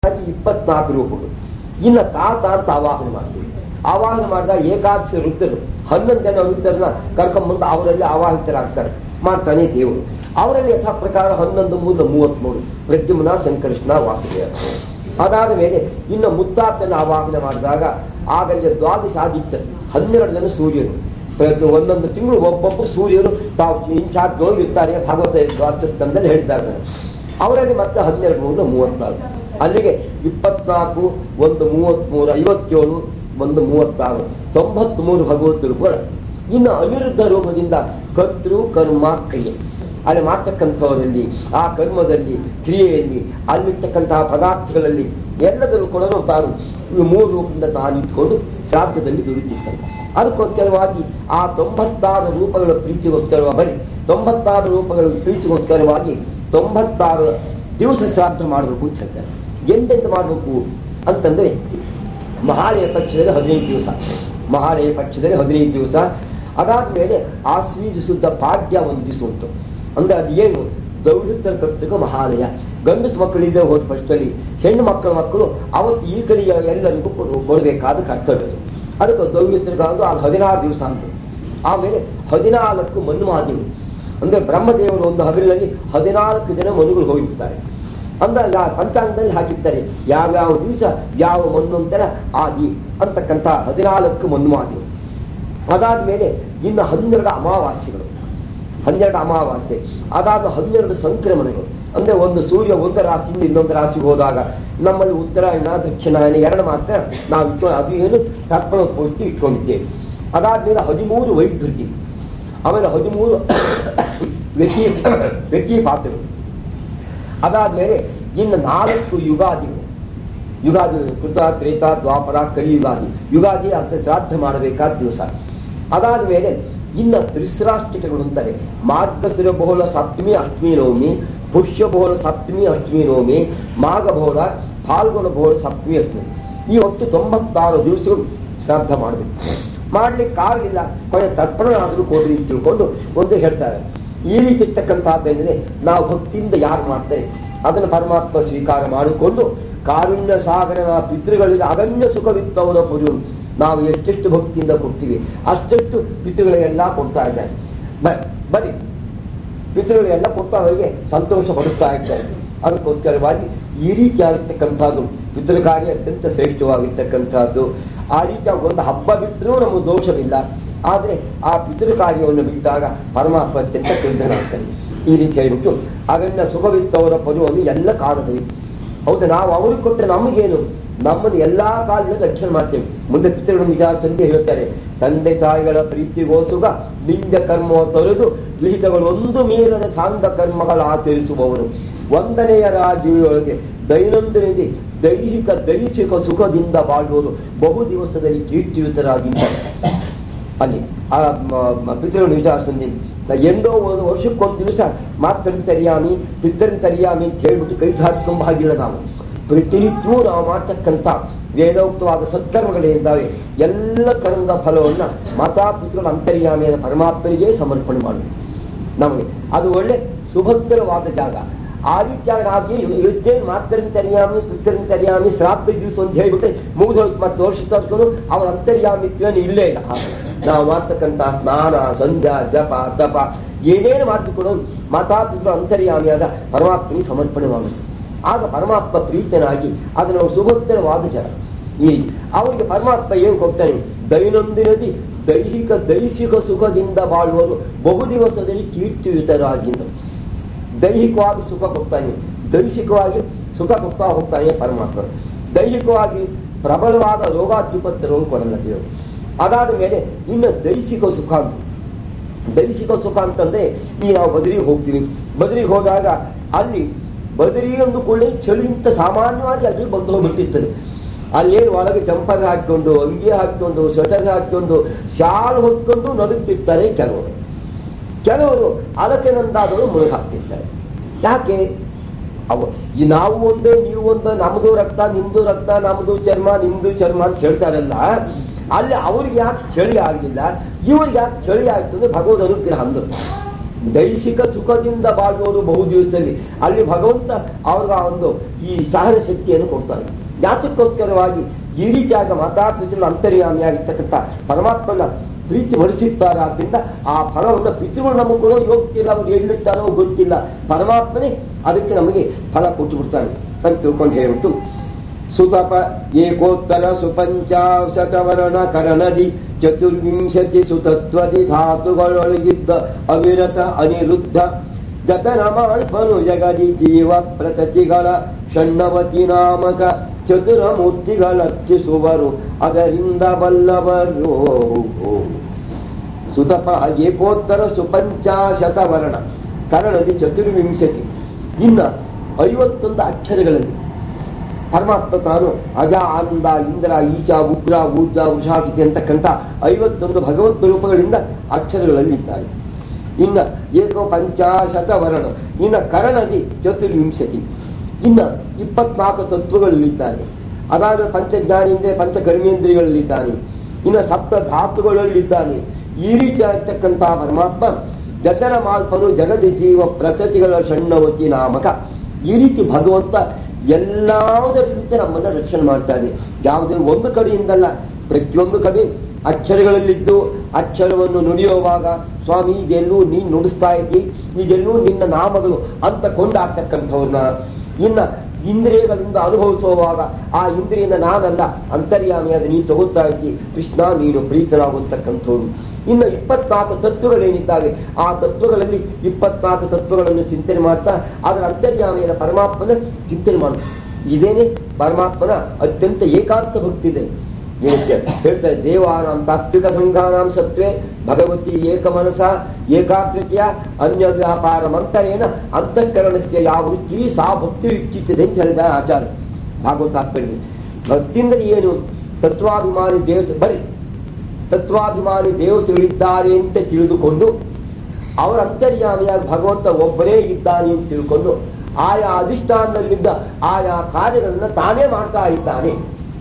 ಹಾಗೆ ಇಪ್ಪತ್ನಾಲ್ಕು ರೂಪಗಳು ಇನ್ನ ತಾತ ಅಂತ ಆವಾಹನೆ ಮಾಡ್ತೀವಿ ಆವಾಹನೆ ಮಾಡಿದಾಗ ಏಕಾದಶಿ ವೃದ್ಧರು ಹನ್ನೊಂದು ಜನ ವೃದ್ಧರನ್ನ ಕರ್ಕೊಂಡ್ಬಂದು ಅವರಲ್ಲಿ ಆವಾಹಿತರಾಗ್ತಾರೆ ಮಾಡ್ತಾನೆ ದೇವರು ಅವರಲ್ಲಿ ಯಥಾ ಪ್ರಕಾರ ಹನ್ನೊಂದು ಮೂರು ಮೂವತ್ಮೂರು ಪ್ರದ್ಯುಮ್ನ ಸಂಕೃಷ್ಣ ವಾಸುದೇವ ಅದಾದ ಮೇಲೆ ಇನ್ನು ಮುತ್ತಾತನ ಆವಾಹನೆ ಮಾಡಿದಾಗ ಆಗಲ್ಲಿ ದ್ವಾದಶ ಆದಿತ್ಯ ಹನ್ನೆರಡು ಜನ ಸೂರ್ಯರು ಪ್ರತಿ ಒಂದೊಂದು ತಿಂಗಳು ಒಬ್ಬೊಬ್ಬರು ಸೂರ್ಯರು ತಾವು ಇನ್ಚಾರ್ಜ್ಗಳು ಇರ್ತಾರೆ ಭಾಗವತ ದ್ವಾದಶ ಸ್ಕಂದಲ್ಲಿ ಹೇಳ್ತಾರೆ ಅವರಲ್ಲಿ ಮತ್ತೆ ಹನ್ನೆರಡು ನೂರ ಮೂವತ್ನಾಲ್ಕು ಅಲ್ಲಿಗೆ ಇಪ್ಪತ್ನಾಲ್ಕು ಒಂದು ಮೂವತ್ಮೂರು ಐವತ್ತೇಳು ಒಂದು ಮೂವತ್ತಾರು ತೊಂಬತ್ಮೂರು ಭಗವದ್ದರು ಕೂಡ ಇನ್ನು ಅನಿರುದ್ಧ ರೂಪದಿಂದ ಕರ್ತೃ ಕರ್ಮ ಕ್ರಿಯೆ ಅಲ್ಲಿ ಮಾಡ್ತಕ್ಕಂಥವರಲ್ಲಿ ಆ ಕರ್ಮದಲ್ಲಿ ಕ್ರಿಯೆಯಲ್ಲಿ ಅಲ್ಲಿರ್ತಕ್ಕಂತಹ ಪದಾರ್ಥಗಳಲ್ಲಿ ಎಲ್ಲದನ್ನು ಕೂಡ ತಾನು ಈ ಮೂರು ರೂಪದಿಂದ ತಾನು ಇಟ್ಕೊಂಡು ಶ್ರಾದ್ದದಲ್ಲಿ ದುಡಿತಿರ್ತಾನೆ ಅದಕ್ಕೋಸ್ಕರವಾಗಿ ಆ ತೊಂಬತ್ತಾರು ರೂಪಗಳ ಪ್ರೀತಿಗೋಸ್ಕರ ಬರೀ ತೊಂಬತ್ತಾರು ರೂಪಗಳ ಪ್ರೀತಿಗೋಸ್ಕರವಾಗಿ ತೊಂಬತ್ತಾರು ದಿವಸ ಶ್ರಾದ್ದ ಮಾಡಬೇಕು ಅಂತ ಹೇಳ್ತಾರೆ ಎಂದೆಂದು ಮಾಡಬೇಕು ಅಂತಂದ್ರೆ ಮಹಾಲಯ ಪಕ್ಷದಲ್ಲಿ ಹದಿನೈದು ದಿವಸ ಮಹಾಲಯ ಪಕ್ಷದಲ್ಲಿ ಹದಿನೈದು ದಿವಸ ಅದಾದ್ಮೇಲೆ ಆಶ್ವೀಜ ಶುದ್ಧ ಪಾಡ್ಯ ಒಂದು ದಿವಸ ಉಂಟು ಅಂದ್ರೆ ಅದು ಏನು ದೌಢ್ಯದ ಕರ್ತಕ ಮಹಾಲಯ ಗಂಡಸು ಮಕ್ಕಳಿದ್ದ ಹೋದ ಪಕ್ಷದಲ್ಲಿ ಹೆಣ್ಣು ಮಕ್ಕಳ ಮಕ್ಕಳು ಅವತ್ತು ಈ ಕಡೆಯ ಎಲ್ಲರಿಗೂ ಕೊಡು- ಕೊಡಬೇಕಾದ ಕರ್ತವ್ಯ ಅದು. ಅದಕ್ಕೆ ದೌಢ್ಯತ್ರಿಕ ಅದು ಅದು ಹದಿನಾರು ದಿವಸ ಅಂತ ಆಮೇಲೆ ಹದಿನಾಲ್ಕು ಮನ್ಮಾದಿಗಳು ಅಂದ್ರೆ ಬ್ರಹ್ಮದೇವರು ಒಂದು ಹಗಲಿನಲ್ಲಿ ಹದಿನಾಲ್ಕು ಜನ ಮನುಗಳು ಹೋಗಿರ್ತಾರೆ ಅಂದ್ರೆ ಆ ಪಂಚಾಂಗದಲ್ಲಿ ಹಾಕಿರ್ತಾರೆ ಯಾವ್ಯಾವ ದಿವಸ ಯಾವ ಮಣ್ಣು ಅಂತಾರೆ ಆದಿ ಅಂತಕ್ಕಂಥ ಹದಿನಾಲ್ಕು ಮನ್ಮಾದಿಗಳು ಅದಾದ್ಮೇಲೆ ಇನ್ನು ಹನ್ನೆರಡು ಅಮಾವಾಸ್ಯೆಗಳು ಹನ್ನೆರಡು ಅಮಾವಾಸ್ಯೆ ಅದಾದ ಹನ್ನೆರಡು ಸಂಕ್ರಮಣಗಳು ಅಂದ್ರೆ ಒಂದು ಸೂರ್ಯ ಒಂದು ರಾಶಿಯಿಂದ ಇನ್ನೊಂದು ರಾಶಿಗೆ ಹೋದಾಗ ನಮ್ಮಲ್ಲಿ ಉತ್ತರಾಯಣ ದಕ್ಷಿಣಾಯನ ಎರಡು ಮಾತ್ರ ನಾವು ಇಟ್ಕೊಂಡು ಅದು ಏನು ತರ್ಪಣ ಪೂರ್ತಿ ಇಟ್ಕೊಂಡಿದ್ದೇವೆ ಅದಾದ್ಮೇಲೆ ಹದಿಮೂರು ವೈದ್ಯುತಿ ಆಮೇಲೆ ಹದಿಮೂರು ವ್ಯಕ್ತಿ ವ್ಯಕ್ತಿ ಪಾತ್ರಗಳು ಅದಾದ್ಮೇಲೆ ಇನ್ನು ನಾಲ್ಕು ಯುಗಾದಿಗಳು ಯುಗಾದಿ ಕೃತ ತ್ರೇತ ದ್ವಾಪರ ಕಲಿ ಯುಗಾದಿ ಯುಗಾದಿ ಅಂತ ಶ್ರಾದ್ದ ಮಾಡಬೇಕಾದ ದಿವಸ ಅದಾದ ಮೇಲೆ ಇನ್ನ ತ್ರಿಶ್ರಾಷ್ಟಿಕಗಳು ಅಂತಾರೆ ಮಾರ್ಗಶಿರ ಬಹುಳ ಸಪ್ತಮಿ ಅಷ್ಟಮಿ ನವಮಿ ಪುಷ್ಯ ಬಹುಳ ಸಪ್ತಮಿ ಅಷ್ಟಮಿ ನವಮಿ ಮಾಘ ಬಹುಳ ಫಾಲ್ಗುಣ ಬಹುಳ ಸಪ್ತಮಿ ಅಷ್ಟಮಿ ಈ ಒಟ್ಟು ತೊಂಬತ್ತಾರು ದಿವಸಗಳು ಶ್ರಾದ್ದ ಮಾಡಬೇಕು ಮಾಡ್ಲಿಕ್ಕೆ ಆಗಲಿಲ್ಲ ಕೊನೆ ತರ್ಪಣ ಆದರೂ ಕೊಡ್ರಿ ಅಂತ ತಿಳ್ಕೊಂಡು ಒಂದು ಹೇಳ್ತಾರೆ ಈ ರೀತಿ ಇರ್ತಕ್ಕಂಥದ್ದೇನಿದೆ ನಾವು ಭಕ್ತಿಯಿಂದ ಯಾರು ಮಾಡ್ತಾರೆ ಅದನ್ನು ಪರಮಾತ್ಮ ಸ್ವೀಕಾರ ಮಾಡಿಕೊಂಡು ಕಾರುಣ್ಯ ಸಾಗರನ ಪಿತೃಗಳಿಗೆ ಅಗಣ್ಯ ಸುಖವಿತ್ತವರ ಪುರು ನಾವು ಎಷ್ಟೆಷ್ಟು ಭಕ್ತಿಯಿಂದ ಕೊಡ್ತೀವಿ ಅಷ್ಟೆಷ್ಟು ಪಿತೃಗಳಿಗೆಲ್ಲ ಕೊಡ್ತಾ ಇದ್ದಾರೆ ಬ- ಬನ್ನಿ ಪಿತೃಗಳಿಗೆಲ್ಲ ಕೊಟ್ಟು ಅವರಿಗೆ ಸಂತೋಷ ಪಡಿಸ್ತಾ ಇದ್ದಾರೆ ಅದಕ್ಕೋಸ್ಕರವಾಗಿ ಈ ರೀತಿಯಾಗಿರ್ತಕ್ಕಂಥದ್ದು ಪಿತೃಕಾರ್ಯ ಅತ್ಯಂತ ಶ್ರೇಷ್ಠವಾಗಿರ್ತಕ್ಕಂಥದ್ದು ಆ ರೀತಿಯಾಗಿ ಒಂದು ಹಬ್ಬ ಬಿಟ್ಟರೂ ನಮಗೆ ದೋಷವಿಲ್ಲ ಆದ್ರೆ ಆ ಪಿತೃ ಕಾರ್ಯವನ್ನು ಬಿಟ್ಟಾಗ ಪರಮಾತ್ಮ ಅತ್ಯಂತ ಕೃತನಾಗ್ತಾನೆ ಈ ರೀತಿ ಹೇಳಿಬಿಟ್ಟು ಅಗಣ್ಯ ಸುಖವಿತ್ತವರ ಪರುವನ್ನು ಎಲ್ಲ ಕಾಲದಲ್ಲಿ ಹೌದು ನಾವು ಅವ್ರಿಗೆ ಕೊಟ್ಟರೆ ನಮಗೇನು ನಮ್ಮನ್ನು ಎಲ್ಲಾ ಕಾಲದಲ್ಲಿ ರಕ್ಷಣೆ ಮಾಡ್ತೇವೆ ಮುಂದೆ ಪಿತೃಗಳು ವಿಚಾರಿಸಂತೆ ಹೇಳ್ತಾರೆ ತಂದೆ ತಾಯಿಗಳ ಪ್ರೀತಿಗೋಸುಗ ನಿಂದ ಕರ್ಮ ತೊರೆದು ವಿಹಿತಗಳು ಒಂದು ಮೀರದ ಸಾಂದ ಕರ್ಮಗಳ ಆಚರಿಸುವವರು ಒಂದನೆಯ ರಾಜ್ಯೊಳಗೆ ದೈನಂದಿನ ದೈಹಿಕ ದೈಹಿಕ ಸುಖದಿಂದ ಬಾಳುವರು ಬಹು ದಿವಸದಲ್ಲಿ ಕೀರ್ತಿಯುತರಾಗಿದ್ದಾರೆ ಅಲ್ಲಿ ಆ ಮ- ಮ- ಪಿತೃಗಳನ್ನು ವಿಚಾರಿಸಿದ್ದೀನಿ ಎಂದೋ ಒಂದು ವರ್ಷಕ್ಕೊಂದು ದಿವಸ ಮಾತನ್ನು ತರಿಯಾಮಿ ಪಿತರನ್ನು ತರಿಯಾಮಿ ಅಂತ ಹೇಳ್ಬಿಟ್ಟು ಕೈ ಧಾರಿಸ್ಕೊಂಬ ಹಾಗಿಲ್ಲ ನಾವು ಪ್ರತಿನಿತ್ಯವೂ ನಾವು ಮಾಡ್ತಕ್ಕಂಥ ವೇದೋಕ್ತವಾದ ಸತ್ಕರ್ಮಗಳೇನಿದ್ದಾವೆ ಎಲ್ಲ ಕರ್ಮದ ಫಲವನ್ನ ಮಾತಾ ಪಿತೃಗಳ ಅಂತರ್ಯಾಮಿಯಾದ ಪರಮಾತ್ಮನಿಗೆ ಸಮರ್ಪಣೆ ಮಾಡಬೇಕು ನಮಗೆ ಅದು ಒಳ್ಳೆ ಸುಭದ್ರವಾದ ಜಾಗ ಆ ರೀತಿಯಾಗಿ ನಾವು ಇವತ್ತೇನು ಮಾತರನ್ನು ತರಿಯಾಮಿ ಪಿತರನ್ನು ತರಿಯಾಮಿ ಶ್ರಾದ್ದ ದಿವಸ ಅಂತ ಹೇಳ್ಬಿಟ್ಟು ಮುಗಿದು ಹೋಯ್ತು ಮತ್ತೆ ವರ್ಷ ತರ್ಸ್ಕೊಂಡು ಅವರ ಅಂತರ್ಯಾಮಿತ್ವೇನು ಇಲ್ಲೇ ಇಲ್ಲ ನಾವು ಮಾಡ್ತಕ್ಕಂಥ ಸ್ನಾನ ಸಂಧ್ಯಾ ಜಪ ತಪ ಏನೇನು ಮಾಡ್ತಿಕೊಂಡು ಮಾತಾಪಿತೃ ಅಂತರ್ಯಾಮಿಯಾದ ಪರಮಾತ್ಮನಿಗೆ ಸಮರ್ಪಣೆ ಮಾಡಬೇಕು ಆಗ ಪರಮಾತ್ಮ ಪ್ರೀತನಾಗಿ ಅದು ನಾವು ಸುಭದ್ರವಾದ ಜಾಗ ಈ ರೀತಿ ಅವರಿಗೆ ಪರಮಾತ್ಮ ಏನು ಕೊಡ್ತಾನೆ ದೈನಂದಿನದಿ ದೈಹಿಕ ದೈಹಿಕ ಸುಖದಿಂದ ಬಾಳುವರು ಬಹು ದಿವಸದಲ್ಲಿ ಕೀರ್ತಿಯುತರಾಗಿದ್ದರು ದೈಹಿಕವಾಗಿ ಸುಖ ಕೊಡ್ತಾನೆ ದೈಹಿಕವಾಗಿ ಸುಖ ಕೊಡ್ತಾ ಹೋಗ್ತಾನೆ ಪರಮಾತ್ಮ ದೈಹಿಕವಾಗಿ ಪ್ರಬಲವಾದ ರೋಗಾದ್ಯುಪತ್ರವನ್ನು ಕೊಡಲ್ಲ ದೇವರು ಅದಾದ ಮೇಲೆ ಇನ್ನು ದೈಹಿಕ ಸುಖ ಅಂತ ದೈಹಿಕ ಸುಖ ಅಂತಂದ್ರೆ ಈ ನಾವು ಬದರಿಗೆ ಹೋಗ್ತೀವಿ ಬದರಿಗೆ ಹೋದಾಗ ಅಲ್ಲಿ ಬದರಿ ಅಂದುಕೊಳ್ಳಿ ಚಳಿ ಅಂತ ಸಾಮಾನ್ಯವಾಗಿ ಅಲ್ಲಿ ಬಂದು ಹೋಗ್ಬಿಟ್ಟಿರ್ತದೆ ಅಲ್ಲೇನು ಒಳಗೆ ಜಂಪರ್ ಹಾಕೊಂಡು ಅಂಗಿ ಹಾಕೊಂಡು ಸ್ವೆಟರ್ ಹಾಕೊಂಡು ಶಾಲ್ ಹೊತ್ಕೊಂಡು ನಡುತ್ತಿರ್ತಾರೆ ಕೆಲವರು ಕೆಲವರು ಅದಕ್ಕೆ ನಂದಾದವರು ಮುಳುಗಿ ಹಾಕ್ತಿರ್ತಾರೆ ಯಾಕೆ ಅವು ಈ ನಾವು ಒಂದೇ ನೀವು ಒಂದೇ ನಮ್ದು ರಕ್ತ ನಿಮ್ದು ರಕ್ತ ನಮ್ದು ಚರ್ಮ ನಿಮ್ದು ಚರ್ಮ ಅಂತ ಹೇಳ್ತಾರಲ್ಲ ಅಲ್ಲಿ ಅವ್ರಿಗೆ ಯಾಕೆ ಚಳಿ ಆಗಲಿಲ್ಲ ಇವ್ರಿಗೆ ಯಾಕೆ ಚಳಿ ಆಯ್ತು ಅಂದ್ರೆ ಭಗವದ್ ಅನುಗ್ರಹ ಅಂದರು ದೈಹಿಕ ಸುಖದಿಂದ ಬಾಳುವವರು ಬಹು ದಿವಸದಲ್ಲಿ ಅಲ್ಲಿ ಭಗವಂತ ಅವ್ರಿಗೆ ಆ ಒಂದು ಈ ಸಹನ ಶಕ್ತಿಯನ್ನು ಕೊಡ್ತಾನೆ ಯಾತಕ್ಕೋಸ್ಕರವಾಗಿ ಈ ರೀತಿಯಾಗ ಮಾತಾಪಿತೃಗಳ ಅಂತರ್ಯಾಮಿಯಾಗಿರ್ತಕ್ಕಂಥ ಪರಮಾತ್ಮನ ಪ್ರೀತಿ ಹೊರಿಸಿದ್ದಾರಾದ್ರಿಂದ ಆ ಫಲವನ್ನು ಪಿತೃಗಳು ನಮಗೆ ಕೊಡೋ ಯೋಗ್ಯತೆ ಇಲ್ಲ ಅವ್ರು ಎಲ್ಲಿರ್ತಾರೋ ಗೊತ್ತಿಲ್ಲ ಪರಮಾತ್ಮನೇ ಅದಕ್ಕೆ ನಮಗೆ ಫಲ ಕೊಟ್ಟು ಬಿಡ್ತಾನೆ ಅಂತ ತಿಳ್ಕೊಂಡು ಹೇಳ್ಬಿಟ್ಟು ಸುತಪ ಏಕೋತ್ತರ ಸುಪಂಚಾಶತವರ್ಣ ಕರಣದಿ ಚತುರ್ವಿಂಶತಿ ಸುತತ್ವದಿ ಧಾತುಗಳೊಳಗಿದ್ದ ಅವಿರತ ಅನಿರುದ್ಧ ಗತನ ಮಾಡ್ಬನು ಜಗದಿ ಜೀವ ಪ್ರತತಿಗಳ ಷಣ್ಣವತಿ ನಾಮಕ ಚತುರ ಮೂರ್ತಿಗಳರ್ಚಿಸುವರು ಅದರಿಂದ ಬಲ್ಲವರು ಸುತಪ ಏಕೋತ್ತರ ಸುಪಂಚಾಶತ ವರ್ಣ ಕರಣದಿ ಚತುರ್ವಿಂಶತಿ ಇನ್ನ ಐವತ್ತೊಂದು ಅಕ್ಷರಗಳಲ್ಲಿ ಪರಮಾತ್ಮ ತಾನು ಅಜ ಆನಂದ ಇಂದ್ರ ಈಶ ಉಗ್ರ ಊರ್ಜ ವೃಷಾಕಿತಿ ಅಂತಕ್ಕಂಥ ಐವತ್ತೊಂದು ಭಗವತ್ ರೂಪಗಳಿಂದ ಅಕ್ಷರಗಳಲ್ಲಿ ಇದ್ದಾರೆ ಇನ್ನ ಏಕೋ ಪಂಚಾಶತ ವರ್ಣ ಇನ್ನ ಕರಣದಿ ಚತುರ್ವಿಂಶತಿ ಇನ್ನ ಇಪ್ಪತ್ನಾಲ್ಕು ತತ್ವಗಳಲ್ಲಿದ್ದಾನೆ ಅದಾದ ಪಂಚಜ್ಞಾನಿಂದ ಪಂಚಕರ್ಮೇಂದ್ರಿಯಗಳಲ್ಲಿದ್ದಾನೆ ಇನ್ನ ಸಪ್ತ ಧಾತುಗಳಲ್ಲಿದ್ದಾನೆ ಈ ರೀತಿ ಆಗ್ತಕ್ಕಂತಹ ಪರಮಾತ್ಮ ಜತನ ಮಾಲ್ಪನು ಜಗದಿ ಜೀವ ಪ್ರಕೃತಿಗಳ ಷಣ್ಣವತಿ ನಾಮಕ ಈ ರೀತಿ ಭಗವಂತ ಎಲ್ಲದರಿಂದ ನಮ್ಮನ್ನ ರಕ್ಷಣೆ ಮಾಡ್ತಾ ಇದೆ ಯಾವುದೇ ಒಂದು ಕಡೆಯಿಂದಲ್ಲ ಪ್ರತಿಯೊಂದು ಕಡೆ ಅಕ್ಷರಗಳಲ್ಲಿದ್ದು ಅಕ್ಷರವನ್ನು ನುಡಿಯುವಾಗ ಸ್ವಾಮಿ ಇದೆಲ್ಲೂ ನೀನ್ ನುಡಿಸ್ತಾ ಇದ್ದಿ ಇದೆಲ್ಲೂ ನಿನ್ನ ನಾಮಗಳು ಅಂತ ಕೊಂಡಾಡ್ತಕ್ಕಂಥವ್ರನ್ನ ಇನ್ನ ಇಂದ್ರಿಯಗಳಿಂದ ಅನುಭವಿಸುವಾಗ ಆ ಇಂದ್ರಿಯನ ನಾನಲ್ಲ ಅಂತರ್ಯಾಮಿ ಅದು ನೀನು ತಗೋತಾ ಇದ್ದಿ ಕೃಷ್ಣ ನೀನು ಪ್ರೀತರಾಗುತ್ತಕ್ಕಂಥವ್ರು ಇನ್ನು ಇಪ್ಪತ್ನಾಲ್ಕು ತತ್ವಗಳೇನಿದ್ದಾವೆ ಆ ತತ್ವಗಳಲ್ಲಿ ಇಪ್ಪತ್ನಾಲ್ಕು ತತ್ವಗಳನ್ನು ಚಿಂತನೆ ಮಾಡ್ತಾ ಅದರ ಅಂತರ್ಯಾಮಿಯಾದ ಪರಮಾತ್ಮನ ಚಿಂತನೆ ಮಾಡು ಇದೇನೆ ಪರಮಾತ್ಮನ ಅತ್ಯಂತ ಏಕಾಂತ ಭಕ್ತಿ ಇದೆ ಏನಕ್ಕೆ ಹೇಳ್ತಾರೆ ದೇವಾನಾಂ ತಾತ್ವಿಕ ಸಂಘಾನಾಂ ಸತ್ವೇ ಭಗವತಿ ಏಕ ಮನಸ ಏಕಾಗ್ರತೆಯ ಅನ್ಯ ವ್ಯಾಪಾರ ಮಂತರೇನ ಅಂತಃಕರಣಸ್ಯ ಯಾವ ವೃತ್ತಿ ಸಾ ಭಕ್ತಿ ವಿಚ್ಚಿತ್ತದೆ ಅಂತ ಹೇಳಿದ ಆಚಾರ್ಯ ಭಾಗವತಾತ್ಮಲ್ಲಿ ಭಕ್ತಿ ಅಂದ್ರೆ ಏನು ತತ್ವಾಭಿಮಾನಿ ದೇವತೆ ಬರೀ ತತ್ವಾಭಿಮಾನಿ ದೇವತೆಗಳಿದ್ದಾರೆ ಅಂತ ತಿಳಿದುಕೊಂಡು ಅವರ ಅಂತರ್ಯಾಮಿಯಾಗಿ ಭಗವಂತ ಒಬ್ಬರೇ ಇದ್ದಾನೆ ಅಂತ ತಿಳ್ಕೊಂಡು ಆಯಾ ಅಧಿಷ್ಠಾನದಲ್ಲಿದ್ದ ಆಯಾ ಕಾರ್ಯಗಳನ್ನ ತಾನೇ ಮಾಡ್ತಾ ಇದ್ದಾನೆ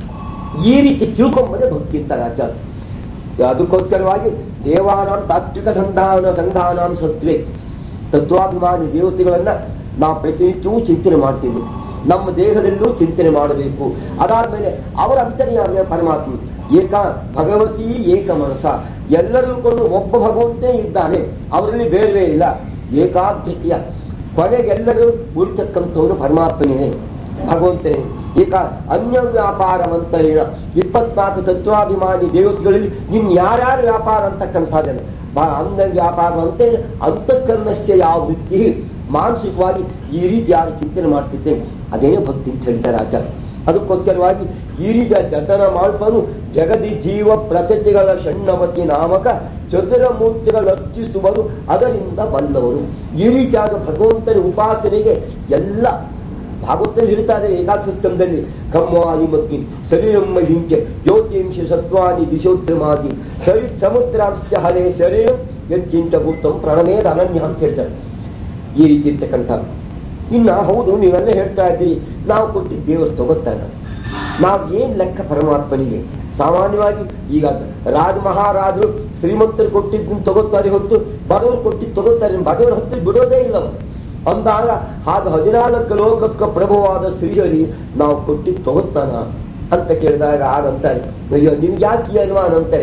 ಈ ರೀತಿ ತಿಳ್ಕೊಂಬದೇ ಭಕ್ತಿ ಅಂತಾರೆ ಆಚಾರ್ಯ ಅದಕ್ಕೋಸ್ಕರವಾಗಿ ದೇವಾನಾಂ ತಾತ್ವಿಕ ಸಂಧಾನ ಸಂಧಾನಾಂ ಸತ್ವೇ ತತ್ವಾಭಿಮಾನಿ ದೇವತೆಗಳನ್ನ ನಾವು ಪ್ರತಿನಿತ್ಯವೂ ಚಿಂತನೆ ಮಾಡ್ತೀವಿ ನಮ್ಮ ದೇಹದಲ್ಲೂ ಚಿಂತನೆ ಮಾಡಬೇಕು ಅದಾದ್ಮೇಲೆ ಅವರ ಅಂತರ್ಯಾಮಿಯ ಪರಮಾತ್ಮ ಏಕ ಭಗವತಿ ಏಕ ಮನಸ ಎಲ್ಲರೂ ಕೊಂಡು ಒಬ್ಬ ಭಗವಂತನೇ ಇದ್ದಾನೆ ಅವರಲ್ಲಿ ಬೇಡವೇ ಇಲ್ಲ ಏಕಾಗ್ರತೆಯ ಕೊನೆಗೆಲ್ಲರೂ ಉಳಿತಕ್ಕಂಥವನು ಪರಮಾತ್ಮನೇ ಭಗವಂತನೇ ಏಕ ಅನ್ಯ ವ್ಯಾಪಾರ ಮಂತರೇಣ ಇಪ್ಪತ್ನಾಲ್ಕು ತತ್ವಾಭಿಮಾನಿ ದೇವತೆಗಳಲ್ಲಿ ಇನ್ ಯಾರ್ಯಾರು ವ್ಯಾಪಾರ ಅಂತಕ್ಕಂಥದ್ದಲ್ಲ ಅಂದ ವ್ಯಾಪಾರ ಅಂತ ಅಂತಃಕರಣಸ್ಯ ಯಾವ ವೃತ್ತಿ ಮಾನಸಿಕವಾಗಿ ಈ ರೀತಿ ಯಾರು ಚಿಂತನೆ ಮಾಡ್ತಿದ್ದೆ ಅದೇ ಭಕ್ತಿ ಅಂತ ಹೇಳ್ತಾರೆ ಆಚಾರ್ಯ ಅದಕ್ಕೋಸ್ಕರವಾಗಿ ಈ ರೀತಿಯ ಜತನ ಮಾಡ್ಬರು ಜಗದಿ ಜೀವ ಪ್ರಕೃತಿಗಳ ಷಣ್ಣಮತಿ ನಾಮಕ ಚತುರ ಮೂರ್ತಿಗಳು ಅರ್ಚಿಸುವರು ಅದರಿಂದ ಬಲ್ಲವರು ಈ ರೀತಿಯಾದ ಭಗವಂತನ ಉಪಾಸನೆಗೆ ಎಲ್ಲ ಭಾಗವತದಲ್ಲಿ ಹೇಳ್ತಾರೆ ಏಕಾದಶಸ್ತಂಭದಲ್ಲಿ ಕಮ್ಮಾನಿ ಮಗ್ನಿ ಶರೀರಮ್ಮ ಲಿಂಕೆ ಜ್ಯೋತಿಂಶ ಸತ್ವಾನಿ ದಿಶೋತ್ರಮಾದಿ ಸರಿ ಸಮುದ್ರಾಂಶ ಹರೇ ಶರೀರಂ ಯತ್ಕಿಂತ ಭೂತಂ ಪ್ರಣಮೇದ ಅನನ್ಯ ಅಂತ ಹೇಳ್ತಾರೆ ಈ ರೀತಿ ಇರ್ತಕ್ಕಂಥ ಇನ್ನ ಹೌದು ನೀವೆಲ್ಲ ಹೇಳ್ತಾ ಇದ್ದೀರಿ ನಾವು ಕೊಟ್ಟಿದ್ದ ದೇವರು ತಗೋತಾನ ನಾವು ಏನ್ ಲೆಕ್ಕ ಪರಮಾತ್ಮನಿಗೆ ಸಾಮಾನ್ಯವಾಗಿ ಈಗ ರಾಜ ಮಹಾರಾಜರು ಶ್ರೀಮಂತರು ಕೊಟ್ಟಿದ್ದನ್ನು ತಗೋತಾರೆ ಹೊತ್ತು ಬಡವರು ಕೊಟ್ಟಿದ್ದು ತಗೋತಾರೆ ಬಡವರ ಹತ್ರ ಬಿಡೋದೇ ಇಲ್ಲ ಅವರು ಅಂದಾಗ ಹಾಗ ಹದಿನಾಲ್ಕು ಲೋಕಕ್ಕೆ ಪ್ರಭುವಾದ ಶ್ರೀಹರಿ ನಾವು ಕೊಟ್ಟಿದ್ದು ತಗೋತಾನ ಅಂತ ಕೇಳಿದಾಗ ಆಗಂತಾರೆ ಅಯ್ಯೋ ನಿಮ್ಗೆ ಯಾಕೆ ಅನುಮಾನ ಅಂತಾರೆ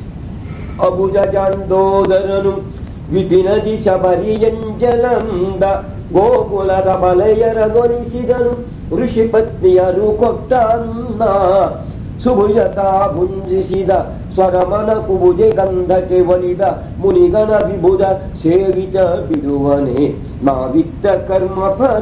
ಅಬುಜ ಜಾಂಡೋದರನು ವಿಪಿನದಿ ಶಬರಿಯಂಜಲಂದ ಗೋಕುಲದ ಬಲೆಯರ ದೊರಿಸಿದನು ಋಷಿ ಪತ್ನಿಯರು ಕೊಟ್ಟ ಅನ್ನ ಸುಭುಜತಾ ಭುಂಜಿಸಿದ ಸ್ವರಮನ ಕುಬುಜೆ ಗಂಧಕ್ಕೆ ಒಲಿದ ಮುನಿಗಣ ವಿಭುಜ ಸೇವಿತ ಬಿಡುವನೆ ನಾವಿತ್ತ ಕರ್ಮ ಫಲ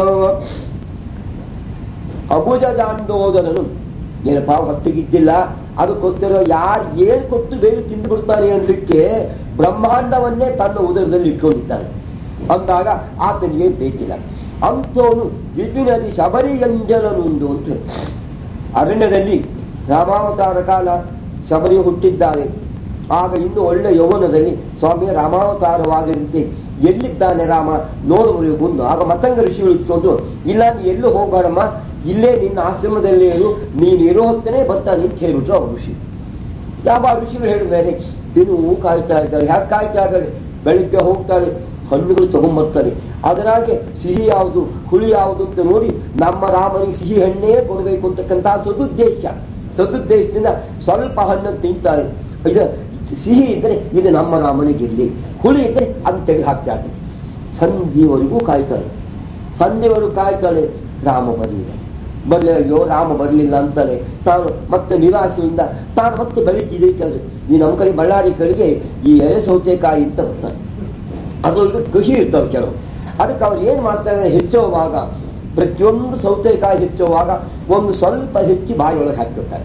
ಅಬುಜ ದಾಂಡೋದರನು ಏನಪ್ಪ ಹೊಟ್ಟಿಗಿದ್ದಿಲ್ಲ ಅದಕ್ಕೋಸ್ಕರ ಯಾರು ಏನ್ ಕೊಟ್ಟು ಬೇರೆ ತಿಂದು ಬಿಡ್ತಾರೆ ಅನ್ಲಿಕ್ಕೆ ಬ್ರಹ್ಮಾಂಡವನ್ನೇ ತನ್ನ ಉದರದಲ್ಲಿ ಇಟ್ಕೊಂಡಿದ್ದಾನೆ ಅಂದಾಗ ಆತನಿಗೆ ಬೇಕಿಲ್ಲ ಅಂಥವನು ವಿಪಿನದಿ ಶಬರಿಯಂಜನನುಂದು ಅಂತ ಅರಣ್ಯದಲ್ಲಿ ರಾಮಾವತಾರ ಕಾಲ ಶಬರಿ ಹುಟ್ಟಿದ್ದಾರೆ ಆಗ ಇನ್ನು ಒಳ್ಳೆ ಯೌವನದಲ್ಲಿ ಸ್ವಾಮಿ ರಾಮಾವತಾರವಾಗಿರುತ್ತೆ ಎಲ್ಲಿದ್ದಾನೆ ರಾಮ ನೋಡುವರು ಮುಂದೆ ಆಗ ಮತಂಗ ಋಷಿಗಳು ಇಟ್ಕೊಂಡು ಇಲ್ಲ ನೀ ಎಲ್ಲೂ ಹೋಗಬೇಡಮ್ಮ ಇಲ್ಲೇ ನಿನ್ನ ಆಶ್ರಮದಲ್ಲಿ ಇರು ನೀನು ಇರೋ ಹೊತ್ತನೇ ಬರ್ತಾನೆ ಅಂತ ಹೇಳ್ಬಿಟ್ರು ಅವ್ರ ಋಷಿ ಯಾವ ಋಷಿಗಳು ಹೇಳಿದ ಮೇಲೆ ದಿನವೂ ಕಾಯ್ತಾ ಇದ್ದಾರೆ ಯಾಕೆ ಕಾಯ್ತಾ ಇದ್ದಾರೆ ಬೆಳಿಗ್ಗೆ ಹೋಗ್ತಾಳೆ ಹಣ್ಣುಗಳು ತಗೊಂಡ್ಬರ್ತಾರೆ ಅದರಾಗೆ ಸಿಹಿ ಯಾವುದು ಹುಳಿ ಯಾವುದು ಅಂತ ನೋಡಿ ನಮ್ಮ ರಾಮನಿಗೆ ಸಿಹಿ ಹಣ್ಣೇ ಕೊಡಬೇಕು ಅಂತಕ್ಕಂಥ ಸದುದ್ದೇಶ ಸದುದ್ದೇಶದಿಂದ ಸ್ವಲ್ಪ ಹಣ್ಣನ್ನು ತಿಂತಾರೆ ಇದು ಸಿಹಿ ಇದ್ರೆ ಇದು ನಮ್ಮ ರಾಮನಿಗಿರ್ಲಿ ಹುಳಿ ಇದ್ರೆ ಅದನ್ನ ತೆಗೆದು ಹಾಕ್ತಾರೆ ಸಂಜೆವರೆಗೂ ಕಾಯ್ತಾಳೆ ಸಂಜೆವರೆಗೂ ಕಾಯ್ತಾಳೆ ರಾಮ ಬರಲಿಲ್ಲ ಬರಲಿ ಅಯ್ಯೋ ರಾಮ ಬರಲಿಲ್ಲ ಅಂತಾನೆ ತಾನು ಮತ್ತೆ ನಿರಾಸೆಯಿಂದ ತಾನು ಮತ್ತೆ ಬೆಳಕಿದೆ ಕೆಲಸ ಈ ನಮ್ಮ ಕಡೆ ಬಳ್ಳಾರಿ ಕಡೆಗೆ ಈ ಎಲೆ ಸೌತೆಕಾಯಿ ಅಂತ ಬರ್ತಾರೆ ಅದ್ರೊಳಗೆ ಕಹಿ ಇರ್ತಾವೆ ಕೆಲವು ಅದಕ್ಕೆ ಅವ್ರು ಏನ್ ಮಾಡ್ತಾರೆ ಹೆಚ್ಚುವಾಗ ಪ್ರತಿಯೊಂದು ಸೌತೆಕಾಯಿ ಹೆಚ್ಚುವಾಗ ಒಂದು ಸ್ವಲ್ಪ ಹೆಚ್ಚಿ ಬಾಯಿಯೊಳಗೆ ಹಾಕ್ಬಿಡ್ತಾರೆ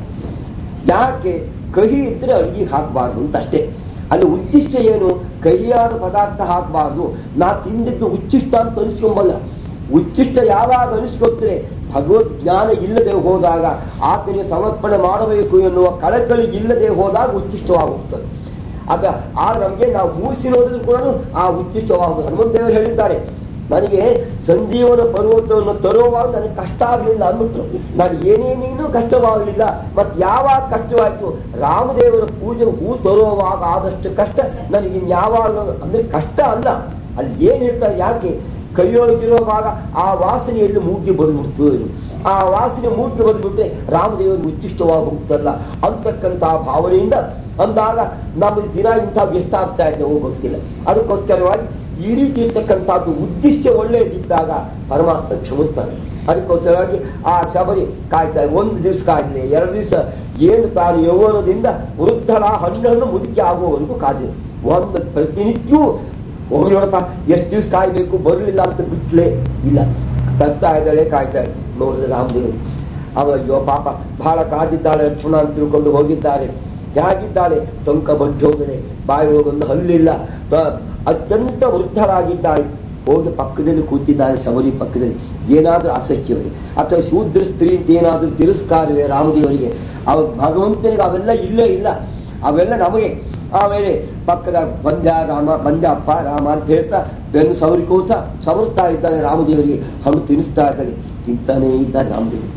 ಯಾಕೆ ಕಹಿ ಇದ್ರೆ ಅಡಿಗೆ ಹಾಕಬಾರ್ದು ಅಂತ ಅಷ್ಟೇ ಅಲ್ಲಿ ಉಚ್ಚಿಷ್ಟ ಏನು ಕಹಿಯಾದ ಪದಾರ್ಥ ಹಾಕಬಾರ್ದು ನಾ ತಿಂದಿದ್ದು ಉಚ್ಚಿಷ್ಟ ಅಂತ ಅನಿಸ್ಕೊಂಬಲ್ಲ ಉಚ್ಚಿಷ್ಟ ಯಾವಾಗ ಅನಿಸ್ಕೊಳ್ತದೆ ಭಗವದ್ ಜ್ಞಾನ ಇಲ್ಲದೆ ಹೋದಾಗ ಆತನಿಗೆ ಸಮರ್ಪಣೆ ಮಾಡಬೇಕು ಎನ್ನುವ ಕಳಕಳಿ ಇಲ್ಲದೆ ಹೋದಾಗ ಉಚ್ಚಿಷ್ಟವಾಗುತ್ತದೆ ಆಗ ಆ ನಮಗೆ ನಾವು ಮೂಸಿ ನೋಡಿದ್ರು ಕೂಡ ಆ ಉಚ್ಚಿಷ್ಟವಾಗುವುದು ಹನುಮಂತೇವರು ಹೇಳಿದ್ದಾರೆ ನನಗೆ ಸಂಜೀವನ ಪರ್ವತವನ್ನು ತರುವಾಗ ನನಗೆ ಕಷ್ಟ ಆಗಲಿಲ್ಲ ಅಂದ್ಬಿಟ್ರು ನಾನು ಏನೇನೇನೂ ಕಷ್ಟವಾಗಲಿಲ್ಲ ಮತ್ತೆ ಯಾವಾಗ ಕಷ್ಟವಾಯ್ತು ರಾಮದೇವರ ಪೂಜೆ ಹೂ ತರುವಾಗ ಆದಷ್ಟು ಕಷ್ಟ ನನಗೆ ಇನ್ಯಾವಾಗ ಅಂದ್ರೆ ಕಷ್ಟ ಅಲ್ಲ ಅಲ್ಲಿ ಏನ್ ಹೇಳ್ತಾರೆ ಯಾಕೆ ಕೈಯೊಳಗಿರುವಾಗ ಆ ವಾಸನೆಯಲ್ಲಿ ಮೂಗಿ ಬಂದ್ಬಿಡ್ತು ಆ ವಾಸನೆ ಮೂಗಿ ಬಂದ್ಬಿಟ್ರೆ ರಾಮದೇವರು ಉಚ್ಚಿಷ್ಟವಾಗಿ ಹೋಗ್ತಾರಲ್ಲ ಅಂತಕ್ಕಂಥ ಭಾವನೆಯಿಂದ ಅಂದಾಗ ನಮಗೆ ದಿನ ಇಂಥ ವ್ಯಸ್ತ ಆಗ್ತಾ ಇದ್ದೇವೋ ಗೊತ್ತಿಲ್ಲ ಅದಕ್ಕೋಸ್ಕರವಾಗಿ ಈ ರೀತಿ ಇರ್ತಕ್ಕಂಥದ್ದು ಉದ್ದೇಶ ಒಳ್ಳೆಯದಿದ್ದಾಗ ಪರಮಾತ್ಮ ಕ್ಷಮಿಸ್ತಾನೆ ಅದಕ್ಕೋಸ್ಕರವಾಗಿ ಆ ಶಬರಿ ಕಾಯ್ತಾರೆ ಒಂದು ದಿವಸ ಕಾಯ್ಲಿ ಎರಡು ದಿವಸ ಏನು ತಾನು ಯೌವನದಿಂದ ವೃದ್ಧಳ ಹಣ್ಣನ್ನು ಮುದುಕಿ ಆಗುವವರೆಗೂ ಕಾದಿದೆ ಒಂದು ಪ್ರತಿನಿತ್ಯವೂ ಹೋಗಿ ನೋಡಪ್ಪ ಎಷ್ಟು ದಿವಸ ಕಾಯ್ಬೇಕು ಬರಲಿಲ್ಲ ಅಂತ ಬಿಟ್ಲೇ ಇಲ್ಲ ತರ್ತಾ ಇದ್ದಾಳೆ ಕಾಯ್ತಾರೆ ನೋಡಿದ್ರೆ ರಾಮದೇವರು ಅವ ಅಯ್ಯೋ ಪಾಪ ಬಹಳ ಕಾದಿದ್ದಾಳೆ ಲಕ್ಷ್ಮಣ ಅಂತ ತಿಳ್ಕೊಂಡು ಹೋಗಿದ್ದಾರೆ ಹೇಗಿದ್ದಾಳೆ ಟೊಂಕ ಬಡ್ಡಿ ಹೋಗದೆ ಬಾಯಿ ಹೋಗೊಂದು ಹಲ್ಲಿಲ್ಲ ತ- ಅತ್ಯಂತ ವೃದ್ಧರಾಗಿದ್ದಾಳೆ ಹೋಗಿ ಪಕ್ಕದಲ್ಲಿ ಕೂತಿದ್ದಾರೆ ಶಬರಿ ಪಕ್ಕದಲ್ಲಿ ಏನಾದ್ರೂ ಅಸಖ್ಯವೇ ಅಥವಾ ಶೂದ್ರ ಸ್ತ್ರೀ ಅಂತ ಏನಾದ್ರೂ ತಿರಸ್ಕಾರವೇ ರಾಮದೇವರಿಗೆ ಅವ ಭಗವಂತನಿಗೆ ಅವೆಲ್ಲ ಇಲ್ಲೇ ಇಲ್ಲ ಅವೆಲ್ಲ ನಮಗೆ ಆಮೇಲೆ ಪಕ್ಕದ ಬಂದ್ಯ ರಾಮ ಬಂದ್ಯ ಅಪ್ಪ ರಾಮ ಅಂತ ಹೇಳ್ತಾ ಬೆನ್ನು ಸವರಿಕೋತ ಸವರಿಸ್ತಾ ಇದ್ದಾನೆ ರಾಮದೇವರಿಗೆ ಹಣ್ಣು ತಿನ್ನಿಸ್ತಾ ಇದ್ದಾನೆ ತಿಂತಾನೇ ಇದ್ದಾನೆ ರಾಮದೇವರು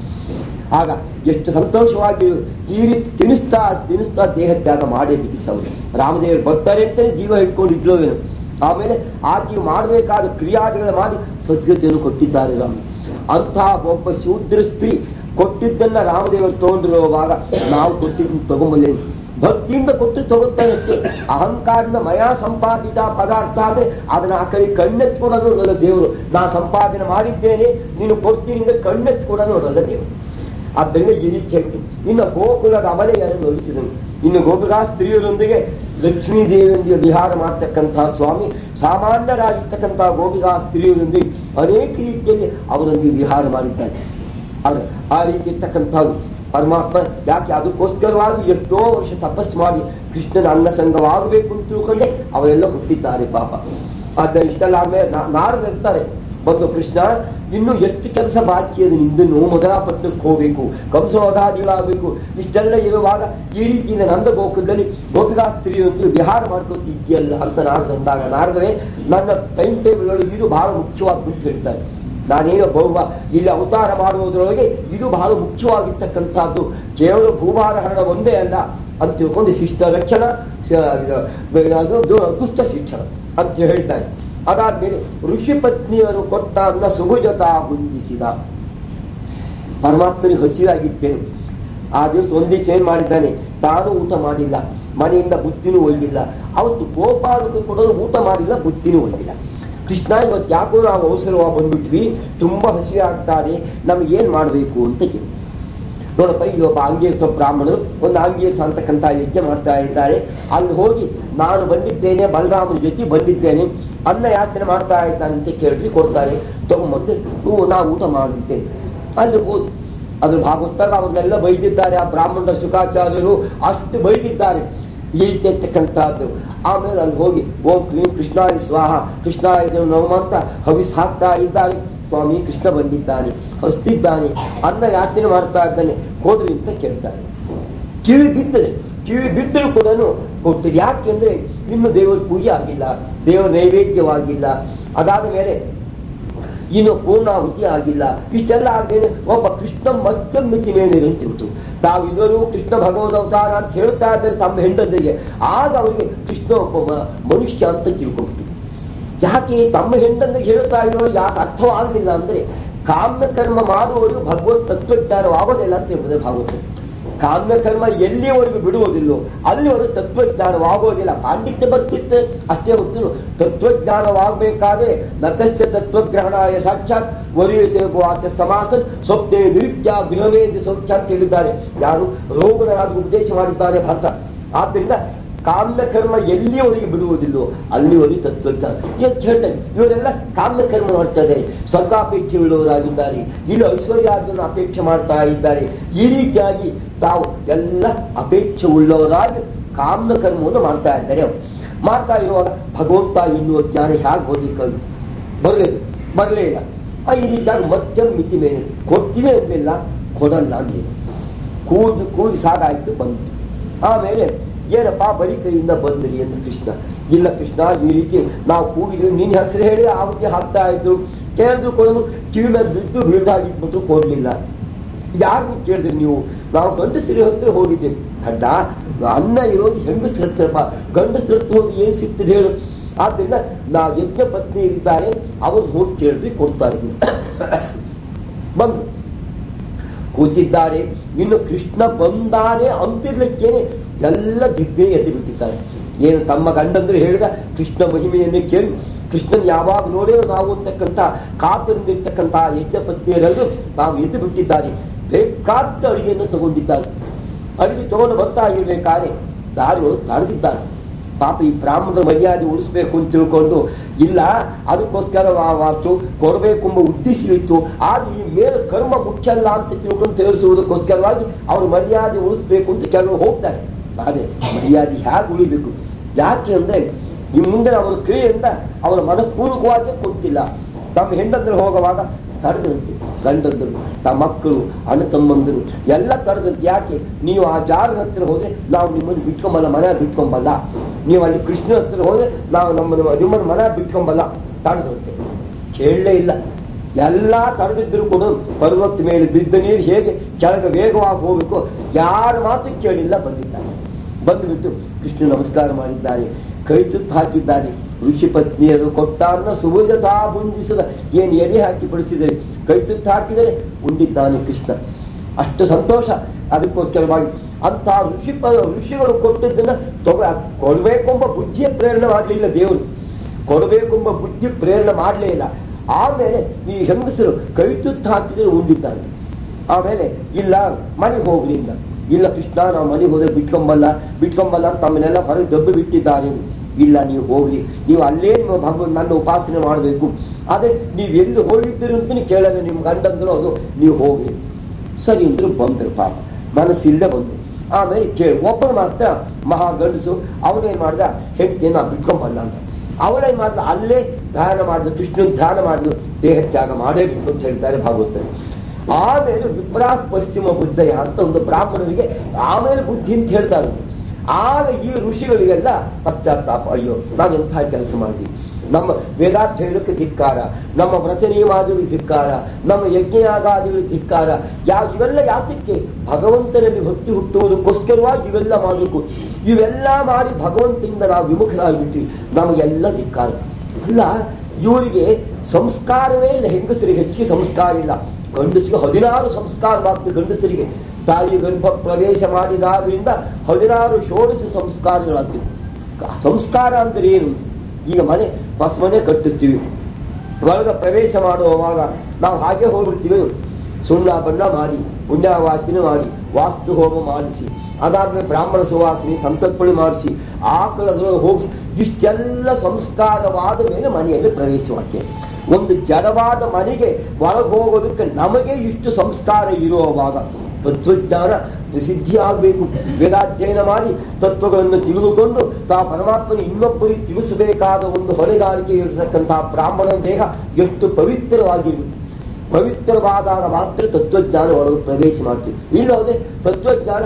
ಆಗ ಎಷ್ಟು ಸಂತೋಷವಾಗಿ ಈ ರೀತಿ ತಿನ್ನಿಸ್ತಾ ತಿನ್ನಿಸ್ತಾ ದೇಹ ತ್ಯಾಗ ಮಾಡೇಬೇಕು ಸೌರಿ ರಾಮದೇವರು ಬರ್ತಾರೆ ಅಂತಲೇ ಜೀವ ಇಟ್ಕೊಂಡಿದ್ಲು ಏನು ಆಮೇಲೆ ಆಕೆಯು ಮಾಡಬೇಕಾದ ಕ್ರಿಯಾದಿಗಳ ಮಾಡಿ ಸದ್ಗತಿಯನ್ನು ಕೊಟ್ಟಿದ್ದಾರೆ ರಾಮ ಅಂತಹ ಒಬ್ಬ ಶೂದ್ರ ಸ್ತ್ರೀ ಕೊಟ್ಟಿದ್ದನ್ನ ರಾಮದೇವರು ತಗೊಂಡಿರುವಾಗ ನಾವು ಕೊಟ್ಟಿದ್ದನ್ನು ತಗೊಂಬಲ್ಲೇನು ಭಕ್ತಿಯಿಂದ ಕೊಟ್ಟು ತಗೋತಾನೆ ಅಷ್ಟೇ ಅಹಂಕಾರದಿಂದ ಮಯ ಸಂಪಾದಿತ ಪದಾರ್ಥ ಆದ್ರೆ ಅದನ್ನ ಆ ಕಡೆ ಕಣ್ಣೆತ್ಕೊಡೋದು ನನ್ನ ದೇವರು ನಾ ಸಂಪಾದನೆ ಮಾಡಿದ್ದೇನೆ ನೀನು ಕೊಡ್ತೀನಿ ಅಂದ್ರೆ ಕಣ್ಣೆತ್ಕೊಡೋದು ನನ್ನ ದೇವರು ಆದ್ದರಿಂದ ಈ ರೀತಿ ಹೇಳ್ತು ಇನ್ನು ಗೋಕುಲದ ಅಮಲೆಯನ್ನು ನೋಡಿಸಿದನು ಇನ್ನು ಗೋಕುಲ ಸ್ತ್ರೀಯರೊಂದಿಗೆ ಲಕ್ಷ್ಮೀ ದೇವಿಯೊಂದಿಗೆ ವಿಹಾರ ಮಾಡ್ತಕ್ಕಂತಹ ಸ್ವಾಮಿ ಸಾಮಾನ್ಯರಾಗಿರ್ತಕ್ಕಂತಹ ಗೋಪಿಕಾ ಸ್ತ್ರೀಯರೊಂದಿಗೆ ಅನೇಕ ರೀತಿಯಲ್ಲಿ ಅವರೊಂದಿಗೆ ವಿಹಾರ ಮಾಡಿದ್ದಾರೆ ಅದು ಆ ರೀತಿ ಇರ್ತಕ್ಕಂಥದ್ದು ಪರಮಾತ್ಮ ಯಾಕೆ ಅದಕ್ಕೋಸ್ಕರವಾಗಿ ಎಷ್ಟೋ ವರ್ಷ ತಪಸ್ ಮಾಡಿ ಕೃಷ್ಣನ ಅನ್ನಸಂಗವಾಗಬೇಕು ಅಂತ ತಿಳ್ಕೊಂಡೆ ಅವರೆಲ್ಲ ಹುಟ್ಟಿದ್ದಾರೆ ಪಾಪ ಆದ್ದರಿಂದ ಇಷ್ಟೆಲ್ಲ ಆದ್ಮೇಲೆ ನಾ- ನಾರದು ಇರ್ತಾರೆ ಬಂದು ಕೃಷ್ಣ ಇನ್ನು ಎಷ್ಟು ಕೆಲಸ ಬಾಕಿ ಅದು ನಿಂದನ್ನು ಮಧುರಾಪಟ್ಟಣಕ್ಕೆ ಹೋಗ್ಬೇಕು ಕಂಸವಧಾದಿಗಳಾಗಬೇಕು ಇಷ್ಟೆಲ್ಲ ಇರುವಾಗ ಈ ರೀತಿ ನಂದ ಗೋಕುಲದಲ್ಲಿ ಗೋಪಿಕಾ ಸ್ತ್ರೀಯೊಂದು ವಿಹಾರ ಮಾಡ್ಕೊತಿದ್ಯಲ್ಲ ಅಂತ ನಾರದು ಅಂದಾಗ ನಾರದರೆ ನನ್ನ ಟೈಮ್ ಟೇಬಲ್ ಇದು ಬಹಳ ಮುಖ್ಯವಾಗಿ ಬಿಟ್ಟು ಹೇಳ್ತಾರೆ ನಾನೇನು ಬಹು ಇಲ್ಲಿ ಅವತಾರ ಮಾಡುವುದರೊಳಗೆ ಇದು ಬಹಳ ಮುಖ್ಯವಾಗಿರ್ತಕ್ಕಂಥದ್ದು ಕೇವಲ ಭೂಭಾರಹರಣ ಒಂದೇ ಅಲ್ಲ ಅಂತ ತಿಳ್ಕೊಂಡು ಶಿಷ್ಟ ರಕ್ಷಣ ಶ- ಅದು ದು- ದುಷ್ಟ ಶಿಕ್ಷಣ ಅಂತ ಹೇಳ್ತಾರೆ ಅದಾದ್ಮೇಲೆ ಋಷಿ ಪತ್ನಿಯರು ಕೊಟ್ಟ ಅನ್ನ ಸುಭುಜತಾ ಹೊಂದಿಸಿದ ಪರಮಾತ್ಮನಿಗೆ ಹಸಿರಾಗಿದ್ದೇನೆ ಆ ದಿವಸ ಒಂದ್ ದಿವಸ ಏನ್ ಮಾಡಿದ್ದಾನೆ ತಾನು ಊಟ ಮಾಡಿಲ್ಲ ಮನೆಯಿಂದ ಬುದ್ಧಿನೂ ಒಯ್ದಿಲ್ಲ ಅವತ್ತು ಗೋಪಾಲಕ ಕೂಡ ಊಟ ಮಾಡಿಲ್ಲ ಬುದ್ಧಿನೂ ಒಯ್ದಿಲ್ಲ ಕೃಷ್ಣ ಇವತ್ತು ಯಾಕೋ ನಾವು ಅವಸರವಾಗಿ ಬಂದ್ಬಿಟ್ವಿ ತುಂಬಾ ಹಸಿವೆ ಆಗ್ತಾರೆ ನಮ್ಗೆ ಏನ್ ಮಾಡ್ಬೇಕು ಅಂತ ಕೇಳಿ ನೋಡಪ್ಪ ಇಲ್ಲಿ ಒಬ್ಬ ಆಂಗೇರ್ಸ ಬ್ರಾಹ್ಮಣರು ಒಂದು ಆಂಗೇರ್ಸ ಅಂತಕ್ಕಂಥ ಯಜ್ಞ ಮಾಡ್ತಾ ಇದ್ದಾರೆ ಅಲ್ಲಿ ಹೋಗಿ ನಾನು ಬಂದಿದ್ದೇನೆ ಬಲರಾಮನ ಜೊತೆ ಬಂದಿದ್ದೇನೆ ಅನ್ನ ಯಾಚನೆ ಮಾಡ್ತಾ ಇದ್ದಾನೆ ಅಂತ ಕೇಳಿ ಕೊಡ್ತಾರೆ ತಗೊಂಬಂದು ನೀವು ನಾವು ಊಟ ಮಾಡುತ್ತೇನೆ ಅಲ್ಲಿ ಹೋದ್ ಅದ್ರ ಭಾಗವತಾಗ ಅವ್ರನ್ನೆಲ್ಲ ಬೈದಿದ್ದಾರೆ ಆ ಬ್ರಾಹ್ಮಣರ ಶುಕಾಚಾರ್ಯರು ಅಷ್ಟು ಬೈದಿದ್ದಾರೆ ಈ ರೀತಿ ಇರ್ತಕ್ಕಂಥದ್ದು ಆಮೇಲೆ ಅಲ್ಲಿ ಹೋಗಿ ಓಂ ಕ್ಲೀಂ ಕೃಷ್ಣಾಯ ಸ್ವಾಹ ಕೃಷ್ಣಾಯ ನಮ ಅಂತ ಹವಿಸ್ ಹಾಕ್ತಾ ಇದ್ದಾರೆ ಸ್ವಾಮಿ ಕೃಷ್ಣ ಬಂದಿದ್ದಾನೆ ಹಸ್ತಿದ್ದಾನೆ ಅನ್ನ ಯಾಚನೆ ಮಾಡ್ತಾ ಇದ್ದಾನೆ ಹೋದ್ರಿ ಅಂತ ಕೇಳ್ತಾರೆ ಕಿವಿ ಬಿದ್ದರೆ ಕಿವಿ ಬಿದ್ದರೂ ಕೂಡ ಕೊಟ್ಟು ಯಾಕೆಂದ್ರೆ ಇನ್ನು ದೇವರ ಪೂಜೆ ಆಗಿಲ್ಲ ದೇವರ ನೈವೇದ್ಯವಾಗಿಲ್ಲ ಅದಾದ ಮೇಲೆ ಇನ್ನು ಪೂರ್ಣಾಹುತಿ ಆಗಿಲ್ಲ ಇಷ್ಟೆಲ್ಲ ಆದ್ಮೇಲೆ ಒಬ್ಬ ಕೃಷ್ಣ ಮಧ್ಯಮಿತಿ ಮೇಲೆ ನಿಂತಿತ್ತು ತಾವು ಇದರು ಕೃಷ್ಣ ಭಗವದ್ ಅವತಾರ ಅಂತ ಹೇಳ್ತಾ ಇದ್ದಾರೆ ತಮ್ಮ ಹೆಂಡತಿಗೆ ಆಗ ಅವರಿಗೆ ಕೃಷ್ಣ ಒಬ್ಬ ಮ- ಮನುಷ್ಯ ಅಂತ ತಿಳ್ಕೊಂಡ್ರು ಯಾಕೆ ತಮ್ಮ ಹೆಂಡಂದ್ರೆ ಹೇಳ್ತಾ ಇರೋ ಯಾಕೆ ಅರ್ಥವಾಗಲಿಲ್ಲ ಅಂದ್ರೆ ಕಾಮ್ಯ ಕರ್ಮ ಮಾಡುವವರು ಭಗವತ್ ತತ್ವಜ್ಞಾನವಾಗೋದಿಲ್ಲ ಅಂತ ಹೇಳಿದ್ರೆ ಭಾಗವತ ಕಾಮ್ಯ ಕರ್ಮ ಎಲ್ಲಿವರೆಗೂ ಬಿಡುವುದಿಲ್ಲೋ ಅಲ್ಲಿವರೆಗೂ ತತ್ವಜ್ಞಾನವಾಗೋದಿಲ್ಲ ಪಾಂಡಿತ್ಯ ಬರ್ತಿತ್ತು ಅಷ್ಟೇ ಹೊತ್ತು ತತ್ವಜ್ಞಾನವಾಗಬೇಕಾದ್ರೆ ನತಸ್ಯ ತತ್ವಗ್ರಹಣಾಯ ಸಾಕ್ಷಾತ್ ವರಿಯವಾಚ ಸಮಾಸ ಸ್ವಪ್ನೆ ನಿರುತ್ಯ ಗೃಹವೇದ ಸೌಖ್ಯ ಅಂತ ಹೇಳಿದ್ದಾರೆ ಯಾರು ರೋಗರಾಜ ಉಪದೇಶ ಮಾಡಿದ್ದಾರೆ ಭರ್ತ ಆದ್ದರಿಂದ ಕಾಮ್ಯ ಕರ್ಮ ಎಲ್ಲಿಯವರೆಗೆ ಬಿಡುವುದಿಲ್ಲೋ ಅಲ್ಲಿವರೆಗೆ ತತ್ವಜ್ಞಾನ ಎಷ್ಟು ಹೇಳ್ತಾರೆ ಇವರೆಲ್ಲ ಕಾಮ್ಯ ಕರ್ಮ ಮಾಡ್ತಾ ಇದ್ದಾರೆ ಸ್ವರ್ಗಾಪೇಕ್ಷೆ ಉಳ್ಳವರಾಗಿದ್ದಾರೆ ಇಲ್ಲಿ ಐಶ್ವರ್ಯಾದಿಯನ್ನು ಅಪೇಕ್ಷೆ ಮಾಡ್ತಾ ಇದ್ದಾರೆ ಈ ರೀತಿಯಾಗಿ ತಾವು ಎಲ್ಲ ಅಪೇಕ್ಷೆ ಉಳ್ಳವರಾಗಿ ಕಾಮ್ಯ ಕರ್ಮವನ್ನು ಮಾಡ್ತಾ ಇದ್ದಾರೆ ಅವರು ಮಾಡ್ತಾ ಇರುವಾಗ ಭಗವಂತ ಎನ್ನುವ ಜ್ಞಾನ ಹೇಗೆ ಬರ್ಲಿಕ್ಕೆ ಬರಲಿಲ್ಲ ಬರಲೇ ಇಲ್ಲ ಆ ಈ ರೀತಿಯಾಗಿ ಮಧ್ಯಮ ಮಿತಿ ಮೇಲೆ ಕೊಡ್ತೀವಿ ಅಂದಿಲ್ಲ ಕೊಡಲ್ಲ ಅಂದಿಲ್ಲ ಕೂಗಿ ಕೂಗಿ ಸಾಗಾಯ್ತು ಬಂತು ಆಮೇಲೆ ಏನಪ್ಪಾ ಬರೀ ಕೈಯಿಂದ ಬಂದ್ರಿ ಅಂತ ಕೃಷ್ಣ ಇಲ್ಲ ಕೃಷ್ಣ ಈ ರೀತಿ ನಾವು ಕೂಗಿದ್ವಿ ನಿನ್ನ ಹೆಸರು ಹೇಳಿ ಆವತಿ ಹಾಕ್ತಾ ಇದ್ರು ಕೇಳಿದ್ರು ಕೊಡಲು ಕಿವಿ ಮೇಲೆ ಬಿದ್ದು ಬೀಳ್ದಾಗಿಟ್ಬಿಟ್ಟು ಕೊಡ್ಲಿಲ್ಲ ಯಾರು ಕೇಳಿದ್ರಿ ನೀವು ನಾವು ಗಂಡಸರಿ ಹತ್ರ ಹೋಗಿದ್ದೇವೆ ಅಡ್ಡ ಅನ್ನ ಇರೋದು ಹೆಂಗಸ್ರ ಹತ್ರಪ್ಪ ಗಂಡಸ್ರ ಹತ್ರ ಹೋಗಿ ಏನ್ ಸಿಗ್ತದೆ ಹೇಳು ಆದ್ರಿಂದ ನಾವು ಯಜ್ಞ ಪತ್ನಿ ಇದ್ದಾರೆ ಅವ್ರು ಹೋಗಿ ಕೇಳಿದ್ರಿ ಕೊಡ್ತಾರೆ ಬಂದ್ರು ಕೂತಿದ್ದಾರೆ ಇನ್ನು ಕೃಷ್ಣ ಬಂದಾನೆ ಅಂತಿರ್ಲಿಕ್ಕೇನೆ ಎಲ್ಲ ದಿಗ್ಗೇ ಎದ್ದು ಬಿಟ್ಟಿದ್ದಾರೆ ಏನು ತಮ್ಮ ಗಂಡಂದ್ರು ಹೇಳಿದ ಕೃಷ್ಣ ಮಹಿಮೆಯನ್ನು ಕೇಳಿ ಕೃಷ್ಣನ್ ಯಾವಾಗ ನೋಡೇ ನಾವು ಅಂತಕ್ಕಂಥ ಕಾತರಿಂದಿರ್ತಕ್ಕಂಥ ಯಜ್ಞ ಪತ್ನಿಯರೆಲ್ಲರೂ ನಾವು ಎದ್ದು ಬಿಟ್ಟಿದ್ದಾರೆ ಬೇಕಾದ ಅಡಿಗೆಯನ್ನು ತಗೊಂಡಿದ್ದಾರೆ ಅಡಿಗೆ ತಗೊಂಡು ಬರ್ತಾ ಇರ್ಬೇಕಾದ್ರೆ ದಾರಿಗಳು ತಡೆದಿದ್ದಾರೆ ಪಾಪ ಈ ಬ್ರಾಹ್ಮಣರ ಮರ್ಯಾದೆ ಉಳಿಸ್ಬೇಕು ಅಂತ ತಿಳ್ಕೊಂಡು ಇಲ್ಲ ಅದಕ್ಕೋಸ್ಕರ ವಾತು ಕೊಡಬೇಕೆಂಬ ಉದ್ದೇಶ ಇತ್ತು ಆದ್ರೆ ಈ ಮೇಲೆ ಕರ್ಮ ಮುಖ್ಯ ಅಲ್ಲ ಅಂತ ತಿಳ್ಕೊಂಡು ತಿಳಿಸುವುದಕ್ಕೋಸ್ಕರವಾಗಿ ಅವ್ರ ಮರ್ಯಾದೆ ಉಳಿಸ್ಬೇಕು ಅಂತ ಕೆಲವರು ಹೋಗ್ತಾರೆ ಆದ್ರೆ ಮರ್ಯಾದೆ ಹೇಗೆ ಉಳಿಬೇಕು ಯಾಕೆ ಅಂದ್ರೆ ಈ ಮುಂದೆ ಅವರ ಕ್ರಿಯೆಯಿಂದ ಅವರ ಮನಪೂರ್ವಕವಾಗಿ ಕೊಟ್ಟಿಲ್ಲ ತಮ್ಮ ಹೆಂಡಂದ್ರೆ ಹೋಗುವಾಗ ತಡೆದಂತೆ ಗಂಡಂದರು ತಮ್ಮ ಮಕ್ಕಳು ಅಣ್ಣ ತಮ್ಮಂದರು ಎಲ್ಲ ತಡೆದಂತೆ ಯಾಕೆ ನೀವು ಆ ಜಾರ ಹತ್ರ ಹೋದ್ರೆ ನಾವು ನಿಮ್ಮನ್ನು ಬಿಟ್ಕೊಂಬಲ್ಲ ಮನೆ ಬಿಟ್ಕೊಂಬಲ್ಲ ನೀವು ಅಲ್ಲಿ ಕೃಷ್ಣ ಹತ್ರ ಹೋದ್ರೆ ನಾವು ನಮ್ಮನ್ನು ನಿಮ್ಮನ್ನು ಮನೆ ಬಿಟ್ಕೊಂಬಲ್ಲ ತಡೆದಂತೆ ಕೇಳಲೇ ಇಲ್ಲ ಎಲ್ಲ ತಡೆದಿದ್ರು ಕೂಡ ಪರ್ವತ ಮೇಲೆ ಬಿದ್ದ ನೀರು ಹೇಗೆ ಕೆಳಗೆ ವೇಗವಾಗಿ ಹೋಗಬೇಕು ಯಾರ ಮಾತು ಕೇಳಿಲ್ಲ ಬಂದಿದ್ದಾರೆ ಬಂದುಬಿಟ್ಟು ಕೃಷ್ಣ ನಮಸ್ಕಾರ ಮಾಡಿದ್ದಾರೆ ಕೈ ತುತ್ತು ಹಾಕಿದ್ದಾರೆ ಋಷಿ ಪತ್ನಿಯರು ಕೊಟ್ಟಾನ್ನ ಸುಭುಜತಾ ಬುಂಜಿಸದ ಏನು ಎದೆ ಹಾಕಿ ಬಡಿಸಿದರೆ ಕೈ ತುತ್ತು ಹಾಕಿದರೆ ಉಂಡಿದ್ದಾನೆ ಕೃಷ್ಣ ಅಷ್ಟು ಸಂತೋಷ ಅದಕ್ಕೋಸ್ಕರವಾಗಿ ಅಂತ ಋಷಿ ಪ ಋಷಿಗಳು ಕೊಟ್ಟದ್ದನ್ನ ತಗೋ ಕೊಡ್ಬೇಕೆಂಬ ಬುದ್ಧಿಯ ಪ್ರೇರಣೆ ಮಾಡಲಿಲ್ಲ ದೇವರು ಕೊಡಬೇಕೆಂಬ ಬುದ್ಧಿ ಪ್ರೇರಣೆ ಮಾಡಲೇ ಇಲ್ಲ ಆಮೇಲೆ ಈ ಹೆಂಗಸರು ಕೈ ತುತ್ತು ಹಾಕಿದರೆ ಉಂಡಿದ್ದಾರೆ ಆಮೇಲೆ ಇಲ್ಲ ಮನೆಗೆ ಹೋಗ್ಲಿ ಇಲ್ಲ ಇಲ್ಲ ಕೃಷ್ಣ ನಾವು ಮನೆಗೆ ಹೋದ್ರೆ ಬಿಟ್ಕೊಂಬಲ್ಲ ಬಿಟ್ಕೊಂಬಲ್ಲ ಅಂತ ತಮ್ಮನ್ನೆಲ್ಲ ಹೊರಗೆ ದಬ್ಬಿ ಬಿಟ್ಟಿದ್ದಾರೆ ಇಲ್ಲ ನೀವು ಹೋಗ್ಲಿ ನೀವು ಅಲ್ಲೇ ನಿಮ್ಮ ಭಗವಂತ ನನ್ನ ಉಪಾಸನೆ ಮಾಡಬೇಕು ಆದ್ರೆ ನೀವು ಎಲ್ಲಿ ಹೋಗಿದ್ದೀರಿ ಅಂತ ಕೇಳಲ್ಲ ನಿಮ್ಮ ಗಂಡಂದ್ರು ಅದು ನೀವು ಹೋಗ್ಲಿ ಸರಿ ಅಂದ್ರು ಬಂದ್ರು ಪಾಪ ಮನಸ್ಸಿಲ್ಲದೆ ಬಂದ್ರು ಆಮೇಲೆ ಕೇಳಿ ಒಬ್ಬರು ಮಾತ್ರ ಮಹಾ ಗಂಡಸು ಅವನೇನ್ ಮಾಡ್ದ ಹೆಂಡತಿಯನ್ನು ನಾವು ಬಿಟ್ಕೊಂಬಲ್ಲ ಅಂತ ಅವಳೇನ್ ಮಾಡ್ದ ಅಲ್ಲೇ ಧ್ಯಾನ ಮಾಡಿದ್ರು ಕೃಷ್ಣ ಧ್ಯಾನ ಮಾಡಿದ್ರು ದೇಹ ತ್ಯಾಗ ಮಾಡೇಬೇಕು ಅಂತ ಹೇಳ್ತಾರೆ ಭಾಗವತರು ಆಮೇಲೆ ವಿಪ್ರಾತ್ ಪಶ್ಚಿಮ ಬುದ್ಧಯ ಅಂತ ಒಂದು ಬ್ರಾಹ್ಮಣರಿಗೆ ಆಮೇಲೆ ಬುದ್ಧಿ ಅಂತ ಹೇಳ್ತಾರೆ ಆಗ ಈ ಋಷಿಗಳಿಗೆಲ್ಲ ಪಶ್ಚಾತ್ತಾಪ ಅಯ್ಯೋ ನಾವೆಂಥ ಕೆಲಸ ಮಾಡಿದ್ವಿ ನಮ್ಮ ವೇದಾಧ್ಯಯನಕ್ಕೆ ಧಿಕ್ಕಾರ ನಮ್ಮ ವ್ರತ ನಿಯಮಾದಿಗಳಿಗೆ ಧಿಕ್ಕಾರ ನಮ್ಮ ಯಜ್ಞಯಾಗಾದಿಗಳಿಗೆ ಧಿಕ್ಕಾರ ಯಾವ ಇವೆಲ್ಲ ಯಾತಕ್ಕೆ ಭಗವಂತನಲ್ಲಿ ಭಕ್ತಿ ಹುಟ್ಟುವುದಕ್ಕೋಸ್ಕರವಾಗಿ ಇವೆಲ್ಲ ಮಾಡಬೇಕು ಇವೆಲ್ಲ ಮಾಡಿ ಭಗವಂತನಿಂದ ನಾವು ವಿಮುಖರಾಗಿಬಿಟ್ವಿ ನಮಗೆಲ್ಲ ಧಿಕ್ಕಾರ ಅಲ್ಲ ಇವರಿಗೆ ಸಂಸ್ಕಾರವೇ ಇಲ್ಲ ಹೆಂಗಸರಿಗೆ ಹೆಚ್ಚಿಗೆ ಸಂಸ್ಕಾರ ಇಲ್ಲ ಗಂಡಸಿಗೆ ಹದಿನಾರು ಸಂಸ್ಕಾರ ಮಾಡ್ತು ಗಂಡಸರಿಗೆ ತಾಯಿ ಗರ್ಭ ಪ್ರವೇಶ ಮಾಡಿದಾದ್ರಿಂದ ಹದಿನಾರು ಷೋಡಶ ಸಂಸ್ಕಾರಗಳಾಗ್ತಿವೆ ಸಂಸ್ಕಾರ ಅಂದ್ರೆ ಏನು ಈಗ ಮನೆ ಹೊಸ ಮನೆ ಕಟ್ಟಿಸ್ತೀವಿ ಒಳಗ ಪ್ರವೇಶ ಮಾಡುವಾಗ ನಾವು ಹಾಗೆ ಹೋಗ್ಬಿಡ್ತೀವಿ ಸುಣ್ಣ ಬಣ್ಣ ಮಾಡಿ ಪುಣ್ಯವಾಚನೆ ಮಾಡಿ ವಾಸ್ತು ಹೋಮ ಮಾಡಿಸಿ ಅದಾದ್ಮೇಲೆ ಬ್ರಾಹ್ಮಣ ಸುವಾಸನೆ ಸಂತರ್ಪಣೆ ಮಾಡಿಸಿ ಆಕಳದ್ರೊಳಗೆ ಹೋಗಿಸಿ ಇಷ್ಟೆಲ್ಲ ಸಂಸ್ಕಾರವಾದ ಮೇಲೆ ಮನೆಯಲ್ಲಿ ಪ್ರವೇಶ ಮಾಡ್ತೇವೆ ಒಂದು ಜಡವಾದ ಮನೆಗೆ ಒಳಗೆ ಹೋಗೋದಕ್ಕೆ ನಮಗೆ ಇಷ್ಟು ಸಂಸ್ಕಾರ ಇರುವಾಗ ತತ್ವಜ್ಞಾನ ಪ್ರಸಿದ್ಧಿ ಆಗಬೇಕು ವೇದಾಧ್ಯಯನ ಮಾಡಿ ತತ್ವಗಳನ್ನು ತಿಳಿದುಕೊಂಡು ತಾ ಪರಮಾತ್ಮನ ಇನ್ನೊಬ್ಬರಿಗೆ ತಿಳಿಸಬೇಕಾದ ಒಂದು ಹೊಣೆಗಾರಿಕೆ ಇರತಕ್ಕಂತಹ ಬ್ರಾಹ್ಮಣ ದೇಹ ಎಷ್ಟು ಪವಿತ್ರವಾಗಿರುತ್ತೆ ಪವಿತ್ರವಾದಾಗ ಮಾತ್ರ ತತ್ವಜ್ಞಾನ ಒಳಗೆ ಪ್ರವೇಶ ಮಾಡ್ತೀವಿ ಇಲ್ಲದೆ ತತ್ವಜ್ಞಾನ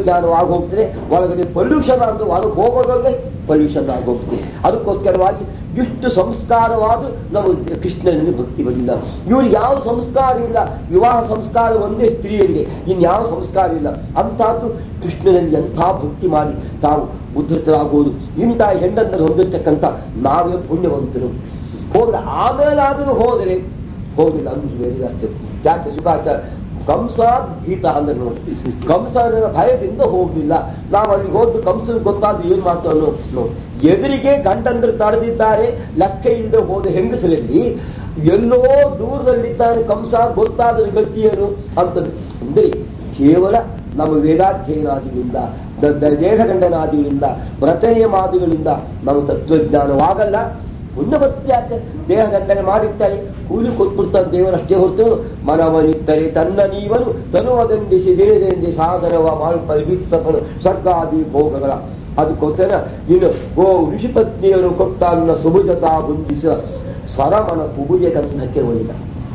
ಅತತ್ವಜ್ಞಾನವಾಗಿ ಹೋಗ್ತದೆ ಒಳಗಡೆ ಪೊಲ್ಯೂಷನ್ ಅಂದ್ರೆ ಒಳಗೆ ಹೋಗೋದ್ರೊಳಗೆ ಪೊಲ್ಯೂಷನ್ ಆಗೋಗ್ತದೆ ಅದಕ್ಕೋಸ್ಕರವಾಗಿ ಇಷ್ಟು ಸಂಸ್ಕಾರವಾದ ನಮ್ಮ ಕೃಷ್ಣನಲ್ಲಿ ಭಕ್ತಿ ಬಂದಿಲ್ಲ ಇವ್ರಿಗೆ ಯಾವ ಸಂಸ್ಕಾರ ಇಲ್ಲ ವಿವಾಹ ಸಂಸ್ಕಾರ ಒಂದೇ ಸ್ತ್ರೀಯರಿಗೆ ಇನ್ಯಾವ ಸಂಸ್ಕಾರ ಇಲ್ಲ ಅಂತಹದ್ದು ಕೃಷ್ಣನಲ್ಲಿ ಎಂಥ ಭಕ್ತಿ ಮಾಡಿ ತಾವು ಉದ್ಧತರಾಗುವುದು ಇಂಥ ಹೆಣ್ಣನ್ನು ಹೊಂದಿರ್ತಕ್ಕಂಥ ನಾವೇ ಪುಣ್ಯವಂತರು ಹೋದ್ರೆ ಆಮೇಲಾದರೂ ಹೋದರೆ ಹೋಗಿಲ್ಲ ಅಂದ್ರೆ ಬೇರೆ ಅಷ್ಟೇ ಯಾಕೆ ಸುಖಾಚಾರ ಕಂಸ ಗೀತ ಅಂದ್ರೆ ನೋಡಿ ಕಂಸನ ಭಯದಿಂದ ಹೋಗ್ಲಿಲ್ಲ ನಾವು ಅಲ್ಲಿ ಹೋದ್ದು ಕಂಸನ ಗೊತ್ತಾದ್ರು ಏನ್ ಮಾಡ್ತಾನೋ ನೋಡಿ ಎದುರಿಗೆ ಗಂಡಂದ್ರು ತಡೆದಿದ್ದಾರೆ ಲೆಕ್ಕ ಇಲ್ಲದೆ ಹೋದ ಹೆಂಗಸರಲ್ಲಿ ಎಲ್ಲೋ ದೂರದಲ್ಲಿದ್ದಾನೆ ಕಂಸ ಗೊತ್ತಾದ್ರೆ ಗತಿ ಏನು ಅಂತ ಅಂದ್ರೆ ಕೇವಲ ನಮ್ಮ ವೇದಾಧ್ಯಯನಾದಿಗಳಿಂದ ದ- ದ- ದೇಹಗಂಡನಾದಿಗಳಿಂದ ವ್ರತನಿಯಮಾದಿಗಳಿಂದ ನಾವು ತತ್ವಜ್ಞಾನವಾಗಲ್ಲ ಪುಣ್ಯಭಕ್ತಿ ಯಾಕೆ ದೇಹ ದಂಡನೆ ಮಾಡಿರ್ತಾರೆ ಕೂಲಿ ಕೊಟ್ಬಿಡ್ತಾರೆ ದೇವರಷ್ಟೇ ಹೊರತು ಮನವನಿತ್ತರೆ ತನ್ನ ನೀವನು ತನುವದಂಡಿಸಿ ದಿನದಂಡಿ ಸಾಧನವ ಮಾಡಿಬಿತ್ತಪನು ಸ್ವರ್ಗಾದಿ ಭೋಗಗಳ ಅದಕ್ಕೋಸ್ಕರ ಇನ್ನು ಗೋ ಋಷಿಪತ್ನಿಯರು ಕೊಟ್ಟಾನ್ನ ಸುಭುಜತಾ ಬಂಧಿಸ ಸ್ವರಮನ ಕುಬುಜೆ ಗಂಧಕ್ಕೆ ಒಲಿದ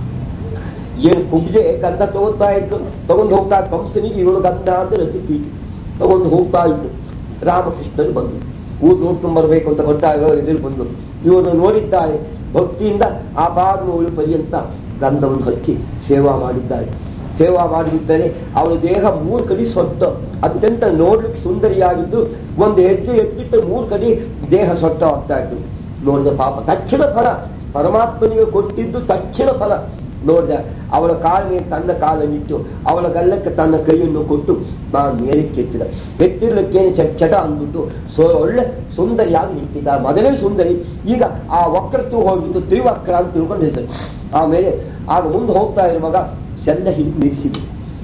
ಏನು ಕುಬ್ಜೆ ಗಂಧ ತಗೋತಾ ಇತ್ತು ತಗೊಂಡು ಹೋಗ್ತಾ ಕಂಸನಿಗೆ ಇವಳು ಗಂಧ ಅಂತ ರಚಿಪೀಠಿ ತಗೊಂಡು ಹೋಗ್ತಾ ಇತ್ತು ರಾಮಕೃಷ್ಣರು ಬಂದರು ಊರು ನೋಡ್ಕೊಂಡು ಬರ್ಬೇಕು ಅಂತ ಗೊತ್ತಾಗ ಎದುರು ಬಂದು ಇವರು ನೋಡಿದ್ದಾರೆ ಭಕ್ತಿಯಿಂದ ಆ ಪಾದಗಳು ಪರ್ಯಂತ ಗಂಧವನ್ನು ಹಚ್ಚಿ ಸೇವಾ ಮಾಡಿದ್ದಾರೆ ಸೇವಾ ಮಾಡಿಬಿಟ್ಟರೆ ಅವಳ ದೇಹ ಮೂರು ಕಡೆ ಸೊಟ್ಟ ಅತ್ಯಂತ ನೋಡ್ಲಿಕ್ಕೆ ಸುಂದರಿಯಾಗಿದ್ದು ಒಂದು ಹೆಜ್ಜೆ ಎತ್ತಿಟ್ಟು ಮೂರು ಕಡೆ ದೇಹ ಸೊಟ್ಟ ಆಗ್ತಾ ಇತ್ತು ನೋಡಿದ ಪಾಪ ತಕ್ಷಣ ಫಲ ಪರಮಾತ್ಮನಿಗೆ ಕೊಟ್ಟಿದ್ದು ತಕ್ಷಣ ಫಲ ನೋಡಿದ ಅವಳ ಕಾಲಿಗೆ ತನ್ನ ಕಾಲನ್ನಿಟ್ಟು ಅವಳ ಗಲ್ಲಕ್ಕೆ ತನ್ನ ಕೈಯನ್ನು ಕೊಟ್ಟು ನಾನು ಮೇಲಕ್ಕೆ ಎತ್ತಿದ ಎತ್ತಿರ್ಲಿಕ್ಕೇನೆ ಚಟ ಚಟ ಅಂದ್ಬಿಟ್ಟು ಸೊ ಒಳ್ಳೆ ಸುಂದರಿಯಾಗಿ ನಿಂತಿದ್ದ ಮೊದಲೇ ಸುಂದರಿ ಈಗ ಆ ವಕ್ರತ್ವ ಹೋಗ್ಬಿಟ್ಟು ತ್ರಿವಕ್ರ ಅಂತ ತಿಳ್ಕೊಂಡು ಹೆಸರು ಆಮೇಲೆ ಆಗ ಮುಂದೆ ಹೋಗ್ತಾ ಇರುವಾಗ ಚೆಲ್ಲ ಹಿಡಿದು ನಿಲ್ಲಿಸಿದ್ರು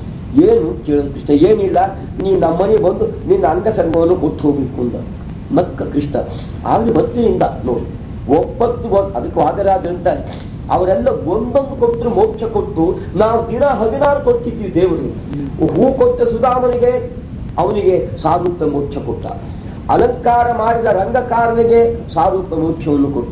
ಏನು ಕೇಳಿದ ಕೃಷ್ಣ ಏನಿಲ್ಲ ನೀ ನಮ್ಮನೆ ಬಂದು ನಿನ್ನ ಅಂಗಸಂಗವನ್ನು ಕೊಟ್ಟು ಹೋಗ್ಬೇಕು ಅಂದ ನಕ್ಕ ಕೃಷ್ಣ ಆಗಲಿ ಭಕ್ತಿಯಿಂದ ನೋಡಿ ಒಪ್ಪತ್ತು ಬ- ಅದಕ್ಕೆ ವಾದರಾಜ ಅಂತಾರೆ ಅವರೆಲ್ಲ ಒಂದೊಂದು ಕೊಟ್ಟರು ಮೋಕ್ಷ ಕೊಟ್ಟು ನಾವು ದಿನ ಹದಿನಾರು ಕೊಡ್ತಿದ್ವಿ ದೇವರಿಗೆ ಹೂ ಕೊಟ್ಟ ಸುಧಾಮನಿಗೆ ಅವನಿಗೆ ಸಾರೂಪ ಮೋಕ್ಷ ಕೊಟ್ಟ ಅಲಂಕಾರ ಮಾಡಿದ ರಂಗಕಾರನಿಗೆ ಸಾರೂಪ ಮೋಕ್ಷವನ್ನು ಕೊಟ್ಟ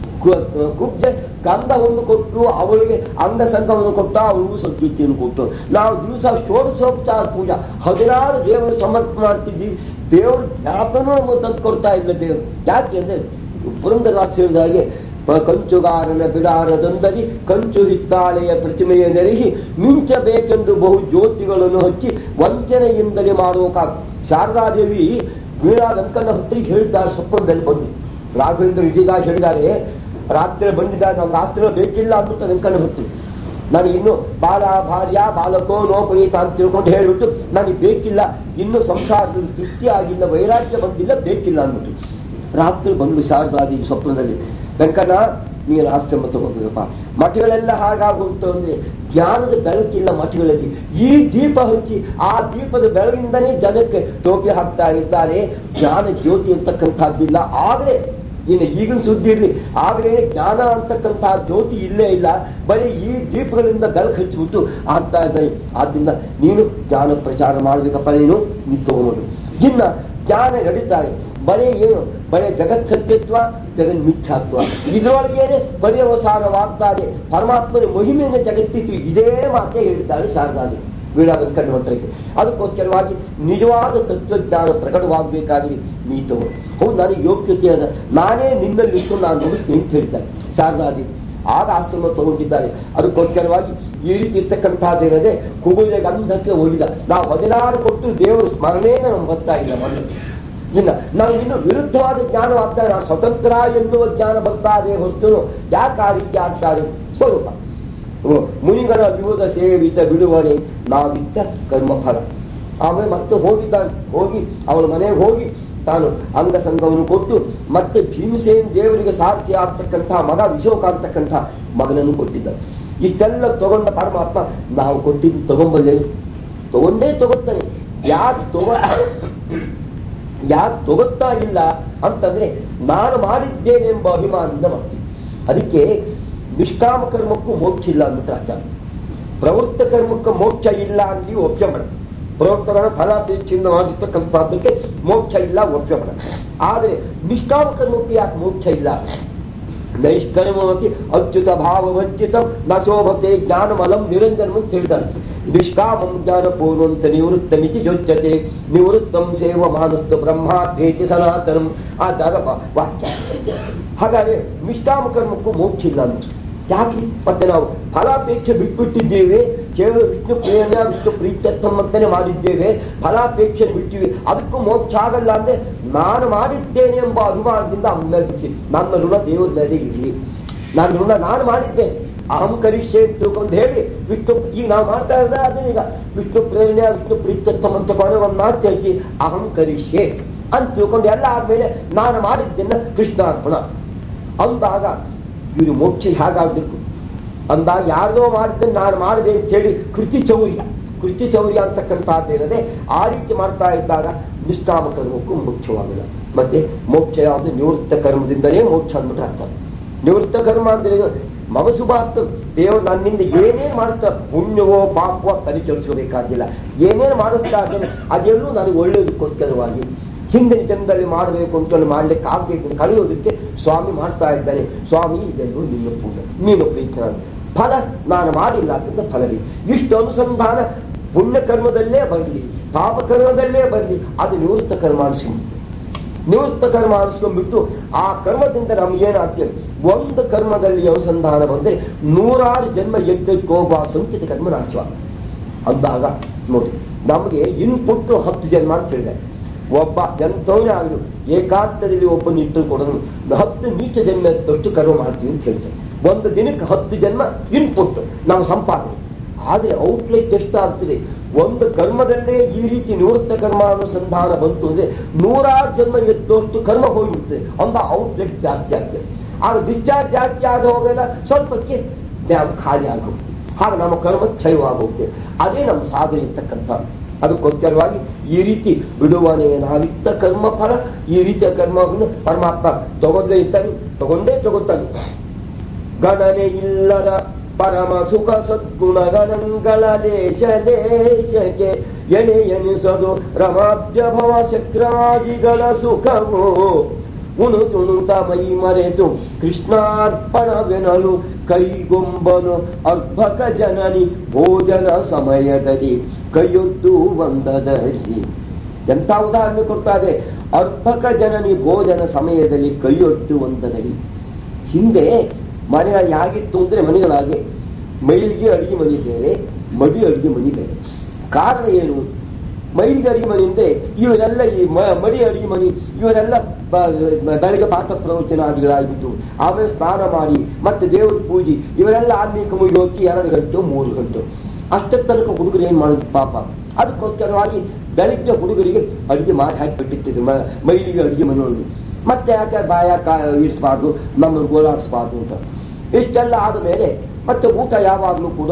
ಕು- ಕುಬ್ಜ ಗಂಧವನ್ನು ಕೊಟ್ಟು ಅವಳಿಗೆ ಅಂಗಸಂಗವನ್ನು ಕೊಟ್ಟ ಅವಳಿಗೂ ಸದ್ಗತಿಯನ್ನು ಕೊಟ್ಟು ನಾವು ದಿವಸ ಷೋಡಶೋಪಚಾರ ಪೂಜಾ ಹದಿನಾರು ದೇವರು ಸಮರ್ಪಣೆ ಮಾಡ್ತಿದ್ವಿ ದೇವ್ರ ಜ್ಞಾಪನೂ ನಮಗೆ ತಂದು ಕೊಡ್ತಾ ಇಲ್ಲ ದೇವರು ಯಾಕೆ ಅಂದ್ರೆ ಪುರಂದರಾಜ್ ಹೇಳಿದ ಹಾಗೆ ಪ- ಕಂಚುಗಾರನ ಬಿಡಾರದೊಂದರಿ ಕಂಚು ಹಿತ್ತಾಳೆಯ ಪ್ರತಿಮೆಯ ನೆರೆಹಿ ಮಿಂಚಬೇಕೆಂದು ಬಹು ಜ್ಯೋತಿಗಳನ್ನು ಹಚ್ಚಿ ವಂಚನೆಯಿಂದಲೇ ಮಾಡುವ ಶಾರದಾದೇವಿ ವೀಣಾ ವೆಂಕನ್ನ ಹೊತ್ತಿಗೆ ಹೇಳಿದ್ದಾರೆ ಸೊಪ್ಪಂದಲ್ಲಿ ಬಂದು ರಾಘವೇಂದ್ರ ವಿಜಯದಾಸ್ ಹೇಳಿದ್ದಾರೆ ರಾತ್ರಿ ಬಂದಿದ್ದಾರೆ ನಮ್ಗೆ ಆಸ್ತ್ರ ಬೇಕಿಲ್ಲ ಅಂದ್ಬಿಟ್ಟು ವೆಂಕನ್ನ ಹೊತ್ತು ನನಗೆ ಇನ್ನು ಬಾಲ ಭಾರ್ಯ ಬಾಲಕೋ ನೋಪುನೀತ ಅಂತ ತಿಳ್ಕೊಂಡು ಹೇಳ್ಬಿಟ್ಟು ನನಗೆ ಬೇಕಿಲ್ಲ ಇನ್ನು ಸಂಸಾರದಲ್ಲಿ ತೃಪ್ತಿ ಆಗಿಲ್ಲ ವೈರಾಗ್ಯ ಬಂದಿಲ್ಲ ಬೇಕಿಲ್ಲ ಅಂದ್ಬಿಟ್ಟು ರಾತ್ರಿ ಬಂದು ಶಾರದಾದಿ ಸ್ವಪ್ನದಲ್ಲಿ ವೆಂಕಣ್ಣ ನೀನು ಆಶ್ರಮ ತಗೋಬೇಕಪ್ಪ ಮಠಗಳೆಲ್ಲ ಹಾಗಾಗುಂಟು ಅಂದ್ರೆ ಜ್ಞಾನದ ಬೆಳಕಿಲ್ಲ ಮಠಗಳಲ್ಲಿ ಈ ದೀಪ ಹಚ್ಚಿ ಆ ದೀಪದ ಬೆಳಗಿಂದನೇ ಜನಕ್ಕೆ ಟೋಪಿ ಹಾಕ್ತಾ ಇದ್ದಾರೆ ಜ್ಞಾನ ಜ್ಯೋತಿ ಅಂತಕ್ಕಂಥದ್ದಿಲ್ಲ ಆಗಲೇ ಇನ್ನು ಈಗಿನ ಸುದ್ದಿ ಇರಲಿ ಆಗಲೇ ಜ್ಞಾನ ಅಂತಕ್ಕಂತಹ ಜ್ಯೋತಿ ಇಲ್ಲೇ ಇಲ್ಲ ಬರೀ ಈ ದೀಪಗಳಿಂದ ಬೆಳಕು ಹಚ್ಚಿಬಿಟ್ಟು ಆಗ್ತಾ ಇದ್ದಾರೆ ಆದ್ರಿಂದ ನೀನು ಜ್ಞಾನ ಪ್ರಚಾರ ಮಾಡ್ಬೇಕಪ್ಪ ನೀನು ನೀ ತಗೊಂಡು ಇನ್ನ ಜ್ಞಾನ ನಡೀತಾರೆ ಬರೀ ಏನು ಬರೀ ಜಗತ್ ಸತ್ಯತ್ವ ಜಗನ್ ಮಿಥ್ಯಾತ್ವ ಇದರೊಳಗೇನೆ ಬರೀ ಅವಸಾನವಾಗ್ತಾರೆ ಪರಮಾತ್ಮನ ಮಹಿಮೆಯನ್ನು ಜಗತ್ತಿತ್ತು ಇದೇ ಮಾತೇ ಹೇಳಿದ್ದಾರೆ ಶಾರದಾದಿ ವೀಣಾದ ಕಣ್ಣುವಂತರಿಗೆ ಅದಕ್ಕೋಸ್ಕರವಾಗಿ ನಿಜವಾದ ತತ್ವಜ್ಞಾನ ಪ್ರಕಟವಾಗಬೇಕಾಗಿ ನೀ ತಗೋ ಹೌದು ನನಗೆ ಯೋಗ್ಯತೆ ಅದ ನಾನೇ ನಿನ್ನಲ್ಲಿ ಇಟ್ಟು ನಾನು ನುಡಿಸ್ತೀನಿ ಅಂತ ಹೇಳ್ತಾರೆ ಶಾರದಾದಿ ಆಗ ಆಶ್ರಮ ತಗೊಂಡಿದ್ದಾರೆ ಅದಕ್ಕೋಸ್ಕರವಾಗಿ ಈ ರೀತಿ ಇರ್ತಕ್ಕಂಥದ್ದೇನದೆ ಕುಗುವಿನ ಗಂಧಕ್ಕೆ ಹೋಗಿದ ನಾವು ಹದಿನಾರು ಕೊಟ್ಟು ದೇವರು ಸ್ಮರಣೆಯನ್ನು ನಮ್ಗೆ ಬರ್ತಾ ಇಲ್ಲ ಮೊದಲು ಇನ್ನ ನಾವು ಇನ್ನು ವಿರುದ್ಧವಾದ ಜ್ಞಾನವಾಗ್ತಾ ನಾವು ಸ್ವತಂತ್ರ ಎನ್ನುವ ಜ್ಞಾನ ಬರ್ತಾ ಇದೆ ಹೊರತು ಯಾಕೆ ಆ ರೀತಿ ಆಗ್ತಾ ಇದೆ ಸ್ವರೂಪ ಓ, ಮುನಿಗಳ ವಿವಿಧ ಸೇವಿತ ಬಿಡುವನೆ ನಾವಿತ್ತ ಕರ್ಮಫಲ ಆಮೇಲೆ ಮತ್ತೆ ಹೋಗಿದ್ದಾನೆ ಹೋಗಿ ಅವಳ ಮನೆಗೆ ಹೋಗಿ ತಾನು ಅಂಗಸಂಗವನ್ನು ಕೊಟ್ಟು ಮತ್ತೆ ಭೀಮಸೇನ್ ದೇವರಿಗೆ ಸಾಧ್ಯ ಆಗ್ತಕ್ಕಂತಹ ಮಗ ವಿಶೋಕ ಆಗ್ತಕ್ಕಂಥ ಮಗನನ್ನು ಕೊಟ್ಟಿದ್ದ ಇಷ್ಟೆಲ್ಲ ತಗೊಂಡ ಪರಮಾತ್ಮ ನಾವು ಕೊಟ್ಟಿದ್ದು ತಗೊಂಬಲ್ಲೆ ತಗೊಂಡೇ ತಗೋತಾನೆ ಯಾರು ತಗೋ ಯಾರು ತಗೋತಾ ಇಲ್ಲ ಅಂತಂದ್ರೆ ನಾನು ಮಾಡಿದ್ದೇನೆ ಎಂಬ ಅಭಿಮಾನದಿಂದ ಮಾಡ್ತೀವಿ ಅದಕ್ಕೆ ನಿಷ್ಕಾಮ ಕರ್ಮಕ್ಕೂ ಮೋಕ್ಷ ಇಲ್ಲ ಅಂದ್ಬಿಟ್ಟು ಆಚಾರ ಪ್ರವೃತ್ತ ಕರ್ಮಕ್ಕೆ ಮೋಕ್ಷ ಇಲ್ಲ ಅಲ್ಲಿ ಒಪ್ಪಿಗೆ ಮಾಡ ಪ್ರವೃತ್ತಗಳ ಫಲಾಪೇಕ್ಷೆಯಿಂದ ಮಾಡಿರ್ತಕ್ಕಂಥದ್ದಕ್ಕೆ ಮೋಕ್ಷ ಇಲ್ಲ ಒಪ್ಪಿಗೆ ಮಾಡ ಆದರೆ ನಿಷ್ಕಾಮ ಕರ್ಮಕ್ಕೆ ಯಾಕೆ ಮೋಕ್ಷ ಇಲ್ಲ ನೈಷ್ಕರ್ಮವತಿ ಅಚ್ಯುತ ಭಾವವಂಚಿತ ನ ಶೋಭತೆ ಜ್ಞಾನಮಲಂ ನಿರಂಜನಂ ಅಂತ ಹೇಳ್ತಾರೆ ನಿಷ್ಕಾಮಂ ಜ್ಞಾನ ಪೂರ್ವಂತ ನಿವೃತ್ತ ಮಿತಿ ಯೋಚ್ಯತೆ ನಿವೃತ್ತಂ ಸೇವ ಮಾನಸ್ತು ಬ್ರಹ್ಮಾಧ್ಯೇತಿ ಸನಾತನಂ ಆಚಾರ ವಾ- ವಾಕ್ಯ ಹಾಗಾದ್ರೆ ನಿಷ್ಕಾಮ ಕರ್ಮಕ್ಕೂ ಮೋಕ್ಷ ಇಲ್ಲ ಅಂತ ಯಾಕೆ ಮತ್ತೆ ನಾವು ಫಲಾಪೇಕ್ಷೆ ಬಿಟ್ಬಿಟ್ಟಿದ್ದೇವೆ ಕೇವಲ ವಿಷ್ಣು ಪ್ರೇರಣ ವಿಷ್ಣು ಪ್ರೀತ್ಯರ್ಥಂ ಅಂತಾನೆ ಮಾಡಿದ್ದೇವೆ ಫಲಾಪೇಕ್ಷೆ ಬಿಟ್ಟಿವಿ ಅದಕ್ಕೂ ಮೋಕ್ಷ ಆಗಲ್ಲ ಅಂದ್ರೆ ನಾನು ಮಾಡಿದ್ದೇನೆ ಎಂಬ ಅಭಿಮಾನದಿಂದ ಅಮ್ಮ ಬಿಚ್ಚಿ ನನ್ನ ಋಣ ದೇವರ ಮೇಲೆ ಇರಲಿ ನನ್ನ ಋಣ ನಾನು ಮಾಡಿದ್ದೇನೆ ಅಹಂ ಕರಿಷ್ಯೆ ಅಂತ ತಿಳ್ಕೊಂಡು ಹೇಳಿ ವಿಷ್ಣು ಈಗ ನಾವು ಮಾಡ್ತಾ ಇದ್ದ ಅದನ್ನ ಈಗ ವಿಷ್ಣು ಪ್ರೇರಣೆ ವಿಷ್ಣು ಪ್ರೀತ್ಯರ್ಥಂ ಅಂತ ಕೊನೆ ಒಂದು ಮಾತು ಹೇಳ್ತಿ ಅಹಂ ಕರಿಷ್ಯೆ ಅಂತ ತಿಳ್ಕೊಂಡು ಎಲ್ಲ ಆದ್ಮೇಲೆ ನಾನು ಮಾಡಿದ್ದನ್ನ ಕೃಷ್ಣಾರ್ಪಣ ಅಂದಾಗ ಇವರು ಮೋಕ್ಷ ಹೇಗಾಗಬೇಕು ಅಂದಾಗ ಯಾರ್ದೋ ಮಾಡಿದ್ದನ್ನು ನಾನು ಮಾಡಿದೆ ಅಂತ ಹೇಳಿ ಕೃತಿ ಚೌರ್ಯ ಕೃತಿ ಚೌರ್ಯ ಅಂತಕ್ಕಂಥದ್ದೇನದೆ ಆ ರೀತಿ ಮಾಡ್ತಾ ಇದ್ದಾಗ ನಿಷ್ಕಾಮ ಕರ್ಮಕ್ಕೂ ಮೋಕ್ಷವಾಗಲ್ಲ ಮತ್ತೆ ಮೋಕ್ಷ ಯಾವುದು ನಿವೃತ್ತ ಕರ್ಮದಿಂದಲೇ ಮೋಕ್ಷ ಅಂದ್ಬಿಟ್ಟು ಅರ್ಥ ನಿವೃತ್ತ ಕರ್ಮ ಅಂದ್ರೆ ಇದು ಮಮಸುಭಾತ್ ದೇವರು ನನ್ನಿಂದ ಏನೇನ್ ಮಾಡುತ್ತಾ ಪುಣ್ಯವೋ ಪಾಪವೋ ತಲೆ ಕೆಡಿಸ್ಕೋಬೇಕಾಗಿಲ್ಲ ಏನೇನು ಮಾಡಿಸ್ತಾ ಇದ್ದೇನೆ ಅದೆಲ್ಲೂ ನನಗೆ ಒಳ್ಳೆಯದಕ್ಕೋಸ್ಕರವಾಗಿ ಹಿಂದಿನ ಜನ್ಮದಲ್ಲಿ ಮಾಡಬೇಕು ಅಂತ ಮಾಡ್ಲಿಕ್ಕೆ ಆಗ್ಬೇಕು ಅಂತ ಕಳೆಯೋದಕ್ಕೆ ಸ್ವಾಮಿ ಮಾಡ್ತಾ ಇದ್ದಾನೆ ಸ್ವಾಮಿ ಇದೆಲ್ಲೂ ನಿನ್ನ ಪೂಜೆ ನೀನು ಪ್ರೀತಿ ಅಂತ ಫಲ ನಾನು ಮಾಡಿಲ್ಲ ಅಂತ ಫಲವಿ ಇಷ್ಟು ಅನುಸಂಧಾನ ಪುಣ್ಯ ಕರ್ಮದಲ್ಲೇ ಬರಲಿ ಪಾಪ ಕರ್ಮದಲ್ಲೇ ಬರಲಿ ಅದು ನಿವೃತ್ತ ಕರ್ಮ ಅನಿಸ್ಕೊಂಡು ನಿವೃತ್ತ ಕರ್ಮ ಅನಿಸ್ಕೊಂಡ್ಬಿಟ್ಟು ಆ ಕರ್ಮದಿಂದ ನಮ್ಗೇನಾಗ್ತದೆ ಒಂದು ಕರ್ಮದಲ್ಲಿ ಅನುಸಂಧಾನ ಬಂದ್ರೆ ನೂರಾರು ಜನ್ಮ ಯಜ್ಞಕ್ಕೆ ಹೋಗುವ ಸಂಚಿತ ಕರ್ಮ ನಾಶವ ಅಂದಾಗ ನೋಡಿ ನಮಗೆ ಇನ್ಪುಟ್ ಹತ್ತು ಜನ್ಮ ಅಂತ ಹೇಳಿದೆ ಒಬ್ಬ ಎಂಥವನೇ ಆಗಲು ಏಕಾಂತದಲ್ಲಿ ಒಬ್ಬನ ಇಟ್ಟು ಕೊಡೋದು ಹತ್ತು ನೀಚ ಜನ್ಮ ತೊಟ್ಟು ಕರ್ಮ ಮಾಡ್ತೀವಿ ಅಂತ ಹೇಳ್ತಾರೆ ಒಂದು ದಿನಕ್ಕೆ ಹತ್ತು ಜನ್ಮ ಇನ್ಪುಟ್ ನಾವು ಸಂಪಾದನೆ ಆದ್ರೆ ಔಟ್ಲೆಟ್ ಎಷ್ಟಾಗ್ತದೆ ಒಂದು ಕರ್ಮದಲ್ಲೇ ಈ ರೀತಿ ನಿವೃತ್ತ ಕರ್ಮ ಅನುಸಂಧಾನ ಬಂತು ಅಂದ್ರೆ ನೂರಾರು ಜನ್ಮ ಎತ್ತೊಟ್ಟು ಕರ್ಮ ಹೋಗಿಬಿಡ್ತದೆ ಅಂತ ಔಟ್ಲೆಟ್ ಜಾಸ್ತಿ ಆಗ್ತದೆ ಆಗ ಡಿಸ್ಚಾರ್ಜ್ ಜಾಸ್ತಿ ಆದ ಹೋಗಲ್ಲ ಸ್ವಲ್ಪಕ್ಕೆ ಜ್ಞಾನ ಖಾಲಿ ಆಗೋಗ್ತದೆ ಹಾಗೆ ನಮ್ಮ ಕರ್ಮ ಕ್ಷಯವಾಗೋಗ್ತದೆ ಅದೇ ನಮ್ಮ ಸಾಧನೆ ಇರ್ತಕ್ಕಂಥ ಅದಕ್ಕೋಸ್ಕರವಾಗಿ ಈ ರೀತಿ ಬಿಡುವನೆ ನಾವಿತ್ತ ಕರ್ಮ ಫಲ ಈ ರೀತಿಯ ಕರ್ಮವನ್ನು ಪರಮಾತ್ಮ ತಗೊಂಡೇ ಇದ್ದಾನೆ ತಗೊಂಡೇ ತಗೋತಾನೆ ಗಣನೆ ಇಲ್ಲದ ಪರಮ ಸುಖ ಸದ್ಗುಣಗಣಗಳ ದೇಶ ದೇಶಕ್ಕೆ ಎಣೆ ಎನಿಸದು ರಮಾಬ್ಜ ಭವ ಚಕ್ರಾದಿಗಳ ಸುಖವು ಉಣು ತುಣುತ ಮೈ ಮರೆತು ಕೃಷ್ಣಾರ್ಪಣವೆನಲು ಕೈಗೊಂಬನು ಅರ್ಭಕ ಜನನಿ ಭೋಜನ ಸಮಯದಲ್ಲಿ ಕೈಯೊದ್ದು ಒಂದದಲ್ಲಿ ಎಂತ ಉದಾಹರಣೆ ಕೊಡ್ತಾ ಇದೆ ಅರ್ಭಕ ಜನನಿ ಭೋಜನ ಸಮಯದಲ್ಲಿ ಕೈಯೊದ್ದು ಒಂದದಲ್ಲಿ ಹಿಂದೆ ಮನೆ ಯಾಗಿತ್ತು ಅಂದ್ರೆ ಮನೆಗಳಾಗೆ ಮೈಲಿಗೆ ಅಡಿಗೆ ಮನೆ ಬೇರೆ ಮಡಿ ಅಡಿಗೆ ಮನೆ ಬೇರೆ ಕಾರಣ ಏನು ಮೈಲಿಗೆ ಅಡಿಗೆ ಮನೆ ಅಂದ್ರೆ ಇವರೆಲ್ಲ ಈ ಮ- ಮಡಿ ಅಡಿಗೆ ಮನೆ ಇವರೆಲ್ಲ ಬ- ಬೆಳಗ್ಗೆ ಪಾಠ ಪ್ರವಚನಾದಿಗಳಾಗ್ಬಿಟ್ಟು ಆಮೇಲೆ ಸ್ನಾನ ಮಾಡಿ ಮತ್ತೆ ದೇವರ ಪೂಜೆ ಇವರೆಲ್ಲ ಆನ್ಮೀಕ ಮುಗಿಯೋಕೆ ಎರಡು ಗಂಟೆ ಮೂರು ಗಂಟೆ ಅಷ್ಟರ ತನಕ ಹುಡುಗರು ಏನ್ ಮಾಡೋದು ಪಾಪ ಅದಕ್ಕೋಸ್ಕರವಾಗಿ ಬೆಳಿಗ್ಗೆ ಹುಡುಗರಿಗೆ ಅಡಿಗೆ ಮಾಡಿ ಹಾಕಿಬಿಟ್ಟಿತ್ತು ಮ- ಮೈಲಿಗೆ ಅಡಿಗೆ ಮನೆಯೊಳಗೆ ಮತ್ತೆ ಯಾಕೆ ಬಾಯ ಕಾ ಇರಿಸಬಾರ್ದು ನಮ್ಮನ್ನು ಗೋಳಾಡಿಸಬಾರ್ದು ಅಂತ ಇಷ್ಟೆಲ್ಲ ಆದ ಮೇಲೆ ಮತ್ತೆ ಊಟ ಯಾವಾಗಲೂ ಕೂಡ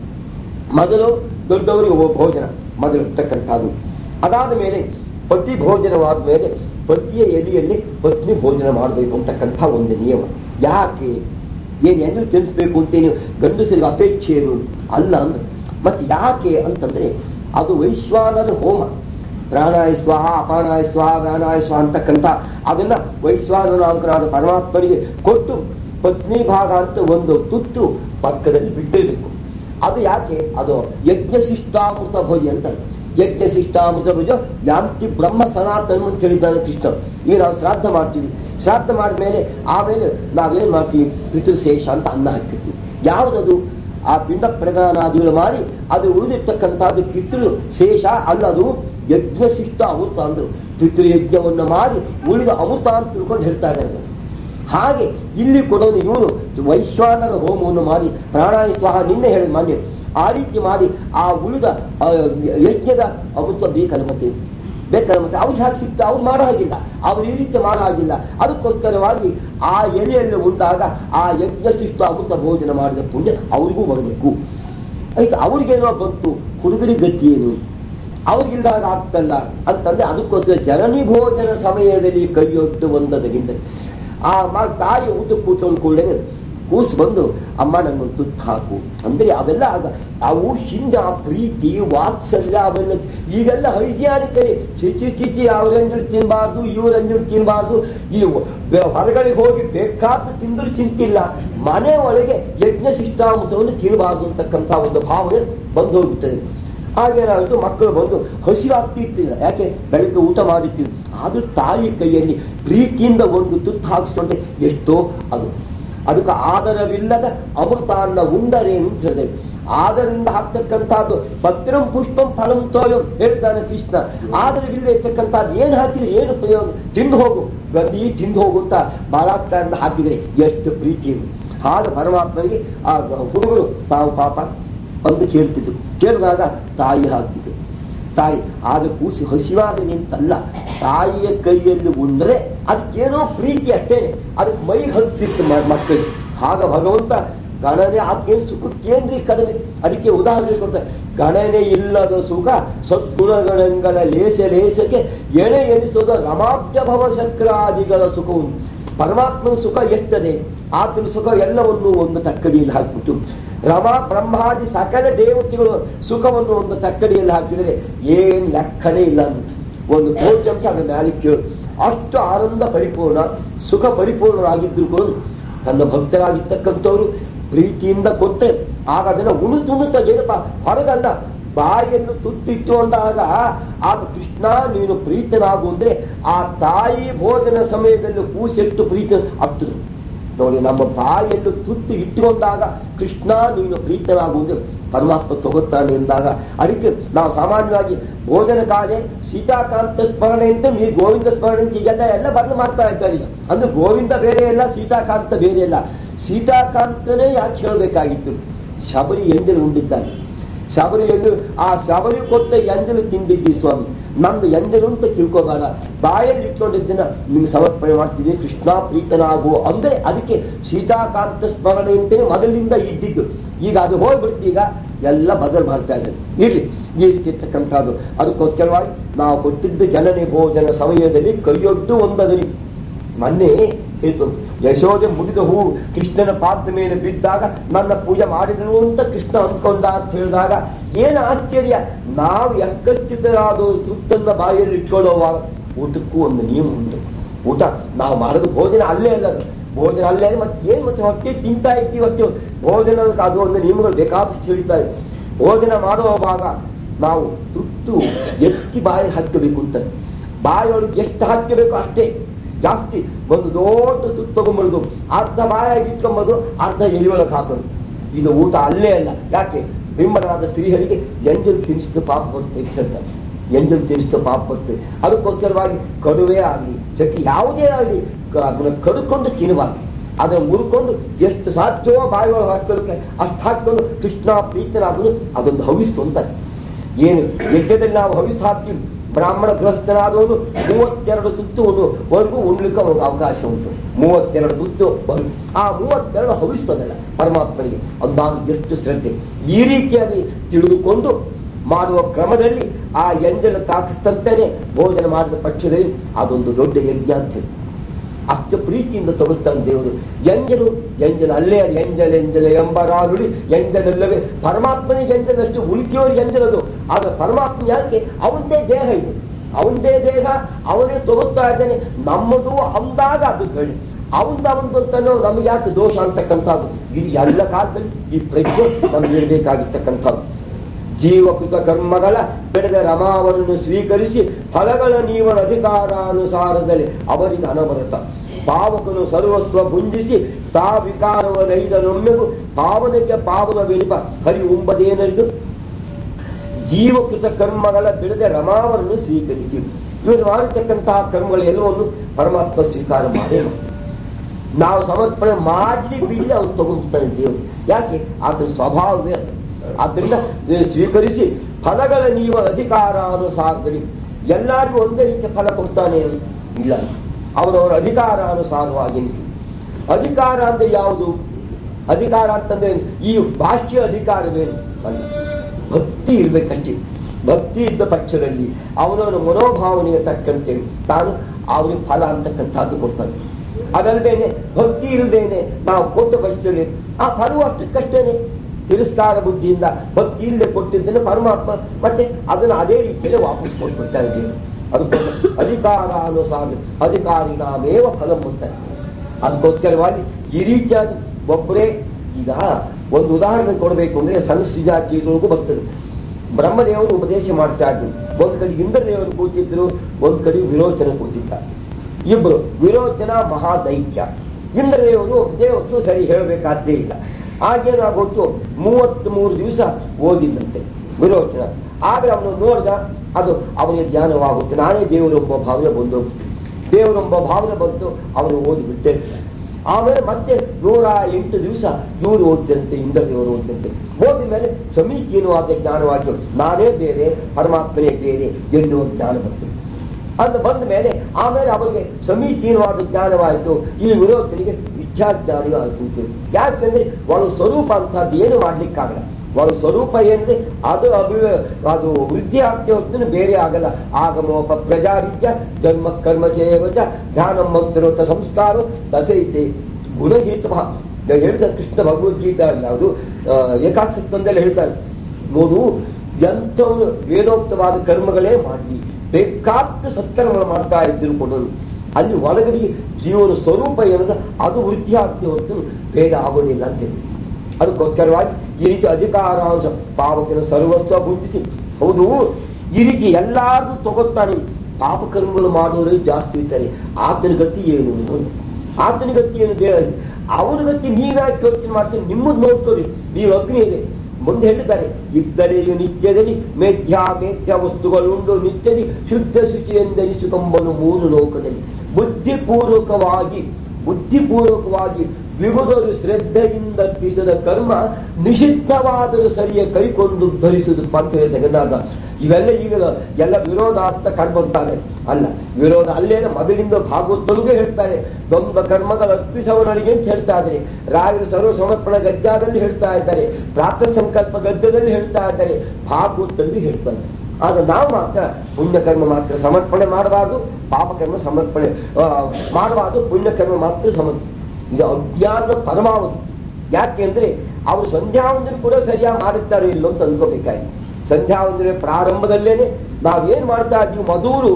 ಮೊದಲು ದೊಡ್ಡವರಿಗೆ ಒಬ್ಬ ಭೋಜನ ಮೊದಲು ಇರ್ತಕ್ಕಂಥದ್ದು ಅದಾದ ಮೇಲೆ ಪತಿ ಭೋಜನವಾದ ಮೇಲೆ ಪತಿಯ ಎಲೆಯಲ್ಲಿ ಪತ್ನಿ ಭೋಜನ ಮಾಡಬೇಕು ಅಂತಕ್ಕಂಥ ಒಂದು ನಿಯಮ ಯಾಕೆ ಏನು ಎದುರು ತಿಳಿಸ್ಬೇಕು ಅಂತೇನು ಗಂಡಸರಿಗೆ ಅಪೇಕ್ಷೆ ಏನು ಅಲ್ಲ ಅಂದ್ರೆ ಮತ್ತೆ ಯಾಕೆ ಅಂತಂದ್ರೆ ಅದು ವೈಶ್ವಾನರ ಹೋಮ ಪ್ರಾಣಾಯ ಸ್ವಾಹ ಅಪಾನಾಯ ಸ್ವಾಹ ಪ್ರಾಣಾಯ ಸ್ವಾಹ ಅಂತಕ್ಕಂಥ ಅದನ್ನ ವೈಶ್ವಾನರಾದ ಪರಮಾತ್ಮನಿಗೆ ಕೊಟ್ಟು ಪತ್ನಿ ಭಾಗ ಅಂತ ಒಂದು ತುತ್ತು ಪಕ್ಕದಲ್ಲಿ ಬಿಟ್ಟಿರಬೇಕು ಅದು ಯಾಕೆ ಅದು ಯಜ್ಞ ಶಿಷ್ಟಾಮೃತ ಭೋಜಿ ಅಂತ ಯಜ್ಞ ಶಿಷ್ಟಾಮೃತ ಭೋಜ ಯಾಂತಿ ಬ್ರಹ್ಮ ಸನಾತನ ಅಂತ ಹೇಳಿದ್ದಾನೆ ಕೃಷ್ಣ ಈಗ ನಾವು ಶ್ರಾದ್ದ ಮಾಡ್ತೀವಿ ಶ್ರಾದ್ದ ಮಾಡಿದ್ಮೇಲೆ ಆಮೇಲೆ ನಾವೇನ್ ಮಾಡ್ತೀವಿ ಪಿತೃಶೇಷ ಅಂತ ಅನ್ನ ಹಾಕ್ತಿರ್ತೀವಿ ಯಾವುದದು ಆ ಪಿಂಡ ಪ್ರದಾನಾದಿಗಳು ಮಾಡಿ ಅದು ಉಳಿದಿರ್ತಕ್ಕಂಥದ್ದು ಪಿತೃ ಶೇಷ ಅಲ್ಲದು ಯಜ್ಞ ಶಿಷ್ಟ ಅಮೃತ ಅಂದ್ರು ಪಿತೃಯಜ್ಞವನ್ನು ಮಾಡಿ ಉಳಿದ ಅಮೃತ ಅಂತ ತಿಳ್ಕೊಂಡು ಹೇಳ್ತಾ ಇದ್ದಾರೆ ಹಾಗೆ ಇಲ್ಲಿ ಕೊಡೋನು ಇವನು ವೈಶ್ವಾನರ ಹೋಮವನ್ನು ಮಾಡಿ ಪ್ರಾಣಾಯ ಸ್ವಾಹ ನಿನ್ನೆ ಹೇಳಿ ಮಾನ್ಯ ಆ ರೀತಿ ಮಾಡಿ ಆ ಉಳಿದ ಆ, ಯಜ್ಞದ ಅಮೃತ ಬೇಕಲ್ಲ ಮತ್ತೆ ಬೇಕಲ್ಲ ಮತ್ತೆ ಅವ್ರು ಹಾಗೆ ಸಿಗ್ತಾ ಅವ್ರು ಮಾಡೋ ಹಾಗಿಲ್ಲ ಅವ್ರು ಈ ರೀತಿ ಮಾಡೋ ಹಾಗಿಲ್ಲ ಅದಕ್ಕೋಸ್ಕರವಾಗಿ ಆ ಎಲೆಯಲ್ಲಿ ಉಂಟಾಗ ಆ ಯಜ್ಞ ಶಿಷ್ಟ ಅಮೃತ ಭೋಜನ ಮಾಡಿದ ಪುಣ್ಯ ಅವ್ರಿಗೂ ಬರಬೇಕು ಆಯ್ತು ಅವ್ರಿಗೇನೋ ಬಂತು ಹುಡುಗರಿಗೆ ಗತಿ ಏನು ಅವ್ರಿಗಿಲ್ದಾಗ ಆಗ್ತಲ್ಲ ಅಂತಂದ್ರೆ ಅದಕ್ಕೋಸ್ಕರ ಜನನಿ ಭೋಜನ ಸಮಯದಲ್ಲಿ ಕೈಯೊಟ್ಟು ಒಂದದಗಿಂತ ಆ ಮ- ತಾಯಿ ಊಟ ಕೂತ್ಕೊಂಡು ಕೂಡಲೇ ಕೂಸು ಬಂದು ಅಮ್ಮ ನನ್ನೊಂದು ತುತ್ತು ಹಾಕು ಅಂದ್ರೆ ಅವೆಲ್ಲ ಆಗ ಅವು ಹಿಂದೆ ಆ ಪ್ರೀತಿ ವಾತ್ಸಲ್ಯ ಅವೆಲ್ಲ ಈಗೆಲ್ಲ ಹೈಜಿಯಾನಿಕಲಿ ಚಿಚಿ ಚಿಚಿ ಅವ್ರಂಜಲ್ ತಿನ್ಬಾರ್ದು ಇವ್ರಂಜಲ್ ತಿನ್ಬಾರ್ದು ಈ ಬೆ- ಹೊರಗಡೆ ಹೋಗಿ ಬೇಕಾದ ತಿಂದ್ರು ಚಿಂತಿಲ್ಲ ಮನೆ ಒಳಗೆ ಯಜ್ಞ ಶಿಷ್ಟಾಮೃತವನ್ನು ತಿನ್ನಬಾರ್ದು ಅಂತಕ್ಕಂಥ ಒಂದು ಭಾವನೆ ಬಂದು ಹೋಗುತ್ತದೆ ಹಾಗೇನಾಯಿತು ಮಕ್ಕಳು ಬಂದು ಹಸಿವಾಗ್ತಿರ್ತಿಲ್ಲ ಯಾಕೆ ಬೆಳಗ್ಗೆ ಊಟ ಮಾಡಿರ್ತೀವಿ ಆದ್ರೂ ತಾಯಿ ಕೈಯಲ್ಲಿ ಪ್ರೀತಿಯಿಂದ ಒಂದು ತುತ್ತು ಹಾಕಿಸ್ಕೊಂಡ್ರೆ ಎಷ್ಟೋ ಅದು ಅದಕ್ಕೆ ಆದರವಿಲ್ಲದ ಅಮೃತ ಅನ್ನ ಉಂಡರೇನು ಅಂತ ಹೇಳಿದೆ ಆದರಿಂದ ಹಾಕ್ತಕ್ಕಂಥದ್ದು ಭದ್ರಂ ಪುಷ್ಪಂ ಫಲಂ ತೋಯಂ ಹೇಳ್ತಾನೆ ಕೃಷ್ಣ ಆದರವಿಲ್ಲ ಇರ್ತಕ್ಕಂಥದ್ದು ಏನು ಹಾಕಿದ್ರೆ ಏನು ಪ್ರಯೋಗ ತಿಂದು ಹೋಗು ಗಂಧಿ ತಿಂದು ಹೋಗು ಅಂತ ಬಲಾತ್ಕಾರದಿಂದ ಹಾಕಿದ್ರೆ ಎಷ್ಟು ಪ್ರೀತಿ ಇದೆ. ಹಾಗೆ ಪರಮಾತ್ಮನಿಗೆ ಆ ಹುಡುಗರು ತಾವು ಪಾಪ ಬಂದು ಕೇಳ್ತಿದ್ರು ಕೇಳಿದಾಗ ತಾಯಿ ಹಾಕ್ತಿದ್ರು ತಾಯಿ ಆಗ ಕೂಸಿ ಹಸಿವಾಗಲಿ ಅಂತಲ್ಲ ತಾಯಿಯ ಕೈಯಲ್ಲಿ ಉಂಡ್ರೆ ಅದಕ್ಕೇನೋ ಪ್ರೀತಿ ಅಷ್ಟೇನೆ ಅದಕ್ಕೆ ಮೈ ಹತ್ತಿತ್ತು ಮಕ್ಕಳಿಗೆ ಆಗ ಭಗವಂತ ಗಣನೆ ಅದಕ್ಕೇನು ಸುಖಕ್ಕೇನ್ರಿ ಕಡಿಮೆ ಅದಕ್ಕೆ ಉದಾಹರಣೆ ಕೊಡ್ತಾರೆ ಗಣನೆ ಇಲ್ಲದ ಸುಖ ಸದ್ಗುಣಗಣಗಳ ಲೇಸ ಲೇಸಕ್ಕೆ ಎಣೆ ಎನಿಸೋದ ರಮಾಭ್ಯ ಭವ ಚಕ್ರಾದಿಗಳ ಸುಖವು ಪರಮಾತ್ಮನ ಸುಖ ಎಷ್ಟದೆ ಆತನ ಸುಖ ಎಲ್ಲವನ್ನು ಒಂದು ತಕ್ಕಡಿಯಲ್ಲಿ ಹಾಕಿಬಿಟ್ಟು ರಮ ಬ್ರಹ್ಮಾದಿ ಸಕಲ ದೇವತೆಗಳು ಸುಖವನ್ನು ಒಂದು ತಕ್ಕಡಿಯಲ್ಲಿ ಹಾಕಿದರೆ ಏನ್ ಲೆಕ್ಕನೇ ಇಲ್ಲ ಒಂದು ಕೋಟಿ ಅಂಶ ಅದರ ಮ್ಯಾಲೆ ಕೇಳು ಅಷ್ಟು ಆನಂದ ಪರಿಪೂರ್ಣ ಸುಖ ಪರಿಪೂರ್ಣರಾಗಿದ್ರು ಕೂಡ ತನ್ನ ಭಕ್ತರಾಗಿರ್ತಕ್ಕಂಥವ್ರು ಪ್ರೀತಿಯಿಂದ ಕೊಟ್ಟರೆ ಆಗ ಅದನ್ನ ಉಣುತು ಉಣುತ್ತ ಏನಪ್ಪ ಹೊರಗಲ್ಲ ಬಾಯನ್ನು ತುತ್ತಿಟ್ಟು ಅಂದಾಗ ಆಗ ಕೃಷ್ಣ ನೀನು ಪ್ರೀತನಾಗು ಅಂದ್ರೆ ಆ ತಾಯಿ ಭೋಜನ ಸಮಯದಲ್ಲಿ ಕೂಸೆಟ್ಟು ಪ್ರೀತಿ ಆಗ್ತದೆ ನೋಡಿ ನಮ್ಮ ಬಾಯನ್ನು ತುತ್ತು ಇಟ್ಟುಕೊಂಡಾಗ ಕೃಷ್ಣ ನೀನು ಪ್ರೀತನಾಗುವುದು ಪರಮಾತ್ಮ ತಗೋತಾನೆ ಎಂದಾಗ ಅದಕ್ಕೆ ನಾವು ಸಾಮಾನ್ಯವಾಗಿ ಭೋಜನ ಕಾರ್ಯ ಸೀತಾಕಾಂತ ಸ್ಮರಣೆ ಅಂತ ಈ ಗೋವಿಂದ ಸ್ಮರಣೆ ಅಂತ ಈಗೆಲ್ಲ ಎಲ್ಲ ಬಂದ್ ಮಾಡ್ತಾ ಇದ್ದಾರೆ ಈಗ ಅಂದ್ರೆ ಗೋವಿಂದ ಬೇರೆ ಇಲ್ಲ ಸೀತಾಕಾಂತ ಬೇರೆ ಇಲ್ಲ ಸೀತಾಕಾಂತನೇ ಯಾಕೆ ಹೇಳಬೇಕಾಗಿತ್ತು ಶಬರಿ ಎಂಜಲು ಉಂಡಿದ್ದಾನೆ ಶಬರಿ ಎಂಜಲು ಆ ಶಬರಿ ಕೊಟ್ಟ ಎಂಜಲು ತಿಂದಿದ್ದಿ ಸ್ವಾಮಿ ನಮ್ದು ಎಂಜಲು ಅಂತ ತಿಳ್ಕೋಬೇಡ ಬಾಯಲ್ಲಿ ಇಟ್ಕೊಂಡಿದ್ದನ್ನ ನಿಮ್ಗೆ ಸಮರ್ಪಣೆ ಮಾಡ್ತಿದೆ ಕೃಷ್ಣ ಪ್ರೀತನಾಗು ಅಂದ್ರೆ ಅದಕ್ಕೆ ಸೀತಾಕಾಂತ ಸ್ಮರಣೆ ಅಂತೇನೆ ಮೊದಲಿನಿಂದ ಇದ್ದಿದ್ದು ಈಗ ಅದು ಹೋಗ್ಬಿಡ್ತು ಈಗ ಎಲ್ಲ ಬದಲು ಮಾಡ್ತಾ ಇದ್ದಾರೆ ಇರ್ಲಿ ಈ ರೀತಿ ಇರ್ತಕ್ಕಂಥದ್ದು ಅದಕ್ಕೋಸ್ಕರವಾಗಿ ನಾವು ಕೊಟ್ಟಿದ್ದ ಜನನಿ ಭೋಜನ ಸಮಯದಲ್ಲಿ ಕೈಯೊಡ್ಡು ಒಂದದರಿ ಮೊನ್ನೆ ಹೇಳ್ತು ಯಶೋದೆ ಮುಡಿದ ಹೂ ಕೃಷ್ಣನ ಪಾದ ಮೇಲೆ ಬಿದ್ದಾಗ ನನ್ನ ಪೂಜೆ ಮಾಡಿದನು ಅಂತ ಕೃಷ್ಣ ಅಂದ್ಕೊಂಡ ಅಂತ ಹೇಳಿದಾಗ ಏನು ಆಶ್ಚರ್ಯ ನಾವು ಯಕ್ಕಶ್ಚಿತರಾದ ತುತ್ತನ್ನ ಬಾಯಲ್ಲಿ ಇಟ್ಕೊಳ್ಳೋವಾಗ ಊಟಕ್ಕೂ ಒಂದು ನಿಯಮ ಉಂಟು ಊಟ ನಾವು ಮಾಡೋದು ಭೋಜನ ಅಲ್ಲೇ ಅಲ್ಲ ಅದು. ಭೋಜನ ಅಲ್ಲೇ ಮತ್ತೆ ಏನ್ ಮತ್ತೆ ಹೊಟ್ಟೆ ತಿಂತಾ ಇದ್ದೀವಿ ಹೊಟ್ಟೆ ಭೋಜನ ಅದು ಒಂದು ನಿಯಮಗಳು ಬೇಕಾದಷ್ಟು ಹೇಳಿದ್ದಾರೆ ಭೋಜನ ಮಾಡುವಾಗ ನಾವು ತುತ್ತು ಎತ್ತಿ ಬಾಯಲ್ಲಿ ಹಾಕಬೇಕು ಅಂತ ಬಾಯೊಳಗೆ ಎಷ್ಟು ಹಾಕಬೇಕು ಅಷ್ಟೇ ಜಾಸ್ತಿ ಒಂದು ದೊಡ್ಡ ತುತ್ತು ತಗೊಂಬರುದು ಅರ್ಧ ಬಾಯಾಗಿ ಇಟ್ಕೊಂಬೋದು ಅರ್ಧ ಎಲಿಯೊಳಗೆ ಹಾಕೋದು ಇದು ಊಟ ಅಲ್ಲೇ ಅಲ್ಲ ಯಾಕೆ ಬಿಂಬನಾದ ಸ್ತ್ರೀಯರಿಗೆ ಎಂಜಲು ತಿನ್ನಿಸಿದ ಪಾಪ ಬರುತ್ತೆ ಅಂತ ಹೇಳ್ತಾರೆ ಎಂಜಲು ತಿನ್ನಿಸಿದ ಪಾಪ ಬರುತ್ತೆ ಅದಕ್ಕೋಸ್ಕರವಾಗಿ ಕಡುವೆ ಆಗಲಿ ಚಕ್ಕಿ ಯಾವುದೇ ಆಗಲಿ ಅದನ್ನ ಕಡ್ಕೊಂಡು ತಿನ್ನಬಾರ್ದು ಅದನ್ನ ಮುರ್ಕೊಂಡು ಎಷ್ಟು ಸಾಧ್ಯವೋ ಬಾಯಿಯೊಳಗೆ ಹಾಕೊಳ್ಳೋಕೆ ಅಷ್ಟು ಹಾಕೊಂಡು ಕೃಷ್ಣ ಪ್ರೀತನಾಗೋದು ಅದೊಂದು ಹವಿಸ್ತು ಅಂತ ಏನು ಯಜ್ಞದಲ್ಲಿ ನಾವು ಹವಿಸ್ ಹಾಕ್ತೀವಿ ಬ್ರಾಹ್ಮಣ ಗೃಹಸ್ಥನಾದವನು ಮೂವತ್ತೆರಡು ತುತ್ತು ವರೆಗೂ ಉಣ್ಲಿಕ್ಕೆ ಅವನಿಗೆ ಅವಕಾಶ ಉಂಟು ಮೂವತ್ತೆರಡು ತುತ್ತು ಬರು ಆ ಮೂವತ್ತೆರಡು ಹವಿಸ್ತದಲ್ಲ ಪರಮಾತ್ಮನಿಗೆ ಅಂದಾಗ ಎಷ್ಟು ಶ್ರದ್ಧೆ ಈ ರೀತಿಯಾಗಿ ತಿಳಿದುಕೊಂಡು ಮಾಡುವ ಕ್ರಮದಲ್ಲಿ ಆ ಎಂಜಲ ತಾಕಿಸ್ತಂತೆಯೇ ಭೋಜನ ಮಾಡಿದ ಪಕ್ಷದಲ್ಲಿ ಅದೊಂದು ದೊಡ್ಡ ಯಜ್ಞ ಅಂತ ಹೇಳಿ ಅಷ್ಟು ಪ್ರೀತಿಯಿಂದ ತಗೊಳ್ತಾನೆ ದೇವರು ಎಂಜಲು ಎಂಜಲು ಅಲ್ಲೇ ಅದು ಎಂಜಲ್ ಎಂಜಲ ಎಂಬ ರಾಗುಡಿ ಎಂಜಲಲ್ಲವೇ ಪರಮಾತ್ಮನಿಗೆ ಎಂಜಲಷ್ಟು ಉಳಿಕೆಯವ್ರಿಗೆ ಎಂಜಲದು ಆದ್ರೆ ಪರಮಾತ್ಮ ಯಾಕೆ ಅವನದೇ ದೇಹ ಇದೆ ಅವನದೇ ದೇಹ ಅವನೇ ತಗೋತಾ ಇದ್ದಾನೆ ನಮ್ಮದು ಅಂದಾಗ ಅದು ತಳಿ ಅವಂದ ಅವಂದು ಅಂತನೋ ನಮ್ಗೆ ಯಾಕೆ ದೋಷ ಅಂತಕ್ಕಂಥದ್ದು ಇದು ಎಲ್ಲ ಕಾಲದಲ್ಲಿ ಈ ಪ್ರಜ್ಞೆ ನಮ್ಗೆ ಇರಬೇಕಾಗಿರ್ತಕ್ಕಂಥದ್ದು ಜೀವಕೃತ ಕರ್ಮಗಳ ಬೆಳೆದ ರಮಾವನ್ನು ಸ್ವೀಕರಿಸಿ ಫಲಗಳ ನೀವನ ಅಧಿಕಾರಾನುಸಾರದಲ್ಲಿ ಅವರಿಗೆ ಅನವರತ ಪಾವಕನು ಸರ್ವಸ್ವ ಭುಂಜಿಸಿ ತಾ ವಿಕಾರವನೈದನೊಮ್ಮೆಗೂ ಪಾವನಕ್ಕೆ ಪಾವನ ವಿಳಿಪ ಹರಿ ಉಂಬದೇನರಿದು ಜೀವಕೃತ ಕರ್ಮಗಳ ಬೆಳೆದ ರಮಾವನ್ನು ಸ್ವೀಕರಿಸಿ ಇವರು ಮಾಡಿರ್ತಕ್ಕಂತಹ ಕರ್ಮಗಳ ಎಲ್ಲವನ್ನು ಪರಮಾತ್ಮ ಸ್ವೀಕಾರ ಮಾಡೇ ಮಾಡ್ತಾರೆ ನಾವು ಸಮರ್ಪಣೆ ಮಾಡಲಿ ಬಿಡಲಿ ಅವ್ರು ತಗೊಂಡ್ತಾನೆ ದೇವರು ಯಾಕೆ ಆತನ ಸ್ವಭಾವವೇ ಅದು. ಆದ್ದರಿಂದ ಇದನ್ನು ಸ್ವೀಕರಿಸಿ ಫಲಗಳ ನೀವು ಅಧಿಕಾರಾನುಸಾರದಲ್ಲಿ ಎಲ್ಲರಿಗೂ ಒಂದೇ ರೀತಿಯ ಫಲ ಕೊಡ್ತಾನೆ ಇಲ್ಲ ಅವರವರ ಅಧಿಕಾರಾನುಸಾರವಾಗಿ ಅಧಿಕಾರ ಅಂದ್ರೆ ಯಾವುದು ಅಧಿಕಾರ ಅಂತಂದ್ರೆ ಈ ಭಾಷ್ಯ ಅಧಿಕಾರವೇನು ಅಲ್ಲ ಭಕ್ತಿ ಇರ್ಬೇಕಷ್ಟೇ ಭಕ್ತಿ ಇದ್ದ ಪಕ್ಷದಲ್ಲಿ ಅವನವನ ಮನೋಭಾವನೆಗೆ ತಕ್ಕಂತೆ ತಾನು ಅವನಿಗೆ ಫಲ ಅಂತಕ್ಕಂಥದ್ದು ಕೊಡ್ತಾನೆ ಅದಲ್ಲದೇನೆ ಭಕ್ತಿ ಇಲ್ಲದೇನೆ ನಾವು ಕೊಟ್ಟ ಪಕ್ಷದಲ್ಲಿ ಆ ಫಲವು ಅಷ್ಟಕ್ಕಷ್ಟೇನೆ ತಿರಸ್ಕಾರ ಬುದ್ಧಿಯಿಂದ ಭಕ್ತಿ ಇಲ್ಲದೆ ಕೊಟ್ಟಿದ್ದನ್ನು ಪರಮಾತ್ಮ ಮತ್ತೆ ಅದನ್ನು ಅದೇ ರೀತಿಯಲ್ಲಿ ವಾಪಸ್ ಕೊಟ್ಬಿಡ್ತಾ ಇದ್ದೇವೆ ಅದಕ್ಕೋಸ್ಕರ ಅಧಿಕಾರಾನುಸಾರ ಅಧಿಕಾರಿನಾಮೇವ ಫಲಂ ಅಂತಾರೆ ಅದಕ್ಕೋಸ್ಕರವಾಗಿ ಈ ರೀತಿಯಾಗಿ ಒಬ್ಬರೇ ಈಗ ಒಂದು ಉದಾಹರಣೆ ಕೊಡಬೇಕು ಅಂದ್ರೆ ಸಣ್ಣ ಜಾತಿಗಳಿಗೂ ಬರ್ತದೆ ಬ್ರಹ್ಮದೇವರು ಉಪದೇಶ ಮಾಡ್ತಾ ಇದ್ರು ಒಂದ್ ಕಡೆ ಇಂದ್ರದೇವರು ಕೂತಿದ್ರು ಒಂದ್ ಕಡೆ ವಿರೋಚನ ಕೂತಿದ್ದ ಇಬ್ರು ವಿರೋಚನ ಮಹಾದೈತ್ಯ ಇಂದ್ರದೇವರು ದೇವತರು ಸರಿ ಹೇಳಬೇಕಾದ್ದೇ ಇಲ್ಲ ಆಗೇನಾಗೋಯ್ತು ಮೂವತ್ತ್ ಮೂರು ದಿವಸ ಓದಿಲ್ಲಂತೆ ವಿರೋಚನ ಆದ್ರೆ ಅವನು ನೋಡಿದ ಅದು ಅವನಿಗೆ ಧ್ಯಾನವಾಗುತ್ತೆ ನಾನೇ ದೇವರೆಂಬ ಭಾವನೆ ಬಂದೋಗ್ತು ದೇವರೆಂಬ ಭಾವನೆ ಬಂತು ಅವನು ಓದಿಬಿಟ್ಟೆ ಆಮೇಲೆ ಮತ್ತೆ ನೂರ ಎಂಟು ದಿವಸ ಇವರು ಓದಿದಂತೆ ಇಂದ್ರದೇವರು ಓದಿದಂತೆ ಓದಿದ ಮೇಲೆ ಸಮೀಚೀನವಾದ ಜ್ಞಾನವಾಗಿ ನಾನೇ ಬೇರೆ ಪರಮಾತ್ಮನೇ ಬೇರೆ ಎನ್ನುವ ಜ್ಞಾನ ಬಂತು ಅದು ಬಂದ ಮೇಲೆ ಆಮೇಲೆ ಅವರಿಗೆ ಸಮೀಚೀನವಾದ ಜ್ಞಾನವಾಯಿತು ಈ ವಿರೋಧನಿಗೆ ವಿದ್ಯಾಜ್ಞಾನಿಯೂ ಆಯ್ತು ಯಾಕಂದ್ರೆ ಒಳ ಸ್ವರೂಪ ಅಂತದ್ದು ಏನು ಮಾಡ್ಲಿಕ್ಕಾಗಲ್ಲ ಒಳ ಸ್ವರೂಪ ಏನಿದೆ ಅದು ಅಭಿ ಅದು ವೃದ್ಧಿ ಆಗ್ತೇ ಹೊತ್ತು ಬೇರೆ ಆಗಲ್ಲ ಆಗಮೋಪ ಪ್ರಜಾರಿತ್ಯ ಜನ್ಮ ಕರ್ಮ ಚೇವಚ ಧ್ಯಾನ ಮಂತ್ರೋತ ಸಂಸ್ಕಾರ ದಸೈತೆ ಗುಣಹೀತ ಹೇಳಿದ ಕೃಷ್ಣ ಭಗವದ್ಗೀತಾ ಯಾವುದು ಏಕಾಸ್తంದಲ್ಲಿ ಹೇಳ್ತಾರೆ ನೋಡು ಎಂಥವ್ರು ವೇದೋಕ್ತವಾದ ಕರ್ಮಗಳೇ ಮಾಡಲಿ ಬೇಕಾದ ಸತ್ಕರ್ಮಗಳು ಮಾಡ್ತಾ ಇದ್ದರು ಕೊಡೋದು ಅಲ್ಲಿ ಒಳಗಡೆ ಜೀವನ ಸ್ವರೂಪ ಏನದ ಅದು ವೃದ್ಧಿ ಆಗ್ತೇ ಹೊತ್ತು ಬೇರೆ ಆಗೋದಿಲ್ಲ ಅಂತ ಹೇಳಿ ಅದಕ್ಕೋಸ್ಕರವಾಗಿ ಈ ರೀತಿ ಅಧಿಕಾರಾಂಶ ಪಾವಕನ ಸರ್ವಸ್ವ ಗುರುತಿಸಿ ಹೌದು ಈ ರೀತಿ ಎಲ್ಲಾರ್ದು ತಗೋತಾನೆ ಪಾಪಕರ್ಮಗಳು ಮಾಡೋರೇ ಜಾಸ್ತಿ ಇರ್ತಾರೆ ಆತನ ಗತಿ ಏನು ಆತನ ಗತಿ ಏನು ಬೇಡ ಅವನ ಗತಿ ನೀವ್ಯಾಕೆ ಯೋಚನೆ ಮಾಡ್ತೀರಿ ನಿಮ್ಮದ್ ನೋಡ್ಕೊಳ್ಳಿ ನೀವು ಅಗ್ನಿ ಇದೆ ಮುಂದೆ ಹೇಳಿದ್ದಾರೆ ಇದ್ದರೆಯು ನಿತ್ಯದಲ್ಲಿ ಮೇಧ್ಯ ಮೇಧ್ಯ ವಸ್ತುಗಳುಂಡು ನಿತ್ಯದಿ ಶುದ್ಧ ಶುಚಿ ಎಂದೆನಿಸಿಕೊಂಬನು ಮೂರು ಲೋಕದಲ್ಲಿ ಬುದ್ಧಿಪೂರ್ವಕವಾಗಿ ಬುದ್ಧಿಪೂರ್ವಕವಾಗಿ ವಿಭುದರು ಶ್ರದ್ಧೆಯಿಂದ ಅರ್ಪಿಸಿದ ಕರ್ಮ ನಿಷಿದ್ಧವಾದರೂ ಸರಿಯ ಕೈಕೊಂಡು ಧರಿಸುವುದು ಅಂತ ಹೇಳಿ ಜಗನ್ನಾಥ ಇವೆಲ್ಲ ಈಗ ಎಲ್ಲ ವಿರೋಧ ಅಂತ ಕಂಡುಬರ್ತಾರೆ ಅಲ್ಲ ವಿರೋಧ ಅಲ್ಲೇ ಮೊದಲಿಂದ ಭಾಗವತನಿಗೆ ಹೇಳ್ತಾರೆ ದ್ವಂದ್ವ ಕರ್ಮಗಳ ಅರ್ಪಿಸವನಿಗೆ ಅಂತ ಹೇಳ್ತಾ ಇದ್ದಾರೆ ರಾಯರು ಸರ್ವ ಸಮರ್ಪಣ ಗದ್ಯದಲ್ಲಿ ಹೇಳ್ತಾ ಇದ್ದಾರೆ ಪ್ರಾತಃ ಸಂಕಲ್ಪ ಗದ್ಯದಲ್ಲಿ ಹೇಳ್ತಾ ಇದ್ದಾರೆ ಭಾಗವತಲ್ಲಿ ಹೇಳ್ತಾರೆ ಆಗ ನಾವು ಮಾತ್ರ ಪುಣ್ಯಕರ್ಮ ಮಾತ್ರ ಸಮರ್ಪಣೆ ಮಾಡಬಾರ್ದು ಪಾಪಕರ್ಮ ಸಮರ್ಪಣೆ ಮಾಡಬಾರ್ದು ಪುಣ್ಯಕರ್ಮ ಮಾತ್ರ ಸಮರ್ಪಣೆ ಇದು ಅಜ್ಞಾನದ ಪರಮಾವಧಿ ಯಾಕೆಂದ್ರೆ ಅವರು ಸಂಧ್ಯಾವಂದನೆ ಕೂಡ ಸರಿಯಾಗಿ ಮಾಡುತ್ತಾರೆ ಇಲ್ಲೋ ಅಂತ ಅನ್ಕೋಬೇಕಾಗಿ ಸಂಧ್ಯಾವಂದನೆ ಪ್ರಾರಂಭದಲ್ಲೇನೆ ನಾವೇನ್ ಮಾಡ್ತಾ ಇದ್ದೀವಿ ಮಧುರು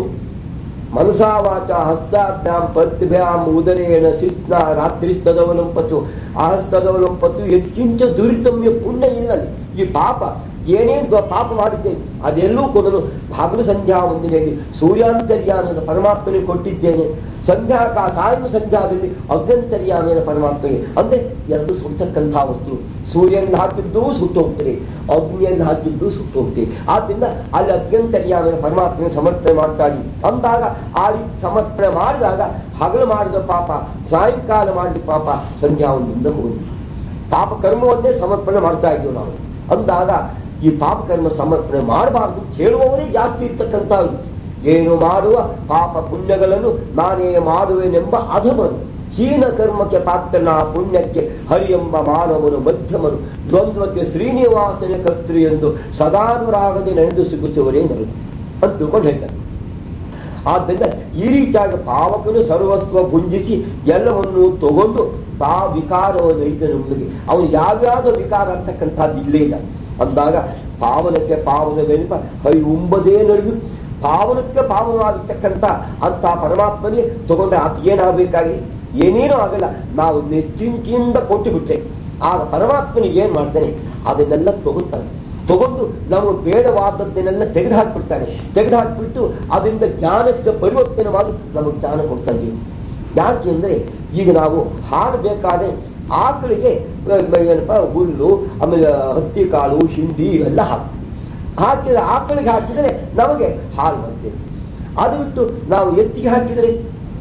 ಮನಸಾವಾಚ ಹಸ್ತಾಭ್ಯಾಂ ಪದ್ಭ್ಯಾಂ ಉದರೇಣ ಶಿಸ್ನ ರಾತ್ರಿಸ್ತದವಲಂಪತ್ತು ಅಹಸ್ತದವಲಂಪತ್ತು ಎತ್ಕಿಂಚ ದುರಿತಮ್ಯ ಪುಣ್ಯ ಇಲ್ಲಲ್ಲಿ ಈ ಪಾಪ ಏನೇನು ಪಾಪ ಮಾಡಿದ್ದೇನೆ ಅದೆಲ್ಲೂ ಕೊಡಲು ಭಾಗಲು ಸಂಧ್ಯಾ ವಂದನೆಯಲ್ಲಿ ಸೂರ್ಯಾಂತರ್ಯಾನದ ಪರಮಾತ್ಮನಿಗೆ ಕೊಟ್ಟಿದ್ದೇನೆ ಸಂಧ್ಯಾ ಕಾ ಸಾಯಂ ಸಂಧ್ಯಾದಲ್ಲಿ ಅಭ್ಯಂತರ್ಯಾನದ ಪರಮಾತ್ಮಗೆ ಅಂದ್ರೆ ಎರಡು ಸುಡ್ತಕ್ಕಂಥ ವಸ್ತು ಸೂರ್ಯನ ಹಾಕಿದ್ದು ಸುಟ್ಟು ಹೋಗ್ತದೆ ಅಗ್ನಿಯನ್ನು ಹಾಕಿದ್ದು ಸುಟ್ಟು ಹೋಗ್ತದೆ ಆದ್ರಿಂದ ಅಲ್ಲಿ ಅಭ್ಯಂತರ್ಯಾನದ ಪರಮಾತ್ಮನಿಗೆ ಸಮರ್ಪಣೆ ಮಾಡ್ತಾ ಇದ್ವಿ ಅಂದಾಗ ಆ ರೀತಿ ಸಮರ್ಪಣೆ ಮಾಡಿದಾಗ ಹಗಲು ಮಾಡಿದ ಪಾಪ ಸಾಯಂಕಾಲ ಮಾಡಿದ ಪಾಪ ಸಂಧ್ಯಾ ಒಂದಿಂದ ಹೋಗಿ ಪಾಪ ಕರ್ಮವನ್ನೇ ಸಮರ್ಪಣೆ ಮಾಡ್ತಾ ಇದ್ದೀವಿ ನಾವು ಅಂದಾಗ ಈ ಪಾಪಕರ್ಮ ಸಮರ್ಪಣೆ ಮಾಡಬಾರ್ದು ಹೇಳುವವರೇ ಜಾಸ್ತಿ ಇರ್ತಕ್ಕಂಥ ಏನು ಮಾಡುವ ಪಾಪ ಪುಣ್ಯಗಳನ್ನು ನಾನೇ ಮಾಡುವೆನೆಂಬ ಅಧಮನು ಹೀನ ಕರ್ಮಕ್ಕೆ ಪಾತ್ರನ ಪುಣ್ಯಕ್ಕೆ ಹರಿಯೆಂಬ ಮಾನವನು ಮಧ್ಯಮನು ದ್ವಂದ್ವಕ್ಕೆ ಶ್ರೀನಿವಾಸನ ಕರ್ತೃ ಎಂದು ಸದಾನುರಾಗದೆ ನಡೆದು ಸಿಗುತ್ತವರೇ ನರದು ಅಂತ ತಿಳ್ಕೊಂಡು ಹೇಳ್ತಾರೆ ಆದ್ದರಿಂದ ಈ ರೀತಿಯಾಗಿ ಪಾವಕನು ಸರ್ವಸ್ವ ಭುಂಜಿಸಿ ಎಲ್ಲವನ್ನು ತಗೊಂಡು ತಾ ವಿಕಾರವನ್ನು ಐದ ನಮಗೆ ಅವನು ಯಾವ್ಯಾವ ವಿಕಾರ ಅಂತಕ್ಕಂಥದ್ದು ಇಲ್ಲೇ ಇಲ್ಲ ಅಂದಾಗ ಪಾವನಕ್ಕೆ ಪಾವನವೆನಿಪ ಹೈ ಉಂಬದೇ ನಡೆದು ಪಾವನಕ್ಕೆ ಪಾವನವಾಗಿರ್ತಕ್ಕಂಥ ಅಂತ ಪರಮಾತ್ಮನೇ ತಗೊಂಡ್ರೆ ಆತ ಏನಾಗಬೇಕಾಗಿ ಏನೇನೂ ಆಗಲ್ಲ ನಾವು ನಿಶ್ಚಿಂತೆಯಿಂದ ಕೊಟ್ಟು ಬಿಟ್ರೆ ಆಗ ಪರಮಾತ್ಮನಿಗೆ ಏನ್ ಮಾಡ್ತಾನೆ ಅದನ್ನೆಲ್ಲ ತಗೋತಾನೆ ತಗೊಂಡು ನಾವು ಬೇಡವಾದದ್ದನ್ನೆಲ್ಲ ತೆಗೆದು ಹಾಕ್ಬಿಡ್ತಾನೆ ತೆಗೆದು ಹಾಕ್ಬಿಟ್ಟು ಅದರಿಂದ ಜ್ಞಾನಕ್ಕೆ ಪರಿವರ್ತನೆ ಮಾಡಿ ನಮಗೆ ಜ್ಞಾನ ಕೊಡ್ತಾ ಇದ್ದೀವಿ ಯಾಕೆ ಅಂದ್ರೆ ಈಗ ನಾವು ಹಾಡಬೇಕಾದ್ರೆ ಆಕಳಿಗೆ ಏನಪ್ಪ ಹುಲ್ಲು ಆಮೇಲೆ ಹತ್ತಿ ಕಾಳು ಹಿಂಡಿ ಇವೆಲ್ಲ ಹಾಕಿ ಹಾಕಿದ್ರೆ ಆಕಳಿಗೆ ಹಾಕಿದರೆ ನಮಗೆ ಹಾಲು ಬರ್ತದೆ ಅದು ಬಿಟ್ಟು ನಾವು ಎತ್ತಿಗೆ ಹಾಕಿದರೆ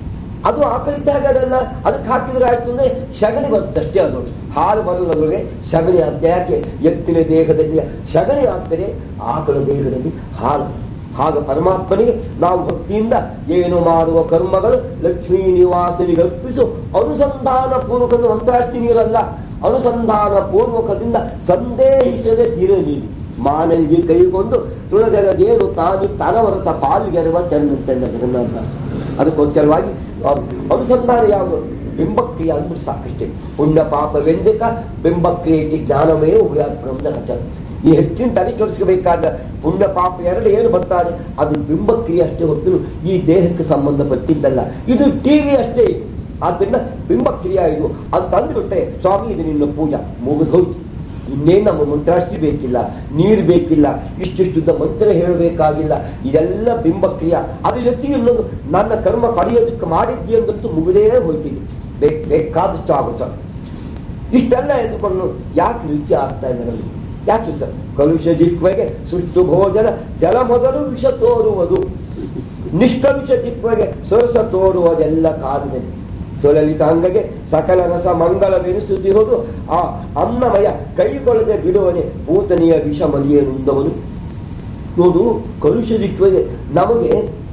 ಅದು ಆಕಳಿದ್ದಾಗ ಅದಲ್ಲ ಅದಕ್ಕೆ ಹಾಕಿದ್ರೆ ಆಯ್ತು ಅಂದ್ರೆ ಸಗಣಿ ಬರುತ್ತಷ್ಟೇ ಅದು ಹಾಲು ಬರಲ್ಲದ್ರೆ ಸಗಣಿ ಆಗ್ತದೆ ಯಾಕೆ ಎತ್ತಿನ ದೇಹದಲ್ಲಿ ಸಗಣಿ ಆಗ್ತದೆ ಆಕಳ ದೇಹದಲ್ಲಿ ಹಾಲು ಹಾಗ ಪರಮಾತ್ಮನಿಗೆ ನಾವು ಭಕ್ತಿಯಿಂದ ಏನು ಮಾಡುವ ಕರ್ಮಗಳು ಲಕ್ಷ್ಮೀ ನಿವಾಸನಿಗೆ ಅರ್ಪಿಸು ಅನುಸಂಧಾನ ಪೂರ್ವಕ ಅಂತಾಷ್ಟಿ ನೀರಲ್ಲ ಅನುಸಂಧಾನ ಪೂರ್ವಕದಿಂದ ಸಂದೇಹಿಸದೆ ಇರಲಿ ಮಾನವಿಗೆ ಕೈಗೊಂಡು ತುಳದೆರದೇನು ತಾನು ತನವರತ ಪಾಲ್ಗೆರುವ ತೆನ್ನಂತೆಲ್ಲ ಜಗನ್ನಾಥದಾಸ ಅದಕ್ಕೋಸ್ಕರವಾಗಿ ಅನುಸಂಧಾನ ಯಾವುದು ಬಿಂಬಕ್ರಿಯೆ ಅಂದ್ಬಿಟ್ಟು ಸಾಕಷ್ಟೇ ಪುಣ್ಯ ಪಾಪ ವ್ಯಂಜಕ ಬಿಂಬಕ್ರಿಯೆ ಜ್ಞಾನವೇ ಉಭಯಾತ್ಮದ ರಚನೆ ಈ ಹೆಚ್ಚಿನ ತಲೆ ಕೆಡಿಸ್ಕೋಬೇಕಾದ ಪುಣ್ಯ ಪಾಪ ಎರಡು ಏನು ಬರ್ತಾರೆ ಅದು ಬಿಂಬಕ್ರಿಯೆ ಅಷ್ಟೇ ಹೊತ್ತು ಈ ದೇಹಕ್ಕೆ ಸಂಬಂಧಪಟ್ಟಿದ್ದಲ್ಲ ಇದು ಟಿವಿ ಅಷ್ಟೇ ಆದ್ದರಿಂದ ಬಿಂಬಕ್ರಿಯೆ ಇದು ಅಂತ ಅಂದ್ಬಿಟ್ರೆ ಸ್ವಾಮಿ ಇದು ನಿನ್ನ ಪೂಜಾ ಮುಗಿದು ಹೋಯ್ತು ಇನ್ನೇನು ನಮ್ಮ ಮಂತ್ರಾಸ್ತಿ ಬೇಕಿಲ್ಲ ನೀರು ಬೇಕಿಲ್ಲ ಇಷ್ಟಿಷ್ಟುದ್ದ ಮಂತ್ರ ಹೇಳಬೇಕಾಗಿಲ್ಲ ಇದೆಲ್ಲ ಬಿಂಬಕ್ರಿಯ ಅದ್ರ ಜೊತೆಗೆ ಇನ್ನೊಂದು ನನ್ನ ಕರ್ಮ ಕಳೆಯೋದಕ್ಕೆ ಮಾಡಿದ್ದಿ ಅಂದಂತೂ ಮುಗಿದೇ ಹೋಯ್ತೀನಿ ಬೇಕ್ ಬೇಕಾದಷ್ಟು ಆಗುತ್ತೆ ಇಷ್ಟೆಲ್ಲ ಎದ್ದುಕೊಂಡು ಯಾಕೆ ರುಚಿ ಆಗ್ತಾ ಇದೆ ನಮಗೆ ಯಾಕೆ ಇಷ್ಟ ಕಲುಷ ಜಿಹ್ವೆಗೆ ಸುಟ್ಟು ಭೋಜನ ಜಲ ಮೊದಲು ವಿಷ ತೋರುವುದು ನಿಷ್ಕಲುಷ ಜಿಹ್ವೆಗೆ ಸೊರಸ ತೋರುವುದೆಲ್ಲ ಕಾದಿದೆ ಸೊಲಲಿತಾಂಗಗೆ ಸಕಲ ರಸ ಮಂಗಳವೆನಿಸುತ್ತಿರುವುದು ಆ ಅನ್ನಮಯ ಕೈಗೊಳ್ಳದೆ ಬಿಡುವನೆ ಭೂತನಿಯ ವಿಷ ಮಲಿಯನುಂದವನು ನೋಡು ಕಲುಷ ಜಿಹ್ವೆಗೆ ನಮಗೆ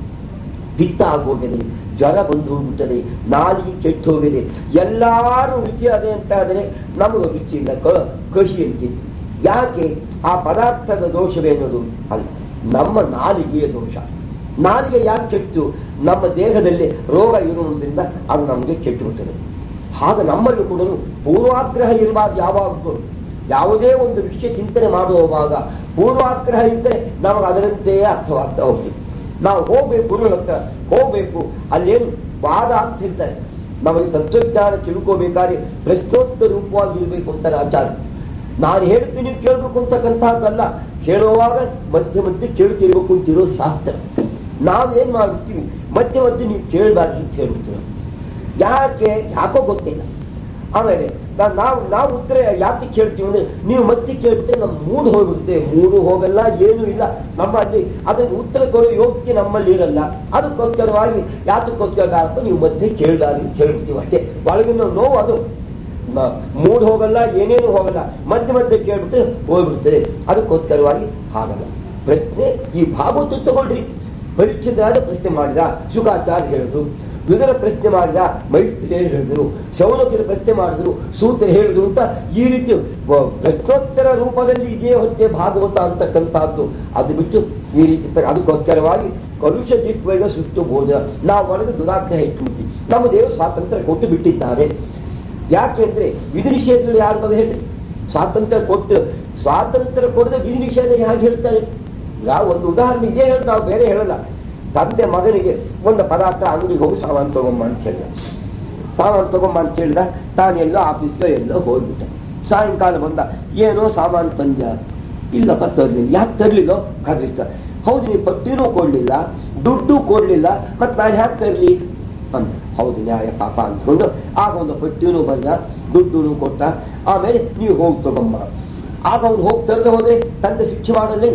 ಪಿತ್ತ ಆಗೋಗಿದೆ ಜ್ವರ ಬಂದು ಹೋಗ್ಬಿಟ್ಟದೆ ನಾಲಿಗೆ ಕೆಟ್ಟು ಹೋಗಿದೆ ಎಲ್ಲಾರು ರುಚಿ ಅದೇ ಅಂತ ಆದರೆ ನಮಗೆ ರುಚಿ ಇಲ್ಲ ಕ- ಕಹಿ ಅಂತೀವಿ ಯಾಕೆ ಆ ಪದಾರ್ಥದ ದೋಷವೇನದು ಅಲ್ಲ ನಮ್ಮ ನಾಲಿಗೆಯ ದೋಷ ನಾಲಿಗೆ ಯಾಕೆ ಕೆಟ್ಟು ನಮ್ಮ ದೇಹದಲ್ಲಿ ರೋಗ ಇರುವುದರಿಂದ ಅದು ನಮಗೆ ಕೆಟ್ಟು ಬಿಡ್ತದೆ ಹಾಗೆ ನಮ್ಮಲ್ಲೂ ಕೂಡ ಪೂರ್ವಾಗ್ರಹ ಇರಬಾರ್ದು ಯಾವಾಗಲೂ ಯಾವುದೇ ಒಂದು ವಿಷಯ ಚಿಂತನೆ ಮಾಡುವಾಗ ಪೂರ್ವಾಗ್ರಹ ಇದ್ದರೆ ನಮಗೆ ಅದರಂತೆಯೇ ಅರ್ಥವಾಗ್ತಾ ಹೋಗ್ಬೇಕು ನಾವು ಹೋಗ್ಬೇಕು ಗುರುಗಳ ಹತ್ರ ಹೋಗ್ಬೇಕು ಅಲ್ಲೇನು ವಾದ ಅಂತ ಹೇಳ್ತಾರೆ ನಮಗೆ ತತ್ವಜ್ಞಾನ ತಿಳ್ಕೋಬೇಕಾದ್ರೆ ಪ್ರಶ್ನೋತ್ತರ ರೂಪವಾಗಿ ಇರಬೇಕು ಅಂತಾರೆ ಆಚಾರ್ಯ ನಾನು ಹೇಳ್ತೀನಿ ಕೇಳಬೇಕು ಅಂತಕ್ಕಂಥದ್ದಲ್ಲ ಹೇಳುವಾಗ ಮಧ್ಯೆ ಮಧ್ಯೆ ಕೇಳ್ತಿರ್ಬೇಕು ಅಂತಿರೋ ಶಾಸ್ತ್ರ ನಾವೇನ್ ಮಾಡ್ಬಿಡ್ತೀವಿ ಮಧ್ಯೆ ಮಧ್ಯೆ ನೀವು ಕೇಳಬಾರ್ದು ಅಂತ ಹೇಳ್ಬಿಡ್ತೀವಿ ಯಾಕೆ ಯಾಕೋ ಗೊತ್ತಿಲ್ಲ ಆಮೇಲೆ ನಾ- ನಾವು ನಾವು ಉತ್ತರ ಯಾಕೆ ಕೇಳ್ತೀವಿ ಅಂದ್ರೆ ನೀವು ಮತ್ತೆ ಕೇಳ್ಬಿಟ್ರೆ ನಮ್ಮ ಮೂಡ್ ಹೋಗ್ಬಿಡುತ್ತೆ ಮೂಡು ಹೋಗಲ್ಲ ಏನೂ ಇಲ್ಲ ನಮ್ಮಲ್ಲಿ ಅದಕ್ಕೆ ಉತ್ತರ ಕೊಡೋ ಯೋಗ್ಯತೆ ನಮ್ಮಲ್ಲಿ ಇರಲ್ಲ ಅದಕ್ಕೋಸ್ಕರವಾಗಿ ಯಾತಕ್ಕೋಸ್ಕರ ಅಂತ ನೀವು ಮತ್ತೆ ಕೇಳಬಾರ್ದು ಅಂತ ಹೇಳ್ಬಿಡ್ತೀವಿ ಅಷ್ಟೇ ಒಳಗಿನ ನೋವು ಅದು ಮ- ಮೂಡ್ ಹೋಗಲ್ಲ ಏನೇನು ಹೋಗಲ್ಲ ಮಧ್ಯೆ ಮಧ್ಯೆ ಕೇಳ್ಬಿಟ್ಟು ಹೋಗ್ಬಿಡ್ತದೆ ಅದಕ್ಕೋಸ್ಕರವಾಗಿ ಹಾಗಲ್ಲ ಪ್ರಶ್ನೆ ಈ ಭಾಗವತ ತಗೊಳ್ರಿ ಪರೀಕ್ಷಿತರಾದ ಪ್ರಶ್ನೆ ಮಾಡಿದ ಶುಕಾಚಾರ್ಯ ಹೇಳಿದ್ರು ವಿದುರ ಪ್ರಶ್ನೆ ಮಾಡಿದ ಮೈತ್ರಿ ಹೇಳಿದ್ರು ಶೌನಕರ ಪ್ರಶ್ನೆ ಮಾಡಿದ್ರು ಸೂತ್ರ ಹೇಳಿದ್ರು ಅಂತ ಈ ರೀತಿ ವ- ಪ್ರಶ್ನೋತ್ತರ ರೂಪದಲ್ಲಿ ಇದೇ ಹೊತ್ತೆ ಭಾಗವತ ಅಂತಕ್ಕಂಥದ್ದು ಅದು ಬಿಟ್ಟು ಈ ರೀತಿ ತ- ಅದಕ್ಕೋಸ್ಕರವಾಗಿ ಕಲುಷ ದಿಕ್ವೈಗ ಸುಟ್ಟು ಭೋಜನ ನಾವು ಒಳಗೆ ದುರಾಗ್ರಹ ಇಟ್ಟುಬಿಟ್ಟು ನಮ್ಮ ದೇವರು ಸ್ವಾತಂತ್ರ್ಯ ಕೊಟ್ಟು ಬಿಟ್ಟಿದ್ದಾರೆ ಯಾಕೆಂದ್ರೆ ವಿಧಿ ನಿಷೇಧಗಳು ಯಾರು ಬಗ್ಗೆ ಹೇಳ್ರಿ ಸ್ವಾತಂತ್ರ್ಯ ಕೊಟ್ಟು ಸ್ವಾತಂತ್ರ್ಯ ಕೊಡದೆ ವಿಧಿ ನಿಷೇಧ ಹೇಗೆ ಹೇಳ್ತಾರೆ ಈಗ ಒಂದು ಉದಾಹರಣೆ ಇದೇ ಹೇಳಿ ನಾವು ಬೇರೆ ಹೇಳಲ್ಲ ತಂದೆ ಮಗನಿಗೆ ಒಂದು ಪದಾರ್ಥ ಅಂಗಡಿಗೆ ಹೋಗಿ ಸಾಮಾನು ತಗೊಂಬ ಅಂತ ಹೇಳಿದ ಸಾಮಾನು ತಗೊಂಬ ಅಂತ ಹೇಳಿದ ತಾನೆಲ್ಲೋ ಆಫೀಸ್ಗೆ ಎಲ್ಲೋ ಹೋಗ್ಬಿಟ್ಟ ಸಾಯಂಕಾಲ ಬಂದ ಏನೋ ಸಾಮಾನು ತಂದ ಇಲ್ಲಪ್ಪ ತರ್ಲಿಲ್ಲ ಯಾಕೆ ತರ್ಲಿಲ್ಲೋ ಖಾದ್ರಿಸ್ತ ಹೌದು ನೀವು ಪಟ್ಟಿನೂ ಕೊಡ್ಲಿಲ್ಲ ದುಡ್ಡು ಕೊಡ್ಲಿಲ್ಲ ಮತ್ತೆ ನಾನು ಯಾಕೆ ತರ್ಲಿ ಅಂತ ಹೌದು ನ್ಯಾಯ ಪಾಪ ಅಂದ್ಕೊಂಡು ಆಗ ಒಂದು ಪಟ್ಟಿನೂ ಬಂದ ದುಡ್ಡು ಕೊಟ್ಟ ಆಮೇಲೆ ನೀವು ಹೋಗಿ ತಗೊಂಬ ಆಗ ಅವ್ನು ಹೋಗಿ ತರದೆ ಹೋದ್ರೆ ತಂದೆ ಶಿಕ್ಷೆ ಮಾಡಲೇ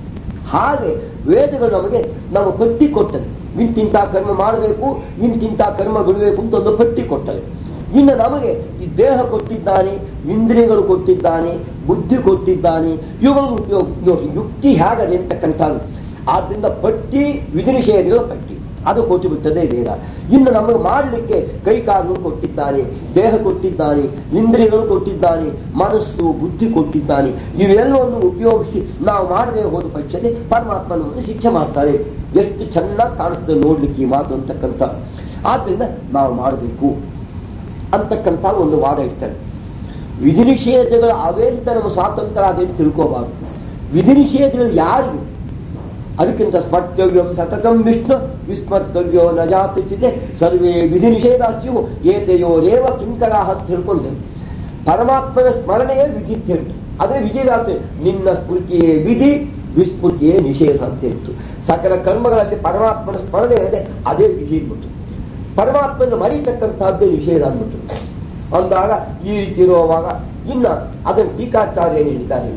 ಹಾಗೆ ವೇದಗಳು ನಮಗೆ ನಾವು ಪಟ್ಟಿ ಕೊಟ್ಟದೆ ಇಂತಿಂತ ಕರ್ಮ ಮಾಡಬೇಕು ಇಂತಿಂತ ಕರ್ಮ ಬಿಡಬೇಕು ಅಂತ ಒಂದು ಪಟ್ಟಿ ಕೊಟ್ಟದೆ ಇನ್ನು ನಮಗೆ ಈ ದೇಹ ಕೊಟ್ಟಿದ್ದಾನೆ ಇಂದ್ರಿಯಗಳು ಕೊಟ್ಟಿದ್ದಾನೆ ಬುದ್ಧಿ ಕೊಟ್ಟಿದ್ದಾನೆ ಇವುಗಳನ್ನು ಉಪಯೋಗ ನೋಡಿ, ಯುಕ್ತಿ ಹೇಗದೆ ಅಂತಕ್ಕಂಥದ್ದು ಆದ್ರಿಂದ ಪಟ್ಟಿ ವಿಧಿ ನಿಷೇಧಗಳ ಪಟ್ಟಿ ಅದು ಕೊಟ್ಟು ಬಿಟ್ಟದೇ ವೇದ ಇನ್ನು ನಮಗೆ ಮಾಡಲಿಕ್ಕೆ ಕೈ ಕಾಲು ಕೊಟ್ಟಿದ್ದಾನೆ ದೇಹ ಕೊಟ್ಟಿದ್ದಾನೆ ಇಂದ್ರಿಯಗಳು ಕೊಟ್ಟಿದ್ದಾನೆ ಮನಸ್ಸು ಬುದ್ಧಿ ಕೊಟ್ಟಿದ್ದಾನೆ ಇವೆಲ್ಲವನ್ನು ಉಪಯೋಗಿಸಿ ನಾವು ಮಾಡದೆ ಹೋದ ಪಕ್ಷದಲ್ಲಿ ಪರಮಾತ್ಮ ನಮಗೆ ಶಿಕ್ಷೆ ಮಾಡ್ತಾರೆ ಎಷ್ಟು ಚೆನ್ನಾಗಿ ಕಾಣಿಸ್ತದೆ ನೋಡ್ಲಿಕ್ಕೆ ಈ ಮಾತು ಅಂತಕ್ಕಂಥ ಆದ್ರಿಂದ ನಾವು ಮಾಡಬೇಕು ಅಂತಕ್ಕಂಥ ಒಂದು ವಾದ ಇರ್ತಾರೆ ವಿಧಿ ನಿಷೇಧಗಳು ಅವೇ ಅಂತ ನಮ್ಮ ಸ್ವಾತಂತ್ರ್ಯ ಅದೇನು ತಿಳ್ಕೋಬಾರ್ದು ವಿಧಿ ನಿಷೇಧಗಳು ಯಾರಿಗೂ ಅದಕ್ಕಿಂತ ಸ್ಮರ್ತವ್ಯಂ ಸತತಂ ವಿಷ್ಣು ವಿಸ್ಮರ್ತವ್ಯೋ ನ ಜಾತಿಚಿತೆ ಸರ್ವೇ ವಿಧಿ ನಿಷೇಧಾಸ್ಯವು ಏತೆಯೋ ರೇವ ಕಿಂಕರ ಅಂತ ತಿಳ್ಕೊಂಡ್ರು ಪರಮಾತ್ಮನ ಸ್ಮರಣೆಯೇ ವಿಧಿ ಅಂತ ಹೇಳ್ತು ಅದೇ ವಿಧಿದಾಸ ನಿನ್ನ ಸ್ಫೂರ್ತಿಯೇ ವಿಧಿ ವಿಸ್ಫೂರ್ತಿಯೇ ನಿಷೇಧ ಅಂತ ಹೇಳ್ತು ಸಕಲ ಕರ್ಮಗಳಲ್ಲಿ ಪರಮಾತ್ಮನ ಸ್ಮರಣೆ ಇದೆ ಅದೇ ವಿಧಿ ಅಂದ್ಬಿಟ್ಟು ಪರಮಾತ್ಮನ ಮರೀತಕ್ಕಂತಹದ್ದೇ ನಿಷೇಧ ಅಂದ್ಬಿಟ್ಟು ಅಂದಾಗ ಈ ರೀತಿ ಇರುವಾಗ ಇನ್ನ ಅದನ್ನು ಟೀಕಾಚಾರ್ಯ ಏನು ಹೇಳಿದ್ದಾರೆ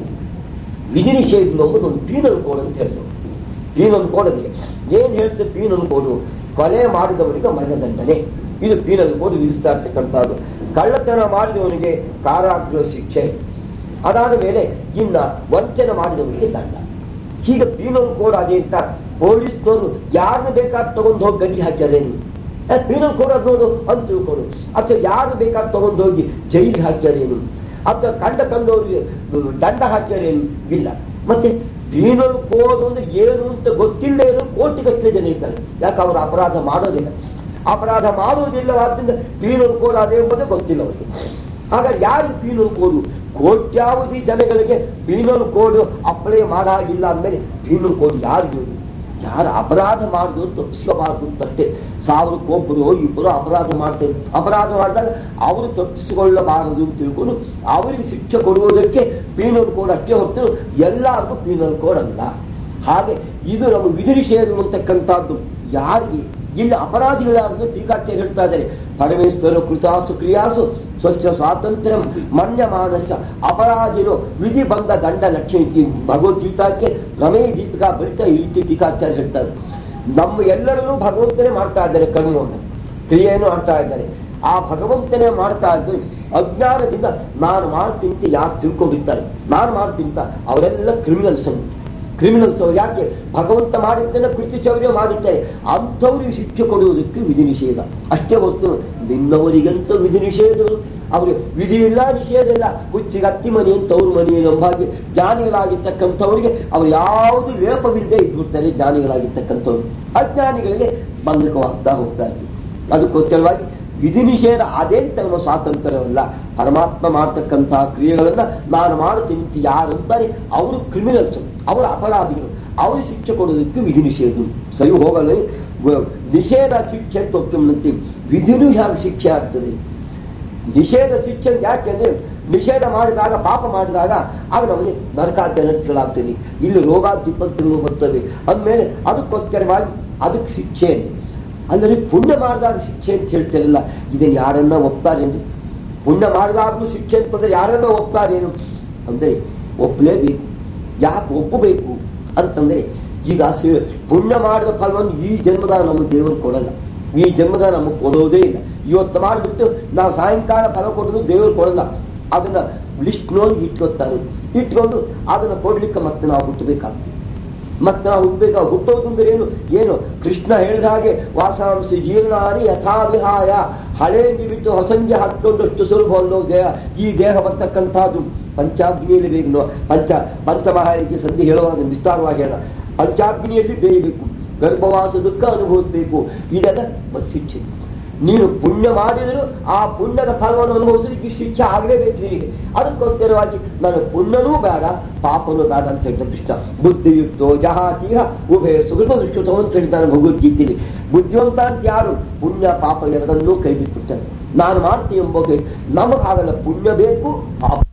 ವಿಧಿ ನಿಷೇಧ ಎಂಬುದು ಒಂದು ಪೀನಲ್ ಕೋಡ್ ಅಂತ ಹೇಳಿದ್ರು ಪೀನಲ್ ಕೋಡದೆ ಏನ್ ಹೇಳ್ತಾರೆ ಪೀನಲ್ ಕೋಡು ಕೊಲೆ ಮಾಡಿದವನಿಗೆ ಮರಣದಂಡನೆ ಇದು ಪೀನಲ್ ಕೋಡ್ ವಿಧಿಸ್ತಾ ಇರ್ತಕ್ಕಂಥದ್ದು ಕಳ್ಳತನ ಮಾಡಿದವನಿಗೆ ಕಾರಾಗೃಹ ಶಿಕ್ಷೆ ಅದಾದ ಮೇಲೆ ಇನ್ನ ವಂಚನೆ ಮಾಡಿದವನಿಗೆ ದಂಡ ಹೀಗೆ ಪೀನಲ್ ಕೋಡ್ ಅದೇ ಅಂತ ಪೊಲೀಸ್ನವರು ಯಾರನ್ನ ಬೇಕಾದ್ ತಗೊಂಡು ಹೋಗಿ ಗಡಿ ಹಾಕ್ಯಾರೇನು ಪೀನಲ್ ಕೋಡ್ ಅನ್ನೋದು ಅಂತ ತಿಳ್ಕೊಂಡು ಅಥವಾ ಯಾರು ಬೇಕಾದ್ ತಗೊಂಡು ಹೋಗಿ ಜೈಲಿಗೆ ಹಾಕ್ಯಾರೇನು ಅಥವಾ ಕಂಡ ಕಂಡವ್ರಿಗೆ ದಂಡ ಹಾಕ್ಯಾರೇನು ಇಲ್ಲ ಮತ್ತೆ ಪೀನಲ್ ಕೋಡ್ ಅಂದ್ರೆ ಏನು ಅಂತ ಗೊತ್ತಿಲ್ಲ ಏನೋ ಕೋಟಿಗಟ್ಟಲೆ ಜನ ಇದ್ದಾರೆ ಯಾಕೆ ಅವರು ಅಪರಾಧ ಮಾಡೋದಿಲ್ಲ ಅಪರಾಧ ಮಾಡುವುದಿಲ್ಲವಾದ್ರಿಂದ ಪೀನಲ್ ಕೋಡ್ ಅದೇ ಎಂಬುದೇ ಗೊತ್ತಿಲ್ಲ ಅವರಿಗೆ ಹಾಗಾಗಿ ಯಾರು ಪೀನಲ್ ಕೋಡು ಕೋಟ್ಯಾವಧಿ ಜನಗಳಿಗೆ ಪೀನಲ್ ಕೋಡ್ ಅಪ್ಲೈ ಮಾಡಾಗಿಲ್ಲ ಅಂದ್ಮೇಲೆ ಪೀನಲ್ ಕೋಡ್ ಯಾರು ಯಾರು ಅಪರಾಧ ಮಾಡಿದ್ರು ತಪ್ಪಿಸ್ಕೋಬಾರ್ದು ಅಂತಷ್ಟೇ ಸಾವಿರಕ್ಕೊಬ್ಬರು ಇಬ್ಬರು ಅಪರಾಧ ಮಾಡ್ತಾರೆ ಅಪರಾಧ ಮಾಡಿದಾಗ ಅವರು ತಪ್ಪಿಸಿಕೊಳ್ಳಬಾರದು ಅಂತ ತಿಳ್ಕೊಂಡು ಅವರಿಗೆ ಶಿಕ್ಷೆ ಕೊಡುವುದಕ್ಕೆ ಪೀನಲ್ ಕೋಡ್ ಅಷ್ಟೇ ಹೊರತು ಎಲ್ಲರಿಗೂ ಪೀನಲ್ ಕೋಡ್ ಅಲ್ಲ ಹಾಗೆ ಇದು ನಮ್ಮ ವಿಧಿ ನಿಷೇಧ ಅಂತಕ್ಕಂಥದ್ದು ಯಾರಿಗೆ ಇಲ್ಲಿ ಅಪರಾಧಿಗಳಾದ್ರು ಟೀಕಾಚಾರ್ಯ ಹೇಳ್ತಾ ಇದ್ದಾರೆ ಪರಮೇಶ್ವರ ಕೃತಾಸು ಕ್ರಿಯಾಸು ಸ್ವಸ್ಥ ಸ್ವಾತಂತ್ರ್ಯ ಮನ್ಯ ಮಾನಸ ಅಪರಾಧಿರು ವಿಧಿ ಬಂದ ದಂಡ ಲಕ್ಷ್ಮಿ ಭಗವದ್ಗೀತಾಕ್ಕೆ ರಮೇ ದೀಪಿಕಾ ಬರಿತಾ ಈ ರೀತಿ ಟೀಕಾಚಾರ್ಯ ಹೇಳ್ತಾರೆ ನಮ್ಮ ಎಲ್ಲರನ್ನೂ ಭಗವಂತನೇ ಮಾಡ್ತಾ ಇದ್ದಾರೆ ಕರ್ಮವನ್ನು ಕ್ರಿಯೆಯನ್ನು ಮಾಡ್ತಾ ಇದ್ದಾರೆ ಆ ಭಗವಂತನೇ ಮಾಡ್ತಾ ಇದ್ದು ಅಜ್ಞಾನದಿಂದ ನಾನು ಮಾಡ್ತೀನಿ ಅಂತ ಯಾರು ತಿಳ್ಕೊಂಡಿರ್ತಾರೆ ನಾನು ಮಾಡ್ತೀನಿ ಅಂತ ಅವರೆಲ್ಲ ಕ್ರಿಮಿನಲ್ಸ್ ಅನ್ನು ಕ್ರಿಮಿನಲ್ಸ್ ಯಾಕೆ ಭಗವಂತ ಮಾಡಿದ್ದನ್ನ ಕೃತ್ಯ ಚೌರ್ಯ ಮಾಡುತ್ತಾರೆ ಅಂಥವ್ರಿಗೆ ಶಿಕ್ಷೆ ಕೊಡುವುದಕ್ಕೆ ವಿಧಿ ನಿಷೇಧ ಅಷ್ಟೇ ಹೊತ್ತು ನಿನ್ನವರಿಗಂತ ವಿಧಿ ನಿಷೇಧಗಳು ಅವ್ರಿಗೆ ವಿಧಿ ಇಲ್ಲ ನಿಷೇಧ ಇಲ್ಲ ಹುಚ್ಚಿಗೆ ಅತ್ತಿ ಮನೆ ಅಂತ ಅವ್ರ ಮನೆ ಎಂಬಾಗಿ ಜ್ಞಾನಿಗಳಾಗಿರ್ತಕ್ಕಂಥವ್ರಿಗೆ ಅವ್ರು ಯಾವುದು ಲೇಪವಿಲ್ಲದೆ ಇದ್ಬಿಡ್ತಾರೆ ಜ್ಞಾನಿಗಳಾಗಿರ್ತಕ್ಕಂಥವ್ರು ಅಜ್ಞಾನಿಗಳಿಗೆ ಬಂಧಕವಾಗ್ತಾ ಹೋಗ್ತಾ ಇರ್ತೀವಿ ಅದಕ್ಕೋಸ್ಕರವಾಗಿ ವಿಧಿ ನಿಷೇಧ ಅದೇಂತ ನಮ್ಮ ಸ್ವಾತಂತ್ರ್ಯವಲ್ಲ ಪರಮಾತ್ಮ ಮಾಡ್ತಕ್ಕಂತಹ ಕ್ರಿಯೆಗಳನ್ನ ನಾನು ಮಾಡುತ್ತೀನಿ ಅಂತ ಯಾರಂತಾರೆ ಅವರು ಕ್ರಿಮಿನಲ್ಸ್ ಅವರ ಅಪರಾಧಿಗಳು ಅವರು ಶಿಕ್ಷೆ ಕೊಡೋದಕ್ಕೆ ವಿಧಿ ನಿಷೇಧ ಸರಿ ಹೋಗಲು ನಿಷೇಧ ಶಿಕ್ಷೆ ತೊಟ್ಟಂತೆ ವಿಧಿನೂ ಹೇಗೆ ಶಿಕ್ಷೆ ಆಗ್ತದೆ ನಿಷೇಧ ಶಿಕ್ಷೆ ಯಾಕೆಂದ್ರೆ ನಿಷೇಧ ಮಾಡಿದಾಗ ಪಾಪ ಮಾಡಿದಾಗ ಆಗ ನಮಗೆ ನರಕಾದ್ಯನರ್ಥಗಳಾಗ್ತವೆ ಇಲ್ಲಿ ರೋಗ ವಿಪತ್ತುಗಳು ಬರ್ತವೆ ಅಂದಮೇಲೆ ಅದಕ್ಕೋಸ್ಕರವಾಗಿ ಅದಕ್ಕೆ ಶಿಕ್ಷೆ ಅಂತ ಅಂದರೆ ಪುಣ್ಯ ಮಾಡಿದಾಗ ಶಿಕ್ಷೆ ಅಂತ ಹೇಳ್ತಾರಲ್ಲ ಇದನ್ನು ಯಾರನ್ನ ಒಪ್ತಾರೇನು ಪುಣ್ಯ ಮಾಡಿದಾಗಲೂ ಶಿಕ್ಷೆ ಅಂತಂದ್ರೆ ಯಾರನ್ನ ಒಪ್ತಾರೇನು ಅಂದ್ರೆ ಒಪ್ಪಲೇಬೇಕು ಯಾಕೆ ಒಪ್ಪಬೇಕು ಅಂತಂದ್ರೆ ಈಗ ಸಿ- ಪುಣ್ಯ ಮಾಡಿದ ಫಲವನ್ನು ಈ ಜನ್ಮದಾಗ ನಮಗೆ ದೇವರು ಕೊಡಲ್ಲ ಈ ಜನ್ಮದಾಗ ನಮಗೆ ಕೊಡೋದೇ ಇಲ್ಲ ಇವತ್ತು ಮಾಡಿಬಿಟ್ಟು ನಾವು ಸಾಯಂಕಾಲ ಫಲ ಕೊಡೋದು ದೇವರು ಕೊಡಲ್ಲ ಅದನ್ನ ಲಿಸ್ಟ್ ನೋಡಿ ಇಟ್ಕೊತಾರೆ ಇಟ್ಕೊಂಡು ಅದನ್ನ ಕೊಡ್ಲಿಕ್ಕೆ ಮತ್ತೆ ನಾವು ಹುಟ್ಟಬೇಕಾಗ್ತದೆ ಮತ್ತೆ ನಾವು ಹುಟ್ಟಬೇಕು ಹುಟ್ಟೋದು ಅಂದ್ರೆ ಏನು ಏನು ಕೃಷ್ಣ ಹೇಳಿದ ಹಾಗೆ ವಾಸಾಂಶ ಜೀರ್ಣಾನಿ ಯಥಾವಿಹಾಯ ಹಳೆಂದಿ ಬಿಟ್ಟು ಹೊಸಂಜೆ ಹಾಕೊಂಡಷ್ಟು ಸುಲಭ ಅನ್ನೋ ದೇಹ ಈ ದೇಹ ಬರ್ತಕ್ಕಂಥದ್ದು ಪಂಚಾಗ್ನಿಯಲ್ಲಿ ಬೇಕು ಪಂಚ ಪಂಚಮಹಾರಿಗೆ ಸಂಧಿ ಹೇಳುವಾಗ ವಿಸ್ತಾರವಾಗಿ ಹೇಳ ಪಂಚಾಗ್ನಿಯಲ್ಲಿ ಬೇಯಬೇಕು ಗರ್ಭವಾಸ ದುಃಖ ಅನುಭವಿಸಬೇಕು ಇದೆಲ್ಲ ಮತ್ತೆ ಶಿಕ್ಷೆ ನೀನು ಪುಣ್ಯ ಮಾಡಿದರೂ ಆ ಪುಣ್ಯದ ಫಲವನ್ನು ಅನುಭವಿಸಲಿಕ್ಕೆ ಶಿಕ್ಷೆ ಆಗಲೇಬೇಕು ನಿನಗೆ ಅದಕ್ಕೋಸ್ಕರವಾಗಿ ನಾನು ಪುಣ್ಯನೂ ಬೇಡ ಪಾಪನೂ ಬೇಡ ಅಂತ ಹೇಳಿದ ಕೃಷ್ಣ ಬುದ್ಧಿಯುಕ್ತೋ ಜಹಾತೀಹ ಉಭಯ ಸುಗತ ದುಷ್ಟತೋ ಅಂತ ಹೇಳಿದ್ದಾನೆ ಭಗವದ್ಗೀತೆಯಲ್ಲಿ ಬುದ್ಧಿವಂತ ಅಂತ ಯಾರು ಪುಣ್ಯ ಪಾಪ ಎರಡನ್ನೂ ಕೈ ಬಿಟ್ಬಿಡ್ತಾನೆ ನಾನು ಮಾಡ್ತೀನಿ ಎಂಬ ನಮಗಾಗಲ್ಲ ಪುಣ್ಯ ಬೇಕು ಪಾಪ